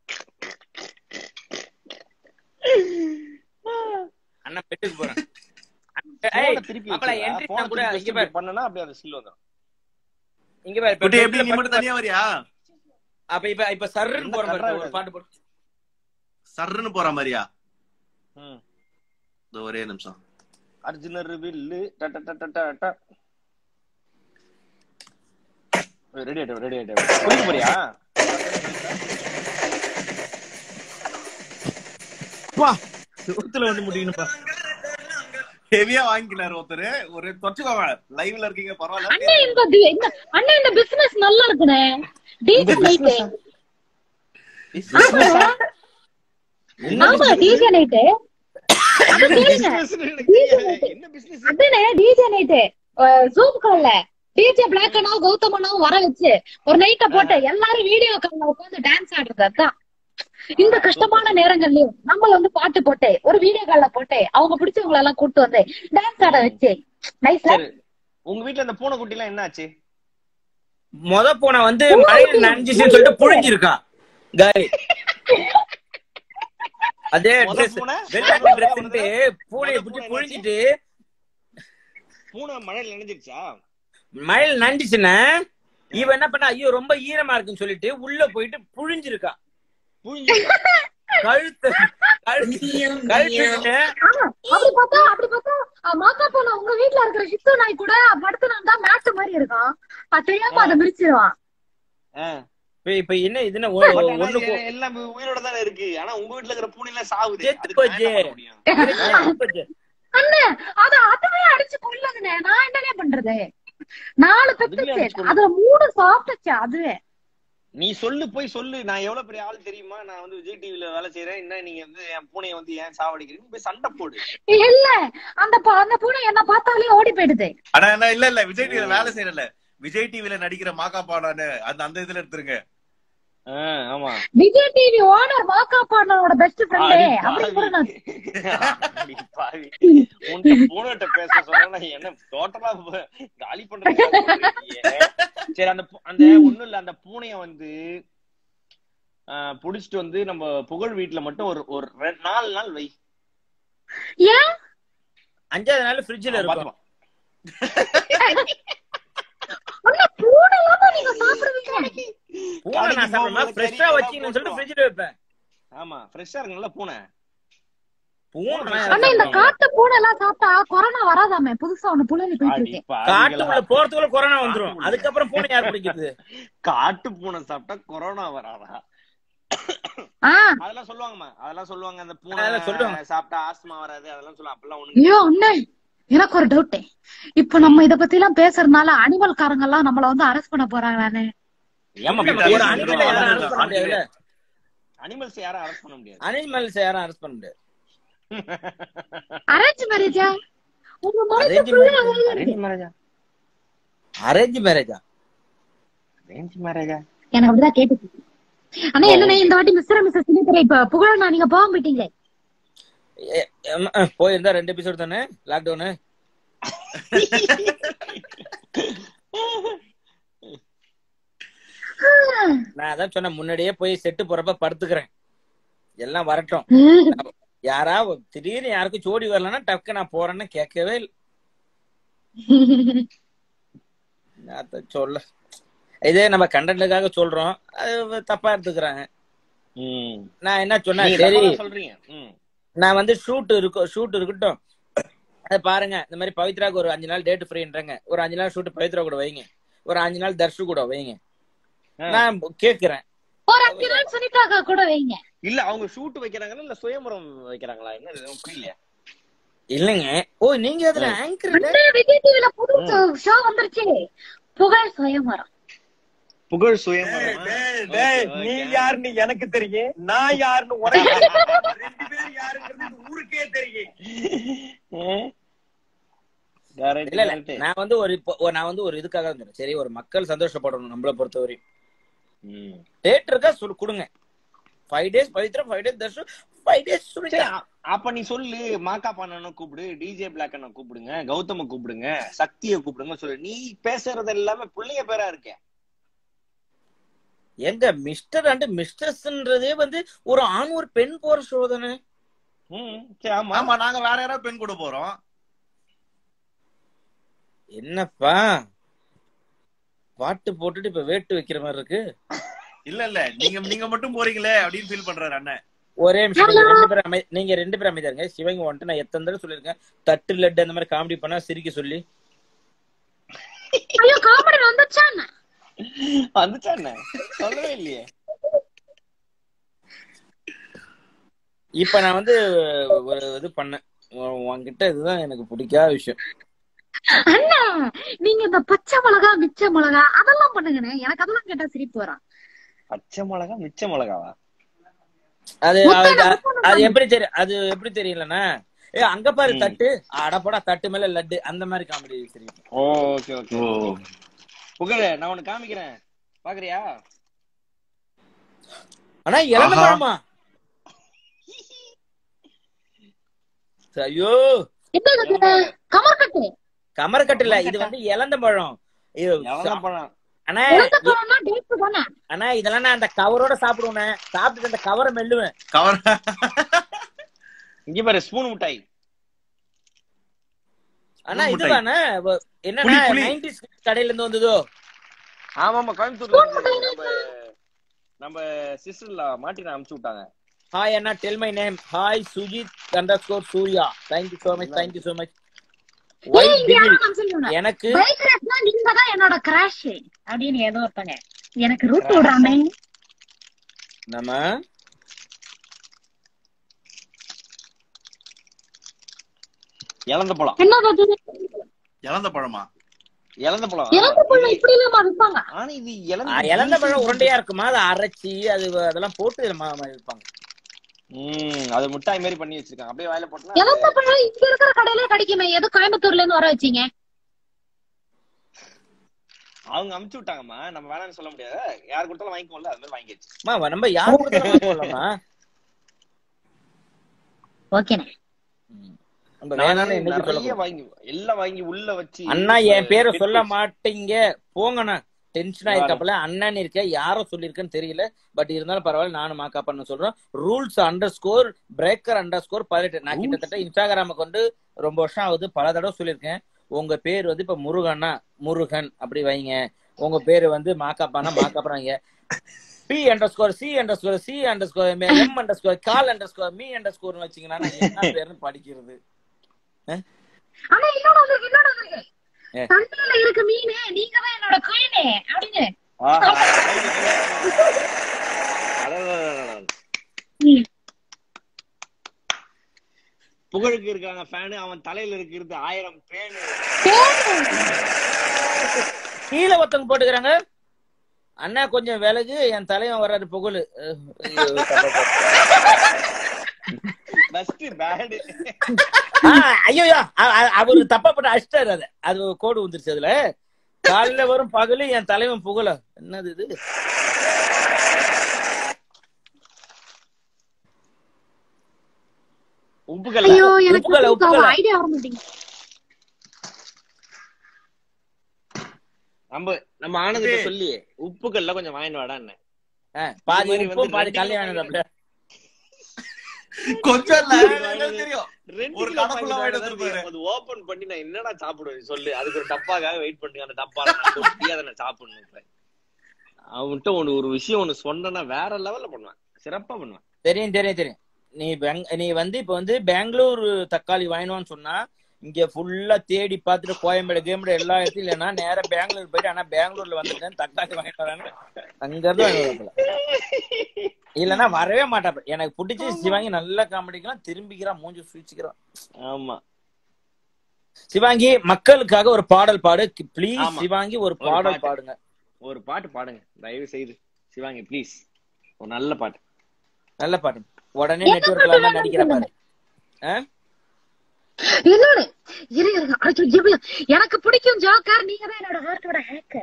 அண்ணா பெட்டுக்கு போறேன் ஏய், போனை திருப்பி மாப்பிளை, வச்சிருடா. entry போனை நான் கூட திருப்பி இங்க வச்சு பாரு. இப்படி பண்ணனா அப்படியே அந்த ஸ்டில் வந்துரும் இங்க பாரு இப்ப குட்டி எப்படி பெட்ல நீ மட்டும் தனியா வரியா அப்ப இப்ப இப்ப சர்ன்னு என்ன போற மாதிரி கர்றா ஒரு இது? பாட்டு போடு சர்ன்னு போற மாதிரியா ம். இதோ ஒரே நிமிஷம் அர்ஜுனர் வில்லு ட ட ட ட ட ட. ஏய், ரெடி ஆயிட்டு ரெடி ஆயிட்டு குளிக்க போறியா வா சுத்துல வந்து முடிக்கணும்ப்பா ஹெவியா வாங்கிக்கிறாரு ஒருத்தர் ஒரு தொச்சுக்கோங்க லைவ்ல இருக்கீங்க பரவாயில்ல அண்ணன் இந்த தி- இந்த அண்ணன் இந்த பிசினஸ் நல்லா இருக்குண்ணே டிஜே நைட்டு ஆமா டிஜே நைட்டு அது கேளுங்க என்ன பிசினஸ் அதுனே டிஜே நைட்டு ஜூம் கால்ல டிஜே பிளாக் அண்ணா கௌதம் அண்ணாவும் வர வச்சு ஒரு நைட்ட போட்டு எல்லாரும் வீடியோ கால்ல உட்காந்து டான்ஸ் ஆடுறது அதான் இந்த கஷ்டமான நேரங்கள்லயும் நம்ம வந்து பாட்டு போட்டு ஒரு வீடியோ கால்ல போட்டு அவங்க பிடிச்சவங்கள எல்லாம் கூட்டு வந்து டான்ஸ் ஆட வச்சு நைஸ்ல சரி உங்க வீட்ல அந்த பூனை குட்டி எல்லாம் என்ன ஆச்சு மொத பூனை வந்து மழையில நனைஞ்சிச்சுன்னு சொல்லிட்டு புழிஞ்சிருக்கா காய் அதே மொத ட்ரெஸ் பூனை? வெள்ளை மொத ட்ரெஸ்ன்ட்டு பூனையை மொத பிடிச்சி பூனை புழிஞ்சிட்டு பூனை மழையில நினைஞ்சிருச்சா மழையில நனைஞ்சிச்சுன்னா இவன் என்ன பண்ணா ஐயோ ரொம்ப ஈரமா இருக்குன்னு சொல்லிட்டு உள்ள போயிட்டு புழிஞ்சிருக்கா புழிஞ்சிருச்சா கழுத்து கழுத்து கழுத்து ஆமா அப்படி பார்த்தா அப்படி பார்த்தா அஹ், மாக்கா போன உங்க வீட்ல இருக்கிற சித்து நாய் கூட படுத்துனா மேட்டு மாதிரி இருக்கும் அது தெரியாம அதை மிரிச்சிருவான் இப்ப இப்ப என்ன இதுன்னா But ஆனா ஒண்ணு எ- எல்லாம் உயிரோட தானே இருக்கு ஆனா உங்க வீட்ல இருக்கிற பூனை எல்லாம் சாவுது செத்து அதுக்கு நான் என்ன போச்சு. பண்ண முடியும் போச்சு அண்ணே அத அதுவே அடிச்சு கொள்ளுதுண்ணே நான் என்னண்ணே பண்றது நாலு அதுவே பெத்துச்சு அடிச்சு கொல்லுது. அதுல மூணு சாப்பிட்டுச்சு அதுவே நீ சொல்லு போய் சொல்லு நான் எவ்வளவு பெரிய ஆள் தெரியுமா நான் வந்து விஜய் டிவில வேலை செய்யறேன் என்ன நீங்க வந்து என் பூனையை வந்து ஏன் சாவடிக்கிறீங்க போய் சண்டை போடு இல்ல அந்த ப- அந்த பூனை என்ன பார்த்தாலே ஓடி போயிடுது ஆனா என்ன இல்ல இல்ல விஜய் டிவில வேலை செய்யறல விஜய் டிவில நடிக்கிற மாக்கா பாடான்னு அந்த அந்த இதுல எடுத்துருங்க ஆ, ஆமா விஜய் டிவி ஓனர் மாக்கா பாண்டனோட பெஸ்ட் ஃப்ரெண்டு அடி அப்படி கூட நான் அடி பாவி உன்கிட்ட பூனைகிட்ட பேச சொன்னா என்ன டோட்டலா காலி பண்றதுக்கு சரி அந்த பூ- அந்த ஒண்ணும் இல்ல அந்த பூனைய வந்து ஆஹ், புடிச்சிட்டு வந்து நம்ம புகழ் வீட்டுல மட்டும் ஒரு ஒரு ரெ- நாலு நாள் வை ஏன் அஞ்சாவது நாள் ஃப்ரிட்ஜ்ல இருக்கும் பாத்துப்பா. அண்ணா பூனை இல்லாம நீங்க சாப்பிடுவீங்க பூனை கடைக்கு நான் சாப்பிடுமா போகும்போது ஃப்ரெஷ்ஷா கறி வச்சீங்கன்னு சொல்லிட்டு எல்லாம் ஃப்ரிட்ஜ்ல வைப்பேன் ஆமா ஃப்ரெஷ்ஷா இருக்குல்ல பூனை பூனை அண்ணா இந்த காட்டு பூனை எல்லாம் சாப்பிட்டா கொரோனா வராதாமே புதுசா ஒண்ணு புலனி போயிட்டு அடி இருக்கு காட்டுக்குள்ள பாவிகளா. போறதுக்குள்ள கொரோனா வந்துரும் காட்டுக்குள்ள. அதுக்கப்புறம் பூனை யார் பிடிக்கிறது காட்டு பூனை சாப்பிட்டா கொரோனா வராதா ஆ அதெல்லாம் சொல்லுவாங்கம்மா அதெல்லாம் சொல்லுவாங்க அந்த அதெல்லாம் பூனை சொல்லுவாங்க. சாப்பிட்டா ஆஸ்மா வராது அதெல்லாம் சொல்லுவாங்க அப்பெல்லாம் ஒண்ணு ஐயோ அண்ணே எனக்கு ஒரு டவுட் இப்ப நம்ம இத பத்தி எல்லாம் பேசுறதுனால அனிமல் காரங்க எல்லாம் நம்மள வந்து அரெஸ்ட் பண்ண போறாங்களானே ஏமா இல்ல, ஒரு அனிமலை யாரும் அரெஸ்ட் பண்ண முடியாதுல்ல அனிமல்ஸ் யாரும் அரெஸ்ட் பண்ண முடியாது அனிமல்ஸ் யாரும் அரெஸ்ட் பண்ண முடியாது அரேஞ்ச் மேரேஜா உங்க Arrange மனசுக்குள்ள அரேஞ்ச் மேரேஜா அரேஞ்ச் மேரேஜா அரேஞ்ச் மேரேஜா எனக்கு அப்படிதான் கேட்டுச்சு அண்ணா என்னண்ணே இந்த வாட்டி மிஸ்டர் மிஸ்ஸஸ் சினித்தரை இப்ப புகழண்ணா நீங்க போகாம போயிட்டீங்களே போயிருந்தா ரெண்டு எபிசோட் தானே லாக்டவுனு நான் அதான் சொன்னேன் முன்னாடியே போய் செட்டு போறப்ப படுத்துக்கிறேன் எல்லாம் வரட்டும் யாரா திடீர்னு யாருக்கும் ஜோடி வரலன்னா டக்கு நான் போறேன்னு கேட்கவே இல்லை நான் அத சொல்ல இதே நம்ம கண்டென்ட்டுக்காக சொல்றோம் அது தப்பா எடுத்துக்கிறாங்க ம் நான் என்ன சொன்னேன் நீங்க சரி தப்பா தான் சொல்றீங்க ம் நான் வந்து ஷூட் இருக்கும் ஷூட் இருக்கட்டும் அது பாருங்க இந்த மாதிரி பவித்ராக்கு ஒரு அஞ்சு நாள் டேட் ஃப்ரீன்றாங்க ஒரு அஞ்சு நாள் ஷூட் பவித்ரா கூட வைங்க ஒரு அஞ்சு நாள் தர்ஷு கூட வைங்க நான் கேக்குறேன் ஒரு அஞ்சு நாள் சுனிதாக்கா கூட வைங்க இல்ல அவங்க ஷூட் வைக்கிறாங்களா இல்ல சுயம்பரம் வைக்கிறாங்களா என்ன இது புரியல இல்லைங்க ஓ நீங்க அதுல ஆங்கர் அண்ணே விஜய் டிவில புது ஷோ வந்துருச்சு புகழ் சுயமரம் புகழ் சுயம்பரம் டேய், டேய், நீ யாருன்னு எனக்கு தெரியும் நான் யாருன்னு உனக்கு தெரியும். ரெண்டு பேரும் யாருங்கிறது இந்த ஊருக்கே தெரியும் இல்ல இல்ல நான் வந்து ஒரு இப்போ ஒரு- நான் வந்து ஒரு இதுக்காக தான் சொல்றேன். சரி ஒரு மக்கள் சந்தோஷப்படணும் நம்மள பொறுத்தவரை டேட் இருக்கா சொல்லு கொடுங்க five days Pavithra five days Dharshu five days சரி, சுனிதா அ- அப்ப நீ சொல்லு மாக்கா பண்ணனும் கூப்பிடு டிஜே பிளாக் அண்ணன் கூப்பிடுங்க கௌதம கூப்பிடுங்க சக்திய கூப்பிடுங்க சொல்லு நீ பேசுறது எல்லாமே பிள்ளைய பேரா இருக்க எங்க மிஸ்டர் அண்ட் மிஸ்டர்ஸ்ன்றதே வந்து ஒரு ஆண் ஒரு பெண் போற ஷோ தானே ம் சரி ஆமா ஆமா நாங்க வேற யாராவது பெண் கூட போறோம் என்னப்பா பாட்டு போட்டுட்டு இப்ப வேட்டு வைக்கிற மாதிரி இருக்கு இல்ல இல்ல நீங்க நீங்க மட்டும் போறீங்களே அப்படின்னு ஃபீல் பண்றாரு அண்ணன் ஒரே நிமிஷம் நீங்க ரெண்டு பேரும் அமை நீங்க ரெண்டு பேரும் அமைதியா இருங்க சிவங்க வந்துட்டு நான் எத்தனை தடவை சொல்லியிருக்கேன் தட்டு லட்டு அந்த மாதிரி காமெடி பண்ணா சிரிக்க சொல்லி ஐயோ காமெடி வந்துச்சா என்ன? வந்துச்சா என்ன சொல்லவே இல்லையே இப்ப நான் வந்து ஒரு இது பண்ணேன் உன்- உன்கிட்ட இதுதான் எனக்கு பிடிக்காத விஷயம் அண்ணா நீங்க இந்த பச்சை மிளகா மிச்ச மிளகா அதெல்லாம் பண்ணுங்கண்ணே எனக்கு அதெல்லாம் கேட்டா சிரிப்பு வரும் பச்சை மிளகா மிச்ச மிளகாவா அது முட்டை அது- முட்டை அது எப்படி தெரியும் அது எப்படி தெரியலண்ணா ஏ அங்க பாரு ம். தட்டு அடப்படா தட்டு மேல லட்டு அந்த மாதிரி காமெடி தெரியும் ஓகே ஓகே ஓ புகழ் நான் உனக்கு காமிக்கிறேன் பாக்குறியா ஆனா இளந்த ஆஹா. பழமா ஐயோ என்ன இது? கமர்கட்டு கமர்கட்டு இல்ல இது வந்து இளந்த பழம் இது எவனா பழம் அண்ணா இழந்த பழம்னா டேட்டு தானே அண்ணா இதெல்லாம் நான் அந்த கவரோட சாப்பிடுவேன் சாப்பிட்டுட்டு அந்த கவரை மெல்லுவேன் கவர் இங்க பாரு ஸ்பூன் மிட்டாய் அண்ணா ஸ்பூன் மிட்டாய். இதுதானே வ- என்னன்னா புளி, புளி. நைன்டிஸ் கடையில இருந்து வந்ததோ ஆமா ஆமா கோயம்புத்தூர்ல இருந்து நம்ம நம்ம சிஸ்டர்ல மாட்டின அனுப்பிச்சு விட்டாங்க ஹாய் அண்ணா tell my name hi Sujith underscore Surya thank you so much thank you so much ஏய், ஒயிட் இங்க யாரோ பிகில் நான் சொல்லுவேன். எனக்கு பைக் ரேஸ்னா நீங்க தான் என்னோட கிராஷ் அப்படின்னு ஏதோ ஒருத்தங்க எனக்கு ரூட் விடுறானே நம்ம இழந்த பழம் என்னது அது இழந்த பழமா இழந்த பழம் இழந்த பழம் இப்படி இல்லாம விற்பாங்க ஆனா இது ஆ, இழந்த இளந்த பழம் உருண்டையா இருக்குமா அதை அரைச்சி அது அதெல்லாம் போட்டு ம- ம- இருப்பாங்க ம் அது மிட்டாய் மாதிரி பண்ணி வச்சிருக்காங்க அப்படியே வாயில போட்டா இழந்த பழம் இங்க இருக்கிற கடையில கிடைக்குமே எது கோயம்புத்தூர்ல இருந்து வர வச்சீங்க அவங்க அமுச்சு விட்டாங்கம்மா நம்ம வேணாம்னு சொல்ல முடியாது யார் கொடுத்தாலும் வாங்கிக்கோல அது மாதிரி வாங்கிடுச்சு அம்மா, நம்ம யார் கொடுத்தாலும் சொல்லலாமா ஓகேண்ணே நம்ம நானு வேணாம்னு என்னைக்கு சொல்ல நிறைய வாங்கி எல்லாம் வாங்கி உள்ள வச்சு அண்ணா என் பேரை பெட் சொல்ல பீஸ். மாட்டீங்க போங்கண்ணா டென்ஷன் ஆயிருக்காப்புல அண்ணன் இருக்க யாரோ சொல்லியிருக்கேன்னு தெரியல பட் இருந்தாலும் பரவாயில்ல நானும் மாக்கா பண்ண சொல்றேன் rules underscore breaker underscore பதினெட்டு நான் கிட்டத்தட்ட இன்ஸ்டாகிராமுக்கு வந்து ரொம்ப வருஷம் ஆகுது பல தடவை சொல்லியிருக்கேன் உங்க பேர் வந்து இப்ப முருகன்னா முருகன் அப்படி வைங்க உங்க பேரு வந்து மாக்காப்பானா மாக்காப்பாங்க B underscore C underscore C underscore M underscore call underscore me underscore வச்சீங்கன்னா நான் என்ன பேருன்னு படிக்கிறது ஆனா இன்னொன்னு வந்திருக்கு இன்னொன்னு வந்திருக்கு ஏ. தண்ணியில இருக்கு மீனு நீங்க தான் என்னோட குயினு அப்படின்னு ஆஹா. அடடடடடட. ம். புகழுக்கு இருக்காங்க ஃபேனு அவன் தலையில இருக்கிறது ஆயிரம் பேனு கீழே ஒருத்தவங்க போட்டுக்கிறாங்க அண்ணா கொஞ்சம் விலகு என் தலைவன் வர்றாரு புகழு அஹ், ஐயோ, தப்பா போச்சு. பெஸ்ட் பேடு ஆ, ஐயோ அ- அ- அவரு தப்பா போட்டு அடிச்சிட்டாரு அத அது ஒரு கோடு வந்துருச்சு அதுல காலையில வரும் பகலு என் தலைவன் புகழ என்னது இது உப்புக்கல்ல ஐயோ எனக்கு உப்புக்கல, உப்புக்கல. ஐடியா வர மாட்டேங்குது நம்ம நம்ம ஆனந்திட்ட சொல்லி உப்புக்கல்ல கொஞ்சம் வாங்கிட்டு வாடான்னு ஆ, பாதி இது மாதிரி உப்பும் வந்து பாதி ரெண்டு கல்யாணம் கிலோ அப்படியே கொஞ்சம் இல்ல இது எனக்கு வாங்கினது. தெரியும் ரெண்டு ஒரு கிலோ கணக்குள்ள வாங்கிட்டு வாங்கிட்டு வந்தா வந்திருப்பாரு. அது ஓபன் பண்ணி நான் என்னடா சாப்பிடுவேன் சொல்லு அதுக்கு ஒரு டப்பாக்காக வெயிட் பண்ணுங்க அந்த டப்பால நான் கொட்டி அதை நான் சாப்பிடணும் இப்ப. அவன்கிட்ட ஒண்ணு ஒரு விஷயம் ஒண்ணு சொன்னா வேற லெவல்ல பண்ணுவேன் சிறப்பா பண்ணுவேன் தெரியும் தெரியும் தெரியும் நீ பெங் நீ வந்து இப்ப வந்து பெங்களூர் தக்காளி வாங்கினோன்னு சொன்னா இங்க ஃபுல்லா தேடி பார்த்துட்டு கோயம்பேடு கேம்பேடு எல்லா இடத்துலயும் இல்லைன்னா நேரா பெங்களூர் போயிட்டு ஆனா பெங்களூர்ல வந்துட்டேன் தக்காளி வாங்கிட்டு வரான்னு அங்க இருந்து வாங்கிட்டு வரப்பல இல்லன்னா வரவே மாட்டாப்ப எனக்கு பிடிச்சி சிவாங்கி நல்ல காமெடிக்கலாம் திரும்பிக்கிறான் மூஞ்சி சுழிச்சுக்கிறான் ஆமா சிவாங்கி மக்களுக்காக ஒரு பாடல் பாடு ப்ளீஸ் ஆமா. சிவாங்கி ஒரு ஒரு பாடல் பாட்டு. பாடுங்க ஒரு பாட்டு பாடுங்க தயவு செய்து சிவாங்கி ப்ளீஸ் ஒரு நல்ல பாட்டு நல்ல பாட்டு உடனே என்ன நெட்ஒர்க்ல பாட்டு தான் நடிக்கிற பாரு ஆ? இன்னொன்னு இரு இருங்க ஐயோ, ஜிபி. எனக்கு பிடிக்கும் ஜோக்கர் நீங்க தான் என்னோட ஹார்ட்டோட ஹேக்கர்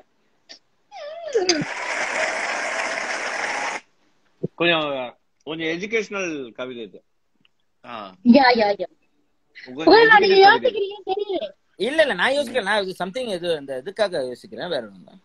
கொஞ்சம் கொஞ்சம் எஜுகேஷனல் கவிதை இது ஆ. யா யா யா உங்க புகழ் நீங்க educational கவிதை இது. யோசிக்கிறீங்கன்னு தெரியல இல்ல இல்ல நான் யோசிக்கல நான் சம்திங் இது இந்த இதுக்காக யோசிக்கிறேன் வேற ஒண்ணு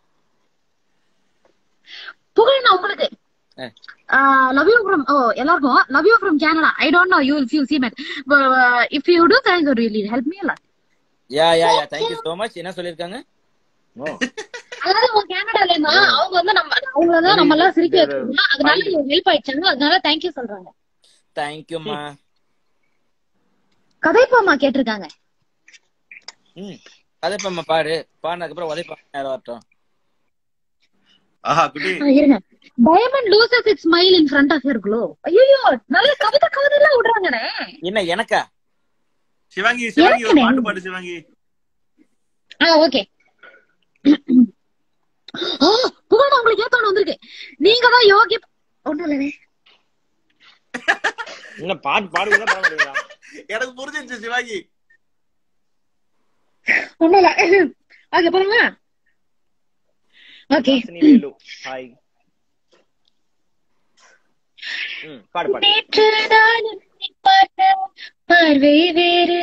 புகழ் நான் உங்களுக்கு லவ் யூ ஃப்ரம் ஓ எல்லாருக்கும் love you from Canada I don't know you will feel see but if you do thank you really help me a lot yeah yeah yeah thank you so much என்ன சொல்லிருக்காங்க அதாவது உங்க கனடால இருந்தா அவங்க வந்து நம்ம அவங்கள தான் நம்ம எல்லாம் சிரிக்க வச்சிருக்கோம் அதனால ஹெல்ப் ஆயிடுச்சாங்க அதனால தேங்க் யூ சொல்றாங்க தேங்க்யூமா கதைப்பாமா கேட்டிருக்காங்க ம் கதைப்பம்மா பாடு பாடினதுக்கு அப்புறம் உதைப்பாங்க நேரம் வரட்டும் ஆஹா குட்டி ஆ, இருங்க diamond loses it smile in front of your glow ஐயோ நல்ல கவிதை கவிதை எல்லாம் விடுறாங்கண்ணே என்ன எனக்கா சிவாங்கி சிவாங்கி ஒரு எனக்கு பாட்டு பாடு சிவாங்கி ஆ ஓகே ஓ புகழ் உங்களுக்கு ஏத்தோன்னு வந்திருக்கு நீங்க தான் யோகி ஒண்ணும் இல்லவே என்ன பாட்டு பாடுவீங்களா பாட மாட்டீங்களா எனக்கு புரிஞ்சிருச்சு சிவாங்கி ஒண்ணும் இல்ல ஓகே போறோமா ஓகே வாசினி வேலு ஹாய் ம் பாடு பாடு நேற்று நான் உன்னை பார்த்த பார்வை வேறு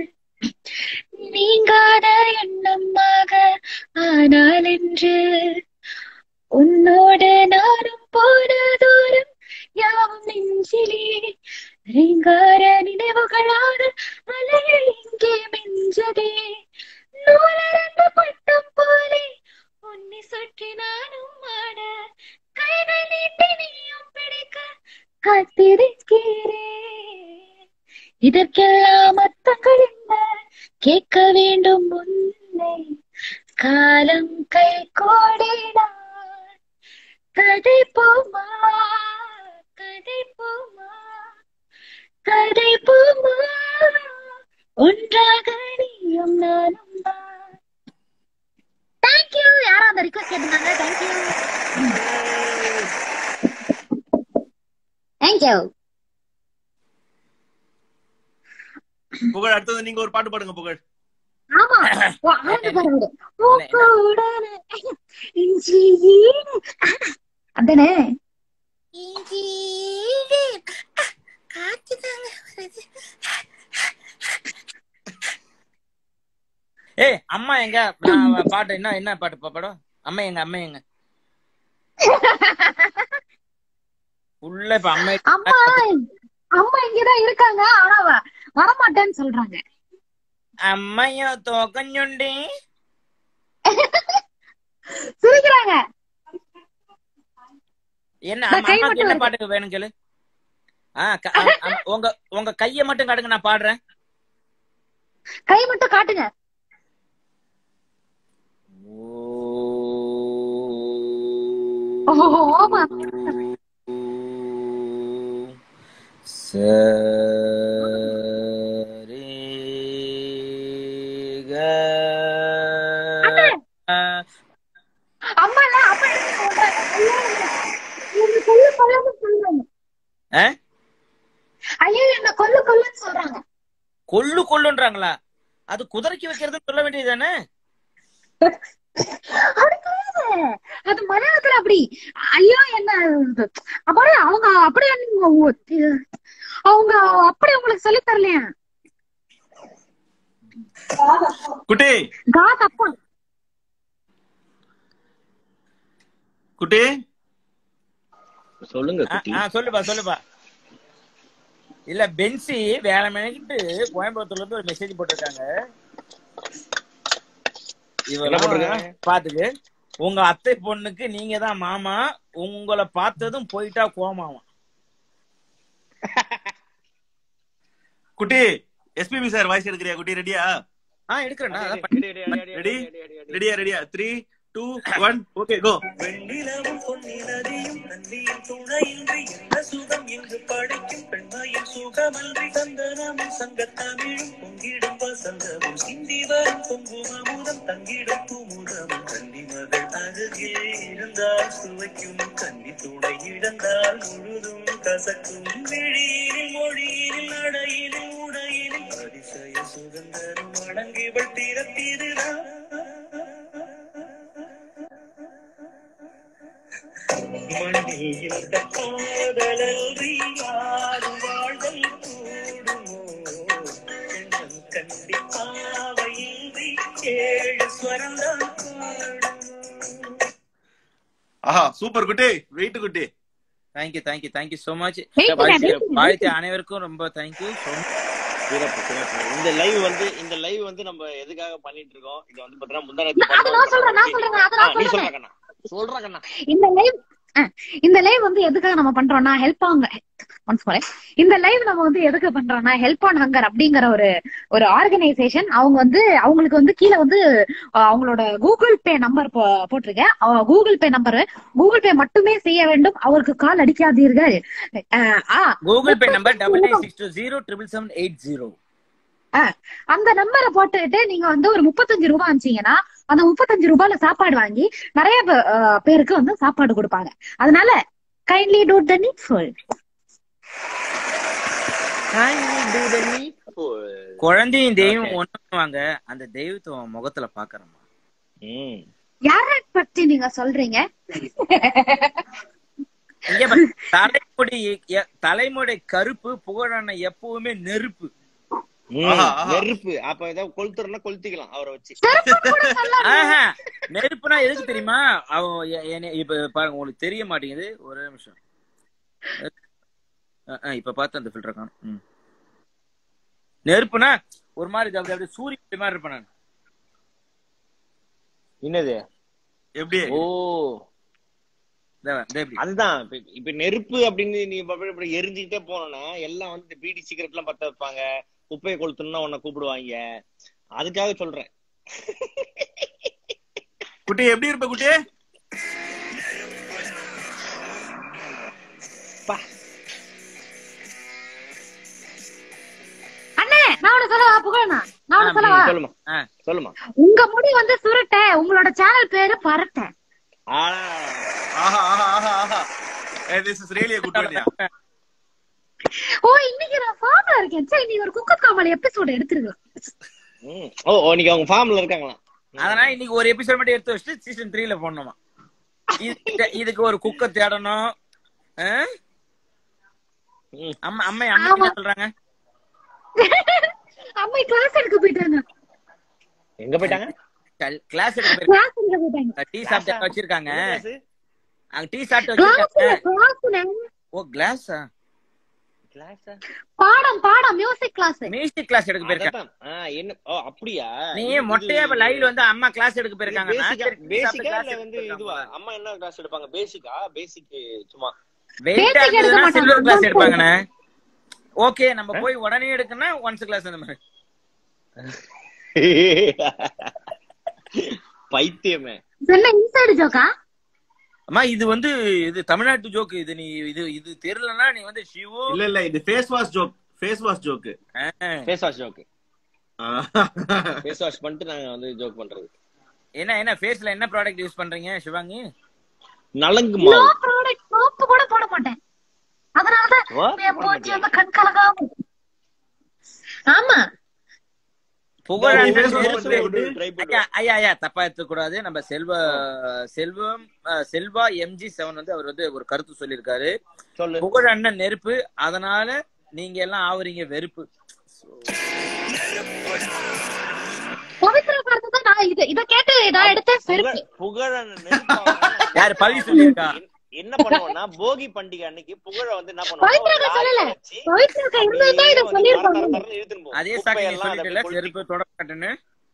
நீங்காத எண்ணமாக ஆனால் என்று உன்னோடு நானும் போன தூரம் யாவும் நெஞ்சிலே ரீங்கார நினைவுகளான அலையில் இங்கே மிஞ்சதே நூலரண்டு பட்டம் போலே உன்னை சுற்றி நானும் ஆட கைகள் நீட்டி நீயும் பிடிக்க காத்திருக்கிறேன் இதற்கெல்லாம் அர்த்தங்கள் என்ன கேட்க வேண்டும் உன்னை காலம் கை கோடினார் கதை போமா கதை போமா கதை போமா ஒன்றாக நீயும் நானும் தான் தேங்க்யூ யாரா அந்த ரிக்வஸ்ட் கேட்டிருந்தாங்க தேங்க்யூ தேங்க்யூ புகழ் அடுத்தது நீங்க ஒரு பாட்டு பாடுங்க புகழ் ஆமா ஓ, ஆழ்ந்து பாருங்க பூக்கூடான இஞ்சியீடு. அதானே ஏய் அம்மா எங்க நான் பாட்டு என்ன என்ன பாட்டு பா- பாடும் அம்மா எங்க அம்மா எங்க உள்ள இப்ப அம்மா அம்மா அம்மா இங்கதான் இருக்காங்க ஆனா வ- வரமாட்டேன்னு சொல்றாங்க అమ్మాయి తోకంజుండి சிரிக்கிறாங்க என்ன இந்த அம்மா- கை அம்மாக்கு மட்டும் என்ன வருது. பாட்டு வேணும் கேளு ஆ க- அ- அ- உங்க உங்க கைய மட்டும் காட்டுங்க நான் பாடுறேன் கை மட்டும் காட்டுங்க ஓ ஆமா அம்மா இல்ல அப்பா என்ன சொல்றாங்க ஐயோ, என்ன கொல்லு கொல்லுன்னு சொல்றாங்க ஆ? ஐயோ என்ன கொல்லு கொல்லுன்னு சொல்றாங்க கொல்லு கொல்லுன்றாங்களா அது குதிரைக்கு வைக்கிறது சொல்ல வேண்டியதுதானே அப்படி கிடையாது. அது மலையாளத்துல அப்படி ஐயோ என்ன இது, அப்புறம் அவங்க அப்படியே நீங்க ஓ- அவங்க அப்படி உங்களுக்கு சொல்லி தரலையா குட்டி காத் அப்பா குட்டி சொல்லுங்க ஆ, குட்டி ஆ, சொல்லுப்பா சொல்லுப்பா இல்ல பென்சி வேலை மெனக்கிட்டு கோயம்புத்தூர்ல இருந்து ஒரு மெசேஜ் போட்டிருக்காங்க என்ன இவெல்லாம் போட்டிருக்காங்க? பாத்துக்கு உங்க அத்தை பொண்ணுக்கு நீங்க தான் மாமா உங்களை பார்த்ததும் போயிட்டா கோமாமா குட்டி எஸ்பிபி சார் வாய்ஸ் எடுக்கிறியா குட்டி ரெடியா ஆ எடுக்கிறேன்டா அதான் ரெடி ரெடியா ரெடியா three two one okay go வெண்ணிலவும் பொன்னினதியும் நன்றியும் துணையின்றி என்ன சுகம் இங்கு படைக்கும் பெண்மையின் சுகமன்றி சந்தனமும் சங்கத்தமிழும் பொங்கிடும் வசந்தமும் சிந்தி வரும் பொங்கும் அமுதம் தங்கிடும் குமுதமும் கன்னி மகள் அருகில் இருந்தால் சுவைக்கும் கன்னி துணை இழந்தால் முழுதும் கசக்கும் விழியினில் மொழியினில் நடையினில் உடையினில் அதிசய சுகந்தரும் வணங்கிவள் பிறப்பிதுதான் மண்ணில் இந்த காதலன்றி யாரும் வாழ்தல் கூடுமோ எண்ணம் கண்டி பாவையின்றி ஏழு ஸ்வரம்தான் ஆஹா சூப்பர் குட்டி வெயிட் குட்டி thank you thank you thank you so much Thank you, வாழ்த்து thank you, வாழ்த்து thank you. அனைவருக்கும் ரொம்ப தேங்க்யூ சிறப்பு சிறப்பு இந்த லைவ் வந்து இந்த லைவ் வந்து நம்ம எதுக்காக பண்ணிட்டு இருக்கோம் இது வந்து பாத்தீங்கன்னா முந்தா அது நான் சொல்றேன் நான் சொல்றேன் அது நான் நீ சொல்றேன் சொல்ற கண்ணா சொல்ற கண்ணா இந்த லைவ் இந்த லைவ் வந்து எதுக்காக நம்ம பண்றோம்னா ஹெல்ப் ஆங்க ஒன்ஸ் more. இந்த லைவ் நம்ம வந்து எதுக்கு பண்றோம்னா ஹெல்ப் ஆன் ஹங்கர் அப்படிங்கிற ஒரு ஒரு ஆர்கனைசேஷன் அவங்க வந்து அவங்களுக்கு வந்து கீழே வந்து அஹ், அவங்களோட கூகுள் பே நம்பர் போட்டிருக்கேன் கூகுள் பே நம்பர் கூகுள் பே மட்டுமே செய்ய வேண்டும் அவருக்கு கால் அடிக்காதீர்கள் அஹ், ஆ, கூகுள் பே number double nine six two zero triple seven eight zero ஆ, அந்த நம்பரை போட்டுட்டு நீங்க வந்து ஒரு முப்பத்தஞ்சு ரூபாய் அனுப்பிச்சீங்கன்னா அந்த முப்பத்தஞ்சு ரூபாய்ல சாப்பாடு வாங்கி நிறைய பே- ஆ, பேருக்கு வந்து சாப்பாடு கொடுப்பாங்க அதனால கைண்ட்லி டூ த நீட்ஃபுல் குழந்தையும் தெய்வம் ஒண்ணு பண்ணுவாங்க அந்த தெய்வத்தை உன் முகத்துல பாக்குறோமா ம் யார பத்தி நீங்க சொல்றீங்க இங்க பாரு, தலைமுடி எ- தலைமுடி கருப்பு புகழான எப்பவுமே நெருப்பு ம், ஆஹா, ஆஹா. நெருப்பு அப்ப ஏதாவது கொளுத்துறனா கொளுத்திக்கலாம் அவரை வச்சு ஆஹா, நெருப்புனா எதுக்கு தெரியுமா அவன் எ- என்னை- இப்ப பாருங்க உங்களுக்கு தெரிய மாட்டேங்குது ஒரே நிமிஷம் அஹ், அஹ், இப்ப பார்த்து அந்த ஃபில்டர் காணும் ம். நெருப்புனா ஒரு மாதிரி இது அப்படி அப்படியே சூரிய மாதிரி இருப்பேன் நான் என்னது எப்படி ஓ இதோ, இதோ இப்படி. அதுதான் இப்ப இப்ப நெருப்பு அப்படின்னு நீ இப்ப அப்படி இப்படி எரிஞ்சுக்கிட்டே போனோம்னா எல்லாம் வந்து இந்த பீடி சிகரெட் எல்லாம் பத்த வைப்பாங்க குப்பையை கொளுத்தணும்னா உன்னை கூப்பிடுவாங்க அதுக்காக சொல்றேன் குட்டி எப்படி இருப்ப குட்டி அண்ணே நான் உனக்கு சொல்லவா புகழனா நான் உனக்கு சொல்லவா சொல்லுமா ஆ. சொல்லுமா உங்க முடி வந்து சுருட்ட உங்களோட சேனல் பேரு பரட்ட ஆனா ஆஹா ஆஹா ஆஹா ஆஹா ah this is really good idea oh இன்னைக்கு நான் ஃபார்ம்ல இருக்கேன் சரி நீ ஒரு குக்கர் காமல் எபிசோட் எடுத்துருக்கலாம் ம். ஓ ஓ, இன்னைக்கு அவங்க ஃபார்ம்ல இருக்காங்களா அதனால இன்னைக்கு ஒரு எபிசோட் மட்டும் எடுத்து வச்சுட்டு சீசன் த்ரீல போடணுமா இது- இதுக்கு ஒரு குக்க தேடணும் ஆ? ம். அம்மா அம்மா அம்மா என்ன சொல்றாங்க அம்மா கிளாஸ் எடுக்க போயிட்டாங்க எங்க போயிட்டாங்க கிளாஸ் எடுக்க போயிருக்காங்க கிளாஸ் எடுக்க போயிட்டாங்க டீ சாப்பிட்டு வச்சிருக்காங்க என்ன class? அங்க டீ சாப்பிட்டு கிளாஸ்ல வச்சிருக்காங்க கிளாஸ்ல ஓ கிளாஸா Class ஆ? பாடம் பாடம் மியூசிக் கிளாஸ் மியூசிக் கிளாஸ் எடுக்க போயிருக்காங்க அதான். ஆ, என்ன ஓ அப்படியா நீ இது- மொட்டையா இது- இப்ப லைவ்ல வந்து அம்மா கிளாஸ் எடுக்க போயிருக்காங்க பேசிக்கா நான் சரி, டீ சாப்பிட்டு பேசிக்கா class இல்ல எடுக்க வந்து போயிருக்காங்க. இதுவா அம்மா என்ன கிளாஸ் எடுப்பாங்க பேசிக்கா பேசிக் சும்மா வெயிட்டா Basic எடுக்க இருந்ததுன்னா மாட்டாங்க, சில்வர் கிளாஸ் advance எடுப்பாங்கண்ணே ஓகே நம்ம போய் உடனே எடுக்கணும்னா ஒன்ஸ் கிளாஸ் அந்த மாதிரி பைத்தியமே என்ன இன்சைடு ஜோக்கா அம்மா இது வந்து இது தமிழ்நாட்டு ஜோக்கு இது நீ இது இது தெரியலன்னா நீ வந்து ஷிவு இல்ல இல்ல இது face wash joke face wash joke face wash joke face wash பண்ணிட்டு நாங்க வந்து ஜோக் பண்றது என்ன என்ன ஃபேஸ்ல என்ன ப்ராடக்ட் யூஸ் பண்றீங்க சிவாங்கி நலங்கு நோ மாவு ப்ராடக்ட் சோப்பு கூட போட மாட்டேன் அதனாலதான் What? என் மூஞ்சி வந்து கண் கலகாம இருக்கு. ஆமா புகழ் நீ அண்ணன் Facebook நெருப்பு. பண்றியா குட்டி? Try பண்ணு. ஐயா ஐயா ஐயா தப்பா எடுத்துக்கூடாது நம்ம செல்வ செல்வம் அஹ், செல்வா எம்ஜி செவன் வந்து அவர் வந்து ஒரு கருத்து சொல்லியிருக்காரு சொல்லு புகழ் அண்ணன் நெருப்பு அதனால நீங்க எல்லாம் ஆவறீங்க வெறுப்பு பவித்ரா பார்த்து தான் நான் இது இத கேட்டு நான் எடுத்தேன் செருப்பு புகழ் புகழ நெருப்பாக யாரு பவி சொல்லியிருக்கா என்ன பண்ணுவோம்னா போகி பண்டிகை அன்னைக்கு புகழ வந்து என்ன பவித்ராக்கா சொல்லல பண்ணுவோம் பவித்ராக்கா இருந்தா இத சொல்லிருப்பாங்க அதே சாக்கு நீ சொல்லிட்டு செருப்பு தொட மாட்டேன்னு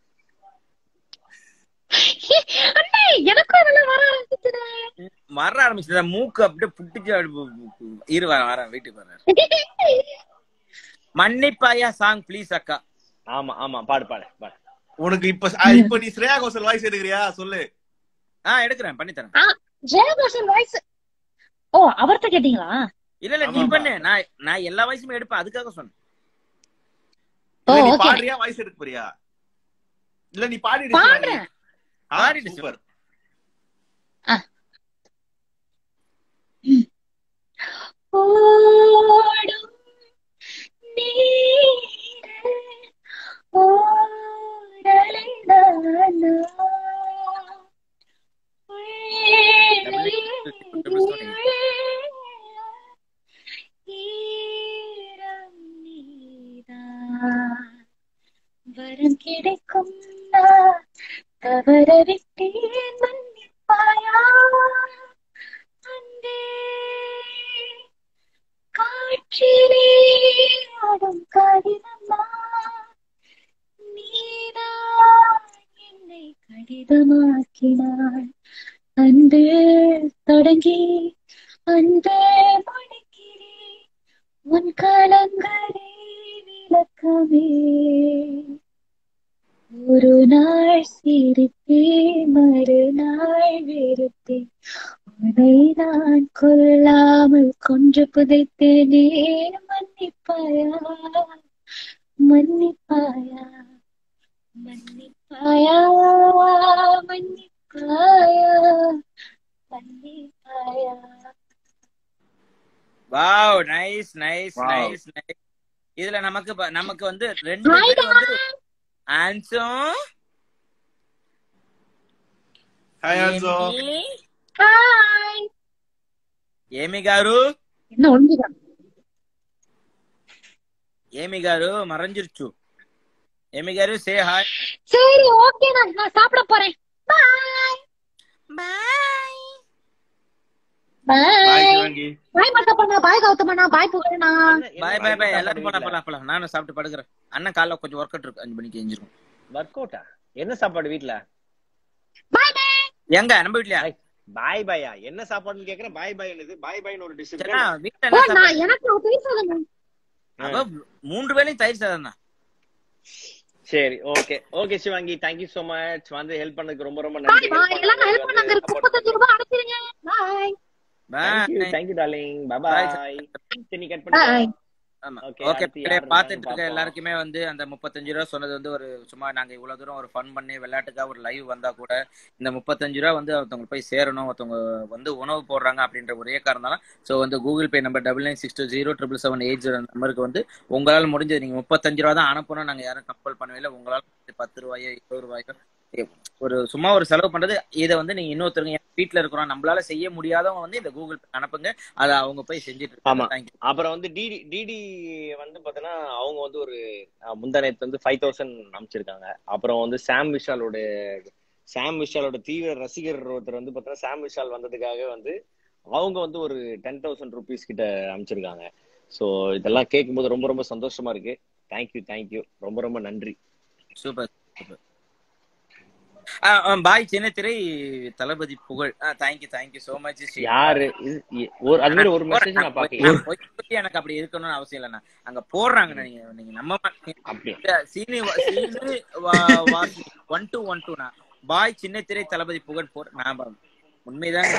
அண்ணே எனக்கும் இதெல்லாம் வர ஆரம்பிச்சுடா வர ஆரம்பிச்சதா மூக்கு அப்படியே புட்டிச்சு அப்படி பு- பு- பு- இரு வர வரேன் வீட்டுக்கு வரேன் மன்னிப்பாயா சாங் ப்ளீஸ் அக்கா ஆமா ஆமா பாடு பாடு பாடு உனக்கு இப்ப ஆ, இப்ப நீ ஸ்ரேயா கோஷல் வாய்ஸ் எடுக்கிறியா சொல்லு ஆ எடுக்கிறேன் பண்ணி தரேன் ஆ ஜெய கோஷல் வாய்ஸ் ஓ அவர்ட்ட கேட்டீங்களா இல்ல இல்ல நீ ஆமாமா. பண்ணு நான் நான் எல்லா வயசுமே எடுப்பேன் அதுக்காக சொன்னேன் ஓ இல்ல, நீ ஓகே பாடுறியா வாய்ஸ் எடுக்க போறியா இல்ல நீ பாடிடு பாடுறேன். பாடிடு சூப்பர் ஓடும் நீரே ஓடலைதானா ஈரம் நீதான் வரம் கிடைக்கும் நான் தவற விட்டேன் மன்னிப்பாயா அன்பே காற்றிலே ஆடும் காகிதமா நீதான் என்னை கடிதமாக்கினாய் அன்பு தொடங்கி அன்பே முடிக்கிறேன் உன் கலங்களே விளக்கமே ஒரு நாள் சிரித்தேன் மறுநாள் வெறுத்தேன் உன்னை நான் கொல்லாமல் கொன்று புதைத்தேனே மன்னிப்பாயா மன்னிப்பாயா மன்னிப்பாயா மன்னிப்பாயா மன்னிப்பாயா wow nice nice Wow. Nice nice இதுல நமக்கு ப- நமக்கு வந்து ரெண்டு ஹாய்டா பேரும் வந்து ஆன்சம் హాయ్ ఆన్సో ఏమి ஹாய் ఏమి గారు என்ன ஒண்ணுதான் ఏమి గారు మరంజిరుచు ఏమి గారు సే హాయ్ சரி ஓகே நான் நான் சாப்பிட போறேன் பாய் బాయ్ బాయ్ பாய் శివంగి பாய் மட்டப்பண்ணா பாய் கௌதமண்ணா பாய் புகழண்ணா என்ன என்ன பாய் work பாய் பாய் out எல்லாரும் போலாம் வீட்ல போலாம் போலாம் நானும் சாப்பிட்டு படுக்கிறேன் அண்ணன் காலைல கொஞ்சம் ஒர்க் அவுட் இருக்கு அஞ்சு மணிக்கு எஞ்சிரும் ஒர்க் அவுட்டா என்ன சாப்பாடு வீட்ல பாய் பாய் எங்க நம்ம வீட்லயா பாய் பாயா என்ன சாப்பாடுன்னு கேக்குறேன் பாய் பாய் என்னது பாய் பாய்னு ஒரு டிஷ் சரிண்ணா இருக்கு வீட்டுல ஓ என்ன நான் சாப்பாடு எனக்கு ஒரு தயிர் சாதம் அவ மூன்று வேளையும் தயிர் சாதம் தான் சரி okay okay Shivangi thank you so much வந்து ஹெல்ப் பண்ணதுக்கு ரொம்ப ரொம்ப பாய் நன்றி ஹெல்ப் பாய் எல்லாரும் பண்ணதுக்கு ஹெல்ப் வந்து பண்ணாங்க சப்போர்ட் முப்பத்தஞ்சு ரூபாய் அனுப்பிடுங்க bye thank you bye thank you darling bye bye bye சரி நீ கட் பண்ணிக்கோ பாய் ஆமா ஓகே ஓகே அடுத்து யார் இருக்காங்கன்னு பாத்துட்டு இருக்க பாப்போம் எல்லாருக்குமே வந்து அந்த முப்பத்தஞ்சு ரூபா சொன்னது வந்து ஒரு சும்மா நாங்க இவ்வளவு தூரம் ஒரு ஃபன் பண்ணி விளையாட்டுக்காக ஒரு லைவ் வந்தா கூட இந்த முப்பத்தஞ்சு ரூபா வந்து ஒருத்தவங்க போய் சேரணும் ஒருத்தவங்க வந்து உணவு போடுறாங்க அப்படின்ற ஒரே காரணம் தான் ஸோ வந்து கூகுள் பே number double nine six two zero triple seven eight zero நம்பருக்கு வந்து உங்களால் முடிஞ்சது நீங்க முப்பத்தஞ்சு ரூபா தான் அனுப்பணும் நாங்க யாரும் கம்பல் பண்ணவே இல்லை உங்களால் பத்து ரூபாயோ இருபது ரூபாயோ ஒரு சும்மா ஒரு செலவு பண்றது இதை வந்து நீங்க இன்னொருத்தருங்க என் வீட்டுல இருக்கிறோம் நம்மளால செய்ய முடியாதவங்க வந்து இந்த கூகுள் பே அனுப்புங்க அதை அவங்க போய் செஞ்சுட்டு ஆமா இருக்காங்க தேங்க்யூ அப்புறம் வந்து டிடி டிடி வந்து பாத்தீங்கன்னா அவங்க வந்து ஒரு அஹ், முந்தா நேத்து வந்து ஃபைவ் தௌசண்ட் அனுப்பிச்சிருக்காங்க அப்புறம் வந்து சாம் விஷாலோட சாம் விஷாலோட தீவிர ரசிகர் ஒருத்தர் வந்து பாத்தீங்கன்னா சாம் விஷால் வந்ததுக்காக வந்து அவங்க வந்து ஒரு டென் தௌசண்ட் ருபீஸ் கிட்ட அனுப்பிச்சிருக்காங்க ஸோ இதெல்லாம் கேட்கும்போது ரொம்ப ரொம்ப சந்தோஷமா இருக்கு தேங்க்யூ தேங்க்யூ ரொம்ப ரொம்ப நன்றி சூப்பர் சூப்பர் பாய் சின்னத்திரை தளபதி புகழ் தேங்க்யூ தேங்க்யூ சோ மச் யாரு இது- இ- ஒரு அது மாதிரி ஒரு மெசேஜ் நான் பாக்கல எனக்கு அப்படி இருக்கணும்னு அவசியம் இல்லைண்ணா அங்க போடுறாங்கண்ணா நீங்க நீங்க நம்ம அப்படியா Seeni Seenu one two one டூண்ணா பாய் சின்னத்திரை தளபதி புகழ் போர் நான் பா- உண்மைதாங்க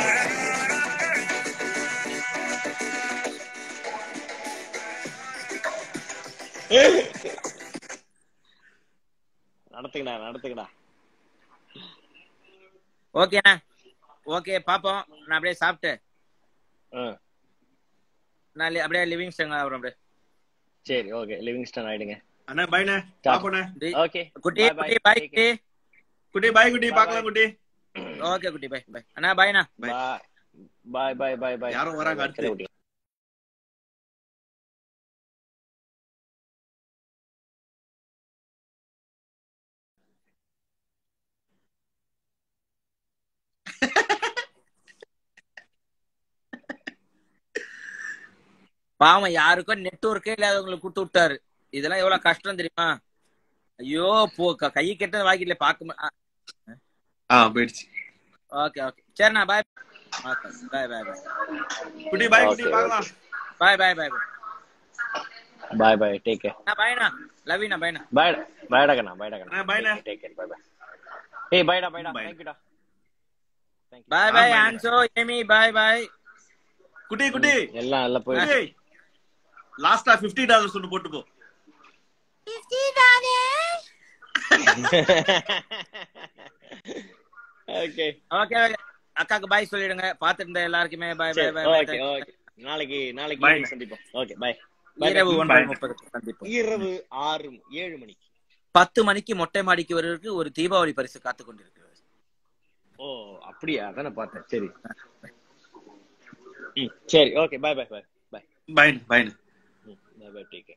நடத்துக்கடா நடத்துக்கடா ஓகேண்ணா ஓகே பாப்போம் நான் அப்படியே சாப்பிட்டு ஆ, நான் li- அப்படியே லிவிங் ஸ்டேங்க வரும் அப்படியே சரி ஓகே லிவிங்ஸ்டன் ஆயிடுங்க அண்ணா பாய்ண்ணே Ciao. பாப்போண்ணே ஓகே குட்டி Bye, bye. குட்டி பாய் Take care. குட்டி குட்டி பாய் குட்டி Bye, பார்க்கலாம் bye. குட்டி ஓகே குட்டி பாய் பாய் அண்ணா பாய்ண்ணா Bye. பாய் பாய் பாய் பாய் யாரோ வராங்க அடுத்து. பாவம் யாருக்கும் நெட்ஒர்க்கே இல்லாதவங்களுக்கு கொடுத்து விட்டாரு இதெல்லாம் எவ்வளவு கஷ்டம் தெரியுமா ஐயோ போ க- கை கெட்ட வாக்கில பார்க்க ஆ போயிடுச்சு ஓகே ஓகே சரிண்ணா bye okay bye bye bye குட்டி பாய் குட்டி Okay, பார்க்கலாம் பாய் bye bye bye bye bye take care அண்ணா பாய்ண்ணா லவ்யூண்ணா பாய்ண்ணா பாய் பாய்டா கண்ணா பாய்டா கண்ணா அண்ணா, bye ண்ணா. டேக் கேர் பாய் பாய் ஏய் பாய்டா பாய்டா Bye. தேங்க்யூடா தேங்க்யூ பாய் ஆ, பாய் bye. ஆன்சோ ஏமி பாய் பாய் குட்டி குட்டி எல்லாம் நல்லா போயிடுச்சு குட்டி லாஸ்டா 50 டாலர்ஸ் ஒன்னு போட்டு போ ஓகே ஓகே ஓகே அக்காக்கு பாய் சொல்லிடுங்க பாத்துட்டு இருந்த எல்லாருக்குமே பாய் பாய் சரி பாய் ஓகே ஓகே நாளைக்கு நாளைக்கு Bye. evening சந்திப்போம் ஓகே பாய் இரவு Bye. ஒன்பது முப்பதுக்கு சந்திப்போம் இரவு ஆறு ஏழு மணிக்கு பத்து மணிக்கு மொட்டை மாடிக்கு வருவதற்கு ஒரு தீபாவளி பரிசு காத்து கொண்டிருக்கிறது ஓ அப்படியா அதானே பார்த்தேன் சரி ம் சரி okay bye bye bye bye bye bye bye bye take care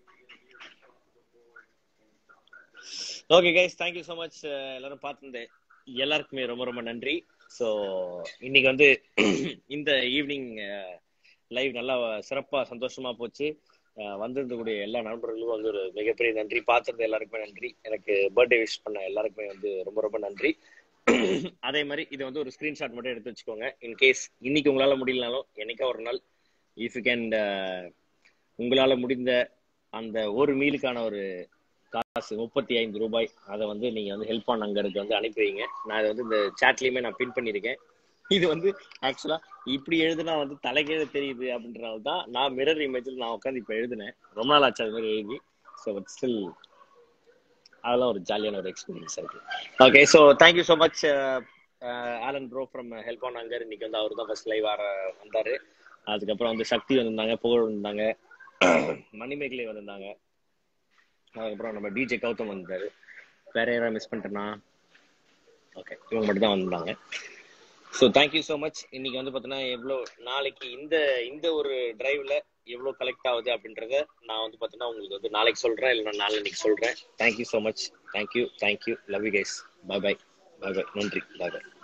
okay guys thank you so much எல்லாரும் பார்த்துருந்தேன் எல்லாருக்குமே ரொம்ப ரொம்ப நன்றி ஸோ இன்னைக்கு வந்து இந்த ஈவினிங் லைவ் நல்லா சிறப்பா சந்தோஷமா போச்சு அஹ் வந்திருந்தக்கூடிய எல்லா நண்பர்களுக்கும் வந்து ஒரு மிகப்பெரிய நன்றி பார்த்திருந்த எல்லாருக்குமே நன்றி எனக்கு பர்த்டே விஷ் பண்ண எல்லாருக்குமே வந்து ரொம்ப ரொம்ப நன்றி அதே மாதிரி இதை வந்து ஒரு ஸ்கிரீன்ஷாட் மட்டும் எடுத்து வச்சுக்கோங்க இன் கேஸ் இன்னைக்கு உங்களால முடியலனாலும் என்னைக்கா ஒரு நாள் இஃப் யூ கேன் உங்களால முடிந்த அந்த ஒரு மீலுக்கான ஒரு காசு முப்பத்தி ஐந்து ரூபாய் அதை வந்து நீங்க வந்து ஹெல்ப் ஆன் நங்கருக்கு வந்து அனுப்பி வைங்க நான் இதை வந்து இந்த சாட்லயுமே நான் பின் பண்ணியிருக்கேன் இது வந்து ஆக்சுவலா இப்படி எழுதுனா வந்து தலைகீழ தெரியுது அப்படின்றனால தான் நான் மிரர் இமேஜில் நான் உட்காந்து இப்போ எழுதினேன் ரொம்ப நாள் ஆச்சு அது மாதிரி எழுதி ஸோ பட் ஸ்டில் அதெல்லாம் ஒரு ஜாலியான ஒரு எக்ஸ்பீரியன்ஸ் இருக்கு okay so thank you so much Alan bro from help on anchor இன்னைக்கு வந்து அவர் தான் ஃபர்ஸ்ட் லைவ் வர வந்தாரு அதுக்கப்புறம் வந்து சக்தி வந்திருந்தாங்க புகழ் வந்திருந்தாங்க மணிமேகலை வந்திருந்தாங்க அதுக்கப்புறம் நம்ம டிஜே கௌதம் வந்தாரு வேற யாராவது மிஸ் பண்ணிட்டேன்னா ஓகே இவங்க மட்டும் தான் வந்திருந்தாங்க ஸோ தேங்க்யூ ஸோ மச் இன்னைக்கு வந்து பார்த்தீங்கன்னா எவ்வளோ நாளைக்கு இந்த இந்த ஒரு டிரைவ்ல எவ்வளோ கலெக்ட் ஆகுது அப்படின்றத நான் வந்து பார்த்தீங்கன்னா உங்களுக்கு வந்து நாளைக்கு சொல்கிறேன் இல்லை நான் நாளைக்கு சொல்கிறேன் thank you so much thank you thank you love you guys bye bye bye bye நன்றி பை பை